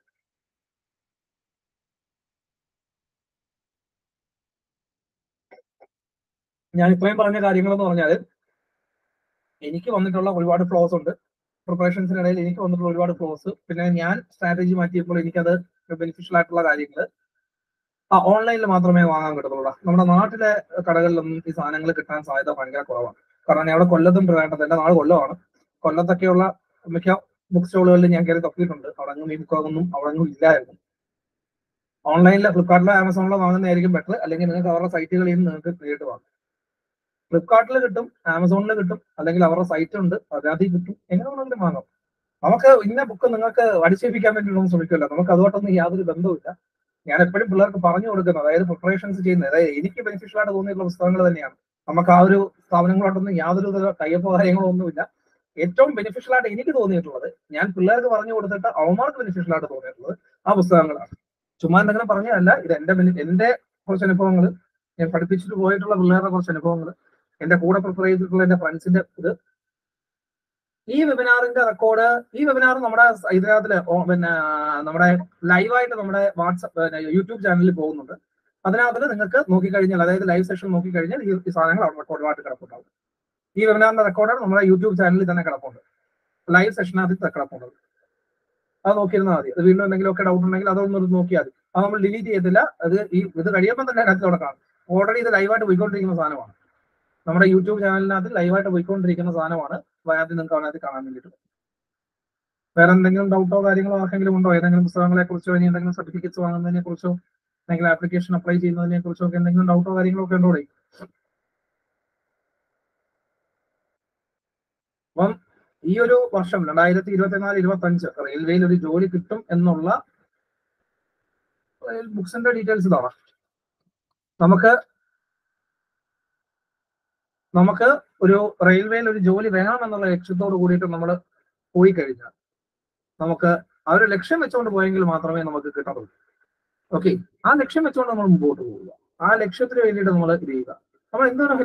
ഞാൻ ഇത്രയും പറഞ്ഞ കാര്യങ്ങളെന്ന് പറഞ്ഞാൽ എനിക്ക് വന്നിട്ടുള്ള ഒരുപാട് ഫ്ലോസ് ഉണ്ട് പ്രിപ്പറേഷൻസിനിടയിൽ എനിക്ക് വന്നിട്ടുള്ള ഒരുപാട് ഫ്ലോസ് പിന്നെ ഞാൻ സ്ട്രാറ്റജി മാറ്റിയപ്പോൾ എനിക്കത് ബെനിഫിഷ്യൽ ആയിട്ടുള്ള കാര്യങ്ങൾ ആ ഓൺലൈനിൽ മാത്രമേ വാങ്ങാൻ കിട്ടത്തുള്ളൂ നമ്മുടെ നാട്ടിലെ കടകളിലൊന്നും ഈ സാധനങ്ങൾ കിട്ടാൻ സാധ്യത ഭയങ്കര കുറവാണ് കാരണം ഞാൻ അവിടെ കൊല്ലത്തും പ്രധാനപ്പെട്ട എന്റെ നാട് കൊല്ലമാണ് കൊല്ലത്തൊക്കെയുള്ള മിക്ക ബുക്ക് സ്റ്റോളുകളിൽ ഞാൻ കയറി തപ്പിയിട്ടുണ്ട് അവിടെ അങ്ങും ഈ ബുക്കൊന്നും അവിടെ അങ്ങും ഇല്ലായിരുന്നു ഓൺലൈനിൽ ഫ്ലിപ്കാർട്ടിലോ ആമസോണിലോ വാങ്ങുന്നതായിരിക്കും ബെറ്റർ അല്ലെങ്കിൽ നിങ്ങൾക്ക് അവരുടെ സൈറ്റുകളിൽ നിന്ന് നിങ്ങൾക്ക് നേരിട്ട് വാങ്ങാം ഫ്ലിപ്കാർട്ടിൽ കിട്ടും ആമസോണിൽ കിട്ടും അല്ലെങ്കിൽ അവരുടെ സൈറ്റ് ഉണ്ട് അതിനകത്ത് കിട്ടും എങ്ങനെ വേണമെങ്കിലും വാങ്ങാം നമുക്ക് ഇന്ന ബുക്ക് നിങ്ങൾക്ക് അടിച്ചേൽപ്പിക്കാൻ വേണ്ടിയിട്ടൊന്നും ശ്രമിക്കില്ല നമുക്ക് അതുമായിട്ടൊന്നും യാതൊരു ബന്ധവുമില്ല ഞാൻ എപ്പോഴും പിള്ളേർക്ക് പറഞ്ഞു കൊടുക്കുന്നത് അതായത് പ്രിപ്പറേഷൻസ് ചെയ്യുന്നത് അതായത് എനിക്ക് ബെനിഫിഷ്യൽ ആയിട്ട് തോന്നിയിട്ടുള്ള പുസ്തകങ്ങൾ തന്നെയാണ് നമുക്ക് ആ ഒരു സ്ഥാപനങ്ങളോടൊന്നും യാതൊരു വിധ ടൈപ്പോ കാര്യങ്ങളോ ഒന്നുമില്ല ഏറ്റവും ബെനിഫിഷ്യൽ ആയിട്ട് എനിക്ക് തോന്നിയിട്ടുള്ളത് ഞാൻ പിള്ളേർക്ക് പറഞ്ഞു കൊടുത്തിട്ട് അവന്മാർക്ക് ബെനിഫിഷ്യൽ ആയിട്ട് തോന്നിയിട്ടുള്ളത് ആ പുസ്തകങ്ങളാണ് ചുമ്മാ എന്തെങ്കിലും പറഞ്ഞതല്ല ഇത് എന്റെ ബെനി- എന്റെ കുറച്ച് അനുഭവങ്ങൾ ഞാൻ പഠിപ്പിച്ചിട്ട് പോയിട്ടുള്ള പിള്ളേരുടെ കുറച്ച് അനുഭവങ്ങൾ എന്റെ കൂടെ പ്രിപ്പയർ ചെയ്തിട്ടുള്ള എന്റെ ഫ്രണ്ട്സിന്റെ ഇത് ഈ വെബിനാറിന്റെ റെക്കോർഡ് ഈ വെബിനാർ നമ്മുടെ ഇതിനകത്തില് ഓ- പിന്നെ നമ്മുടെ ലൈവായിട്ട് നമ്മുടെ വാട്സപ്പ് യൂട്യൂബ് ചാനലിൽ പോകുന്നുണ്ട് അതിനകത്ത് നിങ്ങൾക്ക് നോക്കിക്കഴിഞ്ഞാൽ അതായത് ലൈവ് സെഷൻ നോക്കിക്കഴിഞ്ഞാൽ ഈ ഈ സാധനങ്ങൾ അവിടെ റെക്കോർഡായിട്ട് കിടപ്പുണ്ടാവും ഈ വെബിനാറിന്റെ റെക്കോർഡ് നമ്മുടെ യൂട്യൂബ് ചാനലിൽ തന്നെ കിടപ്പുണ്ട് ലൈവ് സെഷനകത്ത് കിടപ്പുണ്ട് അത് നോക്കിയിരുന്നാൽ മതി അത് വീണ്ടും എന്തെങ്കിലും ഒക്കെ ഡൗട്ട് ഉണ്ടെങ്കിൽ അതൊന്നും നോക്കിയാൽ മതി അത് നമ്മൾ ഡിലീറ്റ് ചെയ്തില്ല അത് ഈ ഇത് കഴിയുമ്പോൾ തന്നെ അതിനകത്ത് അവിടെ കാണും ഓൾറെഡി ഇത് ലൈവായിട്ട് പോയിക്കൊണ്ടിരിക്കുന്ന സാധനമാണ് നമ്മുടെ യൂട്യൂബ് ചാനലിനകത്ത് ലൈവായിട്ട് പോയിക്കൊണ്ടിരിക്കുന്ന സാധനമാണ് ആദ്യം നിങ്ങൾക്ക് അതിനകത്ത് കാണാൻ വേണ്ടിയിട്ട് വേറെ എന്തെങ്കിലും ഡൗട്ടോ കാര്യങ്ങളോ ആർക്കെങ്കിലും ഉണ്ടോ ഏതെങ്കിലും പുസ്തകങ്ങളെ കുറിച്ചോ ഇനി എന്തെങ്കിലും സർട്ടിഫിക്കറ്റ്സ് വാങ്ങുന്നതിനെ കുറിച്ചോ അല്ലെങ്കിൽ ആപ്ലിക്കേഷൻ അപ്ലൈ ചെയ്യുന്നതിനെ കുറിച്ചോ ഒക്കെ എന്തെങ്കിലും ഡൗട്ടോ കാര്യങ്ങളോ ഒക്കെ ഉണ്ടോ ഇവിടെ? അപ്പം ഈ ഒരു വർഷം രണ്ടായിരത്തി ഇരുപത്തിനാല് ഇരുപത്തി അഞ്ച് റെയിൽവേയിൽ ഒരു ജോലി കിട്ടും എന്നുള്ള ബുക്സിന്റെ ഡീറ്റെയിൽസ് ഇതാണ് നമുക്ക് നമുക്ക് ഒരു റെയിൽവേയിൽ ഒരു ജോലി വേണം എന്നുള്ള ലക്ഷ്യത്തോട് കൂടിയിട്ട് നമ്മൾ പോയി കഴിഞ്ഞാൽ നമുക്ക് ആ ഒരു ലക്ഷ്യം വെച്ചുകൊണ്ട് പോയെങ്കിൽ മാത്രമേ നമുക്ക് കിട്ടത്തുള്ളൂ ഓക്കെ ആ ലക്ഷ്യം വെച്ചുകൊണ്ട് നമ്മൾ മുമ്പോട്ട് പോവുക ആ ലക്ഷ്യത്തിന് വേണ്ടിയിട്ട് നമ്മൾ ഇത് ചെയ്യുക നമ്മൾ എന്താണ്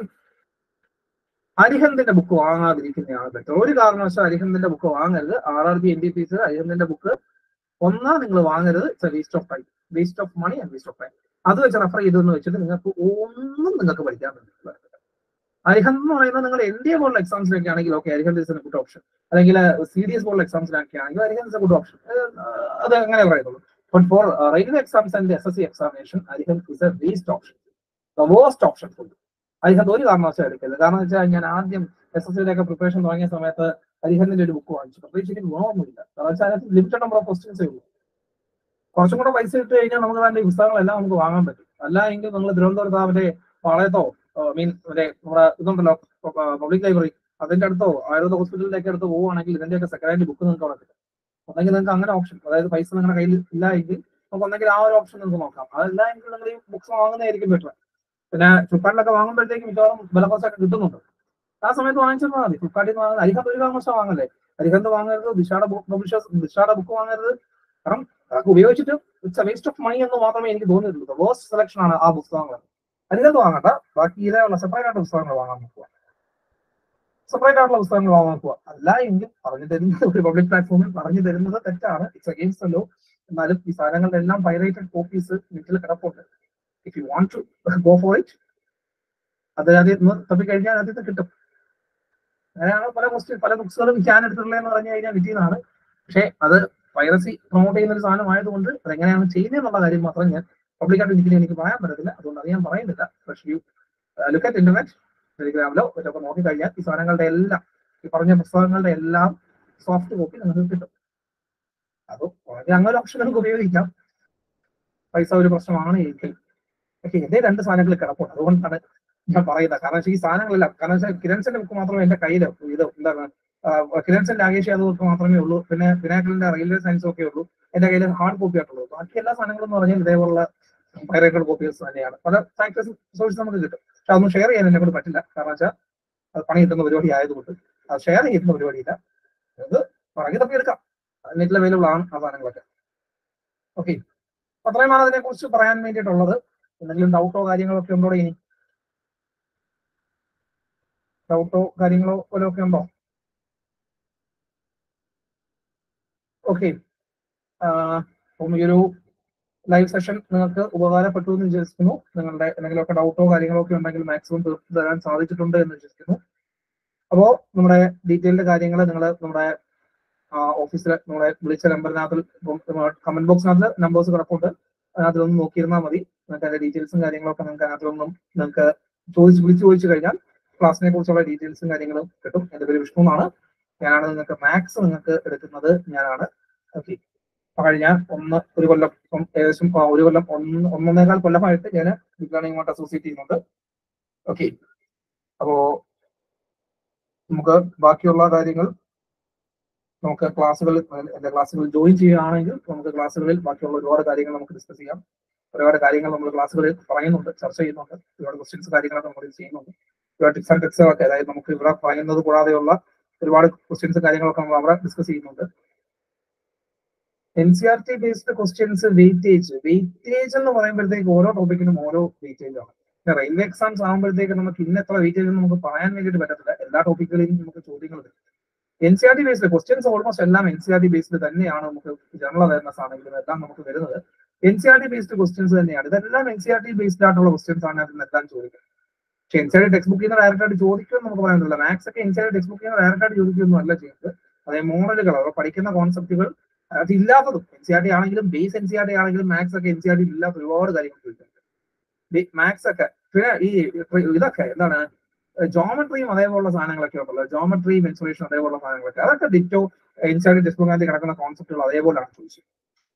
അരിഹന്തിന്റെ ബുക്ക് വാങ്ങാതിരിക്കുന്നതാണ് ബെറ്റർ ഒരു കാരണവശാൽ അരിഹന്തിന്റെ ബുക്ക് വാങ്ങരുത് R R B N D P C അരിഹന്തിന്റെ ബുക്ക് ഒന്നാം നിങ്ങൾ വാങ്ങരുത് it's a waste of time waste of money and waste of time അത് വെച്ച് റെഫർ ചെയ്തെന്ന് വെച്ചിട്ട് നിങ്ങൾക്ക് ഒന്നും നിങ്ങൾക്ക് പഠിക്കാൻ പറ്റില്ല അരിഹന്ത് എന്ന് പറയുന്നത് നിങ്ങൾ എൻ ഡി എ പോലുള്ള എക്സാംസിലൊക്കെ ആണെങ്കിൽ okay Arihant is a good option അല്ലെങ്കിൽ സി ഡി എസ് പോലുള്ള എക്സാംസിലൊക്കെ ആണെങ്കിൽ Arihant is a good option അത് അങ്ങനെ പറയുന്നുള്ളൂ but for railway exams and S S C examination Arihant is a waste option the waste option full Arihant ഒരു കാരണവശാലും എടുക്കരുത് കാരണം വെച്ചാൽ ഞാൻ ആദ്യം എസ് എസ് സിയിലൊക്കെ പ്രിപ്പറേഷൻ തുടങ്ങിയ സമയത്ത് അരിഹന്തിന്റെ ഒരു ബുക്ക് വാങ്ങിച്ചു പ്രത്യേകിച്ച് എനിക്ക് ഗുണമൊന്നുമില്ല കാരണം വെച്ചാൽ അതിനകത്ത് ലിമിറ്റഡ് നമ്പർ ഓഫ് ക്വസ്റ്റ്യൻസേ ഉള്ളൂ കുറച്ചും കൂടെ പൈസ ഇട്ട് കഴിഞ്ഞാൽ നമുക്ക് അതിന്റെ പുസ്തകങ്ങളെല്ലാം നമുക്ക് വാങ്ങാൻ പറ്റും അല്ല എങ്കിൽ നിങ്ങൾ തിരുവനന്തപുരത്ത് അവന്റെ പാളയത്തോ മീൻ മറ്റേ നമ്മുടെ ഇതുണ്ടല്ലോ പബ്ലിക് ലൈബ്രറി അതിന്റെ അടുത്തോ ആയുർവേദ ഹോസ്പിറ്റലിലേക്ക് അടുത്ത് പോവുകയാണെങ്കിൽ ഇതിന്റെയൊക്കെ സെക്കൻഡ് ഹാൻഡ് ബുക്ക് നിങ്ങൾക്ക് അവിടെ കിട്ടും അല്ലെങ്കിൽ നിങ്ങൾക്ക് അങ്ങനെ ഓപ്ഷൻ അതായത് പൈസ നിങ്ങളുടെ കയ്യിൽ ഇല്ല എങ്കിൽ നമുക്ക് ഒന്നെങ്കിൽ ആ ഒരു ഓപ്ഷൻ നിങ്ങൾക്ക് നോക്കാം അതല്ല എങ്കിൽ നിങ്ങൾ ഈ ബുക്സ് വാങ്ങുന്നതായിരിക്കും ബെറ്റർ പിന്നെ ഫ്ലിപ്കാർട്ടിലൊക്കെ വാങ്ങുമ്പോഴത്തേക്കും മിക്കവാറും വില കുറച്ചൊക്കെ കിട്ടുന്നുണ്ട് ആ സമയത്ത് വാങ്ങിച്ചിരുന്നാൽ മതി ഫ്ലിപ്കാർട്ടിൽ നിന്ന് വാങ്ങുന്നത് അരിഹന്ത് ഒരു കാരണവശാൽ വാങ്ങല്ലേ അരിഹന്ത് വാങ്ങരുത് ദിശയുടെ ബുക്ക് പബ്ലിഷേഴ്സ് ദിശയുടെ ബുക്ക് വാങ്ങരുത് കാരണം അതൊക്കെ ഉപയോഗിച്ചിട്ട് it's a waste of money എന്ന് മാത്രമേ എനിക്ക് തോന്നിയിട്ടുള്ളൂ വേസ്റ്റ് സെലക്ഷൻ ആണ് ആ പുസ്തകങ്ങൾ അരിഹന്ത് വാങ്ങണ്ട ബാക്കി ഇതേയുള്ള സെപ്പറേറ്റ് ആയിട്ട് പുസ്തകങ്ങൾ വാങ്ങാൻ നോക്കുക സെപ്പറേറ്റ് ആയിട്ടുള്ള പുസ്തകങ്ങൾ വാങ്ങാൻ നോക്കുക അല്ല എങ്കിൽ പറഞ്ഞു തരുന്നത് ഒരു പബ്ലിക് പ്ലാറ്റ്ഫോമിൽ പറഞ്ഞു തരുന്നത് തെറ്റാണ് ഇറ്റ്സ് അഗെയിൻസ്റ്റ് ലോ എന്നാലും ഈ സാധനങ്ങളുടെ എല്ലാം പൈറേറ്റഡ് കോപ്പീസ് വീട്ടിൽ കിടപ്പുണ്ട് if you want to go for it അത് അതിൽ നിന്ന് തപ്പിക്കഴിഞ്ഞാൽ അതിൽ നിന്ന് കിട്ടും അങ്ങനെയാണ് പല ക്വസ്റ്റ്യൻ പല ബുക്സുകളും ഞാൻ എടുത്തിട്ടുള്ളതെന്ന് പറഞ്ഞു കഴിഞ്ഞാൽ കിട്ടിയതാണ് പക്ഷേ അത് പൈറസി പ്രൊമോട്ട് ചെയ്യുന്ന ഒരു സാധനം ആയതുകൊണ്ട് അതെങ്ങനെയാണ് ചെയ്യുന്നത് എന്നുള്ള കാര്യം മാത്രം ഞാൻ പബ്ലിക്കായിട്ട് ഒരിക്കലും എനിക്ക് പറയാൻ പറ്റത്തില്ല അതുകൊണ്ട് അത് ഞാൻ പറയുന്നില്ല പക്ഷേ യു ലുക്ക് അറ്റ് ഇന്റർനെറ്റ് ടെലിഗ്രാമിലോ മറ്റൊക്കെ നോക്കിക്കഴിഞ്ഞാൽ ഈ സാധനങ്ങളുടെ എല്ലാം ഈ പറഞ്ഞ പുസ്തകങ്ങളുടെ എല്ലാം സോഫ്റ്റ് കോപ്പി നിങ്ങൾക്ക് കിട്ടും അത് വളരെ അങ്ങനെ ഓപ്ഷൻ നമുക്ക് ഉപയോഗിക്കാം പൈസ ഒരു പ്രശ്നമാണ് എങ്കിൽ പക്ഷേ എന്റെ രണ്ട് സാധനങ്ങൾ കിടപ്പുണ്ട് അതുകൊണ്ടാണ് ഞാൻ പറയുന്നത് കാരണം വെച്ചാൽ ഈ സാധനങ്ങളെല്ലാം കാരണം വെച്ചാൽ കിരൺസിന്റെ ബുക്ക് മാത്രമേ എന്റെ കയ്യിൽ ഇത് എന്താണ് കിരൺസിന്റെ ആകേഷ് യാദവ് മാത്രമേ ഉള്ളൂ പിന്നെ വിനായകലിന്റെ റെയിൽവേ സയൻസും ഒക്കെ ഉള്ളൂ എന്റെ കയ്യിൽ ഹാർഡ് കോപ്പി ആയിട്ടുള്ളൂ ബാക്കി എല്ലാ സാധനങ്ങളും എന്ന് പറഞ്ഞാൽ ഇതേപോലുള്ള പൈറേറ്റഡ് കോപ്പീസ് തന്നെയാണ് പല ഫാക്ടേഴ്സ് സോഴ്സ് നമുക്ക് കിട്ടും പക്ഷെ അതൊന്നും ഷെയർ ചെയ്യാൻ എന്നെ കൊണ്ട് പറ്റില്ല കാരണം വെച്ചാൽ അത് പണി കിട്ടുന്ന പരിപാടി ആയതുകൊണ്ട് അത് ഷെയർ ചെയ്യുന്ന പരിപാടിയില്ല അത് പറഞ്ഞ് തപ്പി എടുക്കാം നെറ്റിൽ അവൈലബിൾ ആണ് ആ സാധനങ്ങളൊക്കെ ഓക്കെ അത്രയുമാണ് അതിനെ കുറിച്ച് പറയാൻ വേണ്ടിയിട്ടുള്ളത് എന്തെങ്കിലും ഡൗട്ടോ കാര്യങ്ങളോ ഒക്കെ ഉണ്ടോ ഇനി ഡൗട്ടോ കാര്യങ്ങളോ വല്ലതും ഒക്കെ ഉണ്ടോ ഓക്കെ അപ്പം ഈ ഒരു ലൈവ് സെഷൻ നിങ്ങൾക്ക് ഉപകാരപ്പെട്ടു എന്ന് വിശ്വസിക്കുന്നു നിങ്ങളുടെ എന്തെങ്കിലുമൊക്കെ ഡൗട്ടോ കാര്യങ്ങളോ ഒക്കെ ഉണ്ടെങ്കിൽ മാക്സിമം തീർത്ത് തരാൻ സാധിച്ചിട്ടുണ്ട് എന്ന് വിശ്വസിക്കുന്നു അപ്പോ നമ്മുടെ ഡീറ്റെയിൽഡ് കാര്യങ്ങൾ നിങ്ങൾ നമ്മുടെ ഓഫീസിൽ നമ്മളെ വിളിച്ച നമ്പറിനകത്ത് കമന്റ് ബോക്സിനകത്ത് നമ്പേഴ്സ് കിടപ്പുണ്ട് അതിനകത്തൊന്ന് നോക്കിയിരുന്നാൽ മതി നിങ്ങൾക്ക് അതിന്റെ ഡീറ്റെയിൽസും കാര്യങ്ങളൊക്കെ നിങ്ങൾക്ക് അതിനകത്തൊന്നും നിങ്ങൾക്ക് ചോദിച്ച് വിളിച്ചു ചോദിച്ചു കഴിഞ്ഞാൽ ക്ലാസ്സിനെ കുറിച്ചുള്ള ഡീറ്റെയിൽസും കാര്യങ്ങളും കിട്ടും എന്റെ പേര് വിഷ്ണു എന്നാണ് ഞാനാണ് നിങ്ങൾക്ക് മാത്സ് നിങ്ങൾക്ക് എടുക്കുന്നത് ഞാനാണ് ഓക്കെ കഴിഞ്ഞ ഒന്ന് ഒരു കൊല്ലം ഇപ്പം ഏകദേശം ആ, ഒരു കൊല്ലം ഒന്ന് ഒന്നേകാൽ കൊല്ലമായിട്ട് ഞാൻ ബിഗ് ലേണിംഗുമായിട്ട് അസോസിയേറ്റ് ചെയ്യുന്നുണ്ട് ഓക്കെ അപ്പോ നമുക്ക് ബാക്കിയുള്ള കാര്യങ്ങൾ നമുക്ക് ക്ലാസ്സുകളിൽ എന്റെ ക്ലാസ്സുകളിൽ ജോയിൻ ചെയ്യുകയാണെങ്കിൽ നമുക്ക് ക്ലാസ്സുകളിൽ ബാക്കിയുള്ള ഒരുപാട് കാര്യങ്ങൾ നമുക്ക് ഡിസ്കസ് ചെയ്യാം ഒരുപാട് കാര്യങ്ങൾ നമ്മൾ ക്ലാസ്സുകളിൽ പറയുന്നുണ്ട് ചർച്ച ചെയ്യുന്നുണ്ട് ഒരുപാട് ക്വസ്റ്റ്യൻസ് കാര്യങ്ങളൊക്കെ നമ്മൾ ചെയ്യുന്നുണ്ട് ഒരുപാട് ടിപ്സ് ആൻഡ് ട്രിക്സുകളൊക്കെ അതായത് നമുക്ക് ഇവിടെ പറയുന്നത് കൂടാതെയുള്ള ഒരുപാട് ക്വസ്റ്റ്യൻസ് കാര്യങ്ങളൊക്കെ നമ്മൾ അവിടെ ഡിസ്കസ് ചെയ്യുന്നുണ്ട് N C R T based questions weightage weightage എന്ന് പറയുമ്പോഴത്തേക്ക് ഓരോ ടോപ്പിക്കിനും ഓരോ വെയിറ്റേജ് ആണ് പിന്നെ റെയിൽവേ എക്സാംസ് ആകുമ്പോഴത്തേക്ക് നമുക്ക് ഇന്ന എത്ര വെയിറ്റേജ് എന്ന് നമുക്ക് പറയാൻ വേണ്ടിയിട്ട് പറ്റത്തില്ല എല്ലാ ടോപ്പിക്കുകളിലും നമുക്ക് ചോദ്യങ്ങൾ വരും N C R T based questions almost എല്ലാം N C R T based തന്നെയാണ് നമുക്ക് ജനറൽ അവയർനെസ് ആണെങ്കിലും എല്ലാം നമുക്ക് വരുന്നത് N C R T based questions തന്നെയാണ് ഇതെല്ലാം N C R T based ആയിട്ടുള്ള ക്വസ്റ്റ്യൻസ് ആണ് അതിൽ എല്ലാം ചോദിക്കുന്നത് പക്ഷെ N C R T text ബുക്കിൽ നിന്ന് ഡയറക്റ്റ് ആയിട്ട് ചോദിക്കുമെന്ന് നമുക്ക് പറയാൻ പറ്റില്ല മാത്സ് ഒക്കെ N C R T text ബുക്കിൽ നിന്ന് ഡയറക്റ്റ് ആയിട്ട് ചോദിക്കുകയൊന്നും അല്ല ചെയ്യുന്നത് അതായത് മോഡലുകൾ അവർ പഠിക്കുന്ന കോൺസെപ്റ്റുകൾ അതില്ലാത്തതും എൻ സി ആർ ടി ആണെങ്കിലും base N C R T ആണെങ്കിലും മാത്സ് ഒക്കെ എൻ സി ആർ ടി ഇല്ലാത്ത ഒരുപാട് കാര്യങ്ങൾ ചോദിക്കുന്നുണ്ട് മാത്സ് ഒക്കെ പിന്നെ ഈ ഇതൊക്കെ എന്താണ് ജോമെട്രിയും അതേപോലുള്ള സാധനങ്ങളൊക്കെ ഉണ്ടല്ലോ ജോമെട്രി മെൻസുറേഷൻ അതേപോലുള്ള സാധനങ്ങളൊക്കെ അതൊക്കെ ditto N C R T text ബുക്കിനകത്ത് കിടക്കുന്ന കോൺസെപ്റ്റുകൾ അതേപോലെയാണ് ചോദിച്ചത്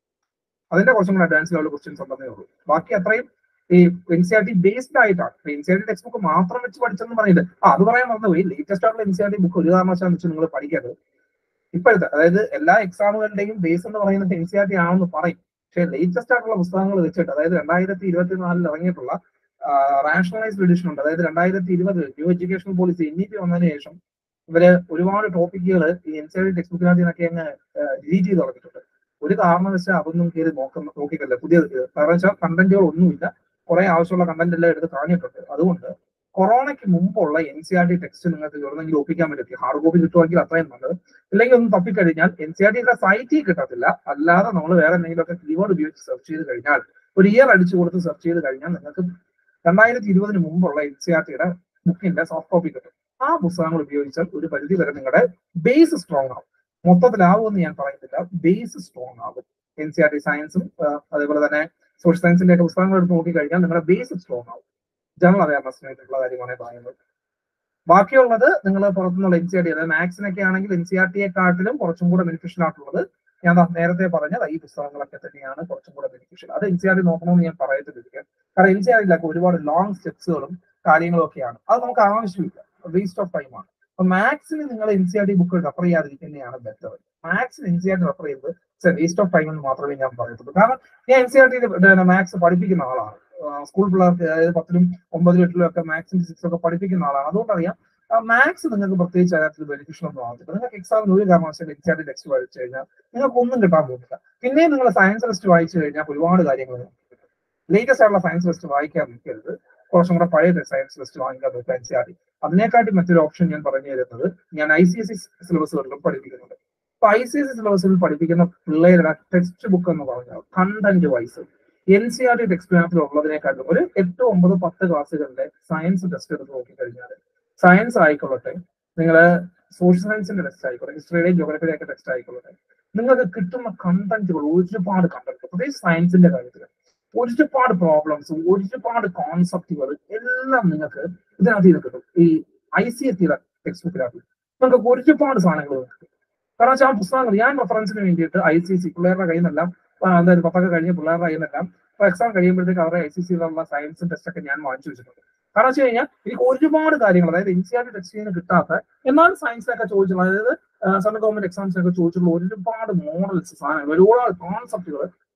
അതിന്റെ കുറച്ചും കൂടെ അഡ്വാൻസ് ലെവൽ ക്വസ്റ്റ്യൻസ് ഉണ്ടെന്നേ ഉള്ളൂ ബാക്കി അത്രയും ഈ N C R T based ആയിട്ടാണ് N C R T text book മാത്രം വെച്ച് പഠിച്ചെന്ന് പറയുന്നത് ആ അത് പറയാൻ മറന്നുപോയി ലേറ്റസ്റ്റ് ആയിട്ടുള്ള N C R T book ഒരു കാരണവശാലും വെച്ച് നിങ്ങൾ പഠിക്കരുത് ഇപ്പോഴത്തെ അതായത് എല്ലാ എക്സാമുകളുടെയും ബേസ് എന്ന് പറയുന്നത് എൻ സി ആർ ടി ആണെന്ന് പറയും പക്ഷേ ലേറ്റസ്റ്റ് ആയിട്ടുള്ള പുസ്തകങ്ങൾ വെച്ചിട്ട് അതായത് രണ്ടായിരത്തി ഇരുപത്തിനാലിൽ ഇറങ്ങിയിട്ടുള്ള റാഷണലൈസ്ഡ് എഡിഷൻ ഉണ്ട് അതായത് രണ്ടായിരത്തി ഇരുപത് new education policy N E P വന്നതിന് ശേഷം ഇവര് ഒരുപാട് ടോപ്പിക്കുകൾ ഈ N C R T text ബുക്കിനകത്ത് നിന്നൊക്കെ അങ്ങ് ഡിലീറ്റ് ചെയ്ത് തുടങ്ങിയിട്ടുണ്ട് ഒരു കാരണവശാൽ അതൊന്നും കയറി നോക്കുന്ന നോക്കിയിട്ടില്ല പുതിയ കാരണം വെച്ചാൽ കണ്ടന്റുകൾ ഒന്നുമില്ല കുറെ ആവശ്യമുള്ള കണ്ടന്റ് എല്ലാം എടുത്ത് കളഞ്ഞിട്ടുണ്ട് അതുകൊണ്ട് കൊറോണയ്ക്ക് മുമ്പുള്ള N C R T text നിങ്ങൾക്ക് എവിടെന്നെങ്കിലും ഒപ്പിക്കാൻ പറ്റും ഹാർഡ് കോപ്പി കിട്ടുമെങ്കിൽ അത്രയും നല്ലത് ഇല്ലെങ്കിൽ ഒന്ന് തപ്പിക്കഴിഞ്ഞാൽ എൻ സി ആർ ടിയുടെ സൈറ്റിൽ കിട്ടത്തില്ല അല്ലാതെ നമ്മൾ വേറെ എന്തെങ്കിലുമൊക്കെ കീവേഡ് ഉപയോഗിച്ച് സെർച്ച് ചെയ്ത് കഴിഞ്ഞാൽ ഒരു ഇയർ അടിച്ചു കൊടുത്ത് സെർച്ച് ചെയ്ത് കഴിഞ്ഞാൽ നിങ്ങൾക്ക് രണ്ടായിരത്തി ഇരുപതിന് മുമ്പുള്ള എൻ സി ആർ ടിയുടെ ബുക്കിന്റെ സോഫ്റ്റ് കോപ്പി കിട്ടും ആ പുസ്തകങ്ങൾ ഉപയോഗിച്ചാൽ ഒരു പരിധി വരെ നിങ്ങളുടെ ബേസ് സ്ട്രോങ് ആവും മൊത്തത്തിലാവുമെന്ന് ഞാൻ പറയുന്നില്ല ബേസ് സ്ട്രോങ് ആകും എൻ സി ആർ ടി സയൻസും അതേപോലെ തന്നെ സോഷ്യൽ സയൻസിന്റെ ഒക്കെ പുസ്തകങ്ങൾ എടുത്ത് നോക്കിക്കഴിഞ്ഞാൽ നിങ്ങളുടെ ബേസ് സ്ട്രോങ് ആവും ജനറൽ അവയർനെസ്സിനായിട്ടുള്ള കാര്യമാണ് പറയുന്നത് ബാക്കിയുള്ളത് നിങ്ങൾ പുറത്തുനിന്നുള്ള എൻ സി ആർ ടി അതായത് മാത്സിനൊക്കെ ആണെങ്കിൽ എൻ സി ആർ ടിയെ കാട്ടിലും കുറച്ചും കൂടെ ബെനിഫിഷ്യൽ ആയിട്ടുള്ളത് ഞാൻ ദാ നേരത്തെ പറഞ്ഞത് ഈ പുസ്തകങ്ങളൊക്കെ തന്നെയാണ് കുറച്ചും കൂടെ ബെനിഫിഷ്യൽ അത് എൻ സി ആർ ടി നോക്കണമെന്ന് ഞാൻ പറയത്തില്ല കാരണം എൻ സി ആർ ടിയിലൊക്കെ ഒരുപാട് ലോങ് സ്റ്റെപ്സുകളും കാര്യങ്ങളും ഒക്കെയാണ് അത് നമുക്ക് ആവശ്യമില്ല വേസ്റ്റ് ഓഫ് ടൈം ആണ് അപ്പൊ മാത്സിന് നിങ്ങൾ N C R T book refer ചെയ്യാതിരിക്കുന്നതാണ് ബെറ്റർ മാത്സിന് N C R T refer ചെയ്യുന്നത് വേസ്റ്റ് ഓഫ് ടൈം എന്ന് മാത്രമേ ഞാൻ പറയത്തുള്ളൂ കാരണം ഞാൻ N C R T maths പഠിപ്പിക്കുന്ന ആളാണ് സ്കൂൾ പിള്ളേർക്ക് അതായത് പത്തിലും ഒമ്പതിലും എട്ടിലും ഒക്കെ മാത്സും ഫിസിക്സും ഒക്കെ പഠിപ്പിക്കുന്ന ആളാണ് അതുകൊണ്ട് അറിയാം മാത്സ് നിങ്ങൾക്ക് പ്രത്യേകിച്ച് അതിനകത്ത് ബെനിഫിഷ്യൽ ഒന്നും ആവത്തില്ല നിങ്ങൾക്ക് എക്സാമിന് ഒരു കാരണവശാലും N C R T text വായിച്ചു കഴിഞ്ഞാൽ നിങ്ങൾക്ക് ഒന്നും കിട്ടാൻ പോകുന്നില്ല പിന്നെ നിങ്ങൾ സയൻസ് ടെസ്റ്റ് വായിച്ചു കഴിഞ്ഞാൽ ഒരുപാട് കാര്യങ്ങൾ ലേറ്റസ്റ്റ് ആയിട്ടുള്ള സയൻസ് ടെസ്റ്റ് വായിക്കാൻ നിൽക്കരുത് കുറച്ചും കൂടെ പഴയ സയൻസ് ടെസ്റ്റ് വാങ്ങിക്കാൻ നോക്കുക എൻ സി ആർ ടി അതിനെക്കാട്ടി മറ്റൊരു ഓപ്ഷൻ ഞാൻ പറഞ്ഞു തരുന്നത് ഞാൻ ഐ സി എസ് സി സിലബസുകളിലും പഠിപ്പിക്കുന്നുണ്ട് അപ്പൊ ഐ സി എസ് സി സിലബസിൽ പഠിപ്പിക്കുന്ന പിള്ളേരുടെ ടെക്സ്റ്റ് ബുക്ക് എന്ന് പറഞ്ഞാൽ content wise N C R T text ഉള്ളതിനെക്കാട്ടും ഒരു എട്ട് ഒമ്പത് പത്ത് ക്ലാസ്സുകളിലെ സയൻസ് ടെസ്റ്റ് എടുത്ത് നോക്കിക്കഴിഞ്ഞാൽ സയൻസ് ആയിക്കൊള്ളട്ടെ നിങ്ങൾ സോഷ്യൽ സയൻസിന്റെ ടെസ്റ്റ് ആയിക്കോട്ടെ ഹിസ്റ്ററിയുടെയും ജോഗ്രഫിയുടെ ഒക്കെ ടെസ്റ്റ് ആയിക്കൊള്ളട്ടെ നിങ്ങൾക്ക് കിട്ടുന്ന കണ്ടന്റുകൾ ഒരുപാട് കണ്ടന്റ് പ്രത്യേകിച്ച് സയൻസിന്റെ കാര്യത്തിൽ ഒരുപാട് പ്രോബ്ലംസ് ഒരുപാട് കോൺസെപ്റ്റുകൾ എല്ലാം നിങ്ങൾക്ക് ഇതിനകത്ത് ഇത് കിട്ടും ഈ ഐ സി എസ് ടിയുടെ ടെക്സ്റ്റ് ബുക്കിനകത്ത് നിങ്ങൾക്ക് ഒരുപാട് സാധനങ്ങൾ കിട്ടും കാരണം വെച്ചാൽ ആ പുസ്തകങ്ങൾ ഞാൻ റെഫറൻസിന് വേണ്ടിയിട്ട് ഐ സി സി പിള്ളേരുടെ കയ്യിൽ നിന്നെല്ലാം അതായത് പത്തൊക്കെ കഴിഞ്ഞ പിള്ളേരുടെ കയ്യിൽ നിന്നെല്ലാം എക്സാം കഴിയുമ്പോഴത്തേക്ക് അവരുടെ ഐ സി സിയിലുള്ള സയൻസ് ടെസ്റ്റ് ഒക്കെ ഞാൻ വാങ്ങിച്ചു വെച്ചിട്ടുണ്ട് കാരണം വെച്ച് കഴിഞ്ഞാൽ എനിക്ക് ഒരുപാട് കാര്യങ്ങൾ അതായത് N C R T test ചെയ്യുന്ന കിട്ടാത്ത എന്നാൽ സയൻസിനൊക്കെ ചോദിച്ചിട്ടുള്ള അതായത് സെൻട്രൽ ഗവൺമെന്റ് എക്സാംസിനൊക്കെ ചോദിച്ചിട്ടുള്ള ഒരുപാട് മോഡൽസ് സാധനങ്ങൾ ഒരുപാട് കോൺസെപ്റ്റുകൾ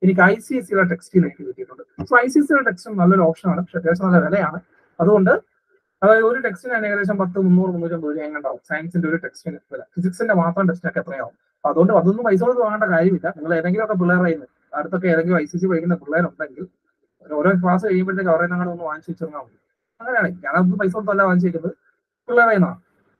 എനിക്ക് ഐ സി എസ് സിയുടെ ടെക്സ്റ്റിൽ എനിക്ക് കിട്ടിയിട്ടുണ്ട് സോ ഐ സി എസ് സിയുടെ ടെക്സ്റ്റ് നല്ലൊരു ഓപ്ഷനാണ് പക്ഷെ അത്യാവശ്യം നല്ല വിലയാണ് അതുകൊണ്ട് അതായത് ഒരു ടെക്സ്റ്റിന് തന്നെ ഏകദേശം പത്ത് മുന്നൂറ് മുന്നൂറ്റമ്പത് രൂപ എങ്ങാണ്ടാവും സയൻസിന്റെ ഒരു ടെക്സ്റ്റിന് വില ഫിസിക്സിന്റെ മാത്രം ടെക്സ്റ്റിനൊക്കെ എത്രയാവും അപ്പൊ അതുകൊണ്ട് അതൊന്നും പൈസ കൊടുത്ത് വാങ്ങേണ്ട കാര്യമില്ല നിങ്ങൾ ഏതെങ്കിലും ഒക്കെ പിള്ളേരുടെ കയ്യിൽ നിന്ന് അടുത്തൊക്കെ ഏതെങ്കിലും ഐ സി സി പഠിക്കുന്ന പിള്ളേരുണ്ടെങ്കിൽ ഓരോ ക്ലാസ് കഴിയുമ്പോഴത്തേക്ക് അവരെ ഞങ്ങൾ ഒന്ന് വാങ്ങിച്ചു വെച്ചിരുന്നാൽ മതി അങ്ങനെയാണ് ഞാനത് പൈസ കൊടുത്തല്ല വാങ്ങിച്ചിരിക്കുന്നത് പിള്ളേരുടെ നിന്നാണ്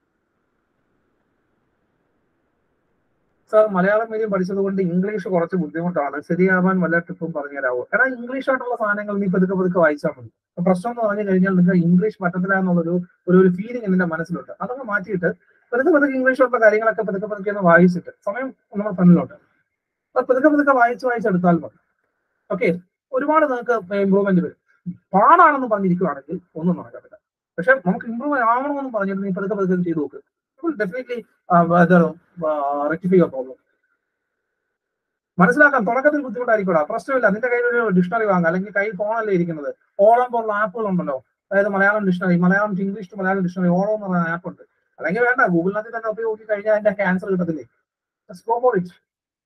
സാർ മലയാളം മീഡിയം പഠിച്ചത് കൊണ്ട് ഇംഗ്ലീഷ് കുറച്ച് ബുദ്ധിമുട്ടാണ് ശരിയാവാൻ വല്ല ടിപ്പും പറഞ്ഞുതരാവോ എടാ ഇംഗ്ലീഷ് ആയിട്ടുള്ള സാധനങ്ങൾ നീ പതുക്കെ പതുക്കെ വായിച്ചാൽ മതി അപ്പൊ പ്രശ്നം എന്ന് പറഞ്ഞു കഴിഞ്ഞാൽ നിങ്ങൾക്ക് ഇംഗ്ലീഷ് പറ്റത്തില്ല എന്നുള്ളൊരു ഒരു ഒരു ഫീലിംഗ് നിന്റെ മനസ്സിലുണ്ട് അതൊക്കെ മാറ്റിയിട്ട് പതുക്കെ പതുക്കെ ഇംഗ്ലീഷിലുള്ള കാര്യങ്ങളൊക്കെ പതുക്കെ പതുക്കെ ഒന്ന് വായിച്ചിട്ട് സമയം നമ്മുടെ ഫ്രണ്ടിലുണ്ട് അപ്പൊ പതുക്കെ പതുക്കെ വായിച്ച് വായിച്ചെടുത്താൽ മതി ഓക്കെ ഒരുപാട് നിങ്ങൾക്ക് ഇമ്പ്രൂവ്മെന്റ് വരും പാടാണെന്ന് പറഞ്ഞിരിക്കുകയാണെങ്കിൽ ഒന്നും നടക്കത്തില്ല പക്ഷെ നമുക്ക് ഇമ്പ്രൂവ് ആവണമെന്ന് പറഞ്ഞിട്ട് നീ പതുക്കെ പതുക്കെ ചെയ്ത് നോക്ക് ഡെഫിനറ്റ്ലി റെക്ടിഫൈ പ്രോബ്ലം മനസ്സിലാക്കാൻ തുടക്കത്തിൽ ബുദ്ധിമുട്ടായിരിക്കും പ്രശ്നമില്ല നിന്റെ കയ്യിൽ ഒരു ഡിക്ഷണറി വാങ്ങുക അല്ലെങ്കിൽ കയ്യിൽ ഫോണല്ലേ ഇരിക്കുന്നത് ഓളം പോലുള്ള ആപ്പുകൾ ഉണ്ടല്ലോ അതായത് Malayalam dictionary Malayalam to English to Malayalam dictionary ഓളം എന്ന് പറയുന്ന ആപ്പ് ഉണ്ട് അല്ലെങ്കിൽ വേണ്ട ഗൂഗിളിനകത്ത് തന്നെ ഉപയോഗിച്ച് കഴിഞ്ഞാൽ അതിന്റെ ആൻസർ കിട്ടത്തില്ലേ go for it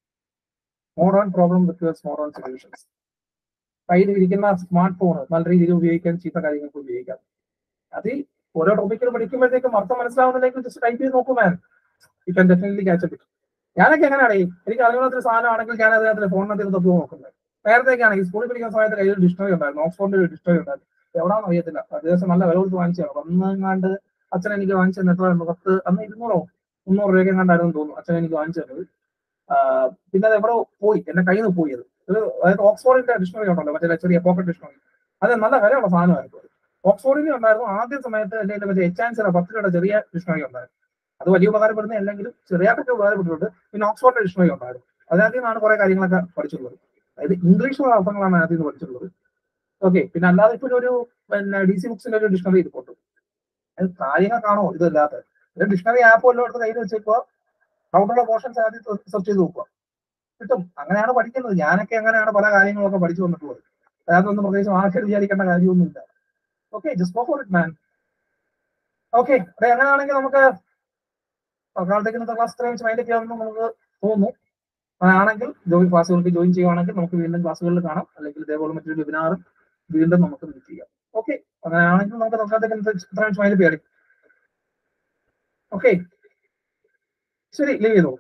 modern problem requires modern solutions കയ്യിൽ ഇരിക്കുന്ന സ്മാർട്ട് ഫോൺ നല്ല രീതിയിൽ ഉപയോഗിക്കാൻ ചീത്ത കാര്യങ്ങൾക്ക് ഉപയോഗിക്കാം അതിൽ ഓരോ ടോപ്പിക്കിൽ പഠിക്കുമ്പോഴത്തേക്കും അർത്ഥം മനസ്സിലാവുന്നില്ലെങ്കിൽ ജസ്റ്റ് ടൈപ്പ് ചെയ്ത് നോക്കും man you can definitely catch it ഞാനൊക്കെ എങ്ങനെയാണ് എനിക്ക് അറിയാത്തൊരു സാധനമാണെങ്കിൽ ഞാൻ അതിനകത്ത് ഫോണിനകത്ത് തപ്പി നോക്കുന്നത് നേരത്തേക്ക് ആണെങ്കിൽ സ്കൂളിൽ പഠിക്കുന്ന സമയത്ത് കയ്യിൽ ഡിക്ഷണറി ഉണ്ടായിരുന്നു ഓക്സ്ഫോർഡിന്റെ ഒരു ഡിക്ഷണറി ഉണ്ടായിരുന്നു എവിടാന്ന് അറിയത്തില്ല അത് ദിവസം നല്ല വില കൊടുത്ത് വാങ്ങിച്ചാണ് ഒന്നെങ്ങാണ്ട് അച്ഛൻ എനിക്ക് വാങ്ങിച്ചു തന്നിട്ട് പത്ത് അന്ന് ഇരുന്നൂറോ മുന്നൂറ് രൂപയൊക്കെ കണ്ടായിരുന്നു തോന്നുന്നു അച്ഛൻ എനിക്ക് വാങ്ങിച്ചു തന്നത് പിന്നെ അത് എവിടെ പോയി എന്റെ കയ്യിൽ നിന്ന് പോയി അത് ഒരു അതായത് ഓക്സ്ഫോർഡിന്റെ ഡിക്ഷണറി ഉണ്ടല്ലോ മറ്റേ ചെറിയ പോക്കറ്റ് ഡിക്ഷണറി അത് നല്ല വിലയുള്ള സാധനമായിരുന്നു ഓക്സ്ഫോർഡിന് ഉണ്ടായിരുന്നു ആദ്യ സമയത്ത് എൻ്റെ മറ്റേ എച്ച് ആൻഡ് പത്ത് രൂപയുടെ ചെറിയ ഡിക്ഷണറി ഉണ്ടായിരുന്നു അത് വലിയ ഉപകാരപ്പെടുന്ന അല്ലെങ്കിലും ചെറിയായിട്ടൊക്കെ ഉപകാരപ്പെട്ടിട്ടുണ്ട് പിന്നെ ഓക്സ്ഫോർഡിന്റെ ഡിക്ഷണറി ഉണ്ടായിരുന്നു അതിനകത്ത് നിന്നാണ് കുറെ കാര്യങ്ങളൊക്കെ പഠിച്ചിട്ടുള്ളത് അതായത് ഇംഗ്ലീഷിലുള്ള അർത്ഥങ്ങളാണ് അതിനകത്ത് നിന്ന് പഠിച്ചിട്ടുള്ളത് ഓക്കെ പിന്നെ അല്ലാതെ ഇപ്പൊ ഒരു പിന്നെ ഡി സി ബുക്സിന്റെ ഒരു ഡിക്ഷണറി ഇരിപ്പുണ്ട് അത് കാര്യങ്ങൾക്കാണോ ഇതല്ലാത്ത ഒരു ഡിക്ഷണറി ആപ്പ് വല്ലതും എടുത്ത് കയ്യിൽ വെച്ചേക്കുക ഡൗട്ടുള്ള പോർഷൻസ് ആദ്യം സെർച്ച് ചെയ്ത് നോക്കുക കിട്ടും അങ്ങനെയാണ് പഠിക്കുന്നത് ഞാനൊക്കെ അങ്ങനെയാണ് പല കാര്യങ്ങളൊക്കെ പഠിച്ചു വന്നിട്ടുള്ളത് അതിനകത്തൊന്നും പ്രത്യേകിച്ച് ആൾക്കാർ വിചാരിക്കേണ്ട കാര്യമൊന്നുമില്ല okay just go for it man okay അതെ അങ്ങനെയാണെങ്കിൽ നമുക്ക് തൽക്കാലത്തേക്ക് ഇന്നത്തെ ക്ലാസ് ഇത്രയും വെച്ച് മൈൻഡ് ചെയ്യാമെന്ന് നമുക്ക് തോന്നുന്നു ആണെങ്കിൽ ജോയിൻ ക്ലാസ്സുകൾക്ക് ജോയിൻ ചെയ്യുവാണെങ്കിൽ നമുക്ക് വീണ്ടും ക്ലാസ്സുകളിൽ കാണാം അല്ലെങ്കിൽ ഇതേപോലെ മറ്റൊരു വെബിനാറും വീണ്ടും നമുക്ക് മീറ്റ് ചെയ്യാം ഓക്കെ അങ്ങനെയാണെങ്കിൽ നമുക്ക് തൽക്കാലത്തേക്ക് ഇന്നത്തെ ഇത്രയും വെച്ച് മൈൻഡ് ചെയ്യാം ഓക്കെ ശരി ലീവ് ചെയ്തോളൂ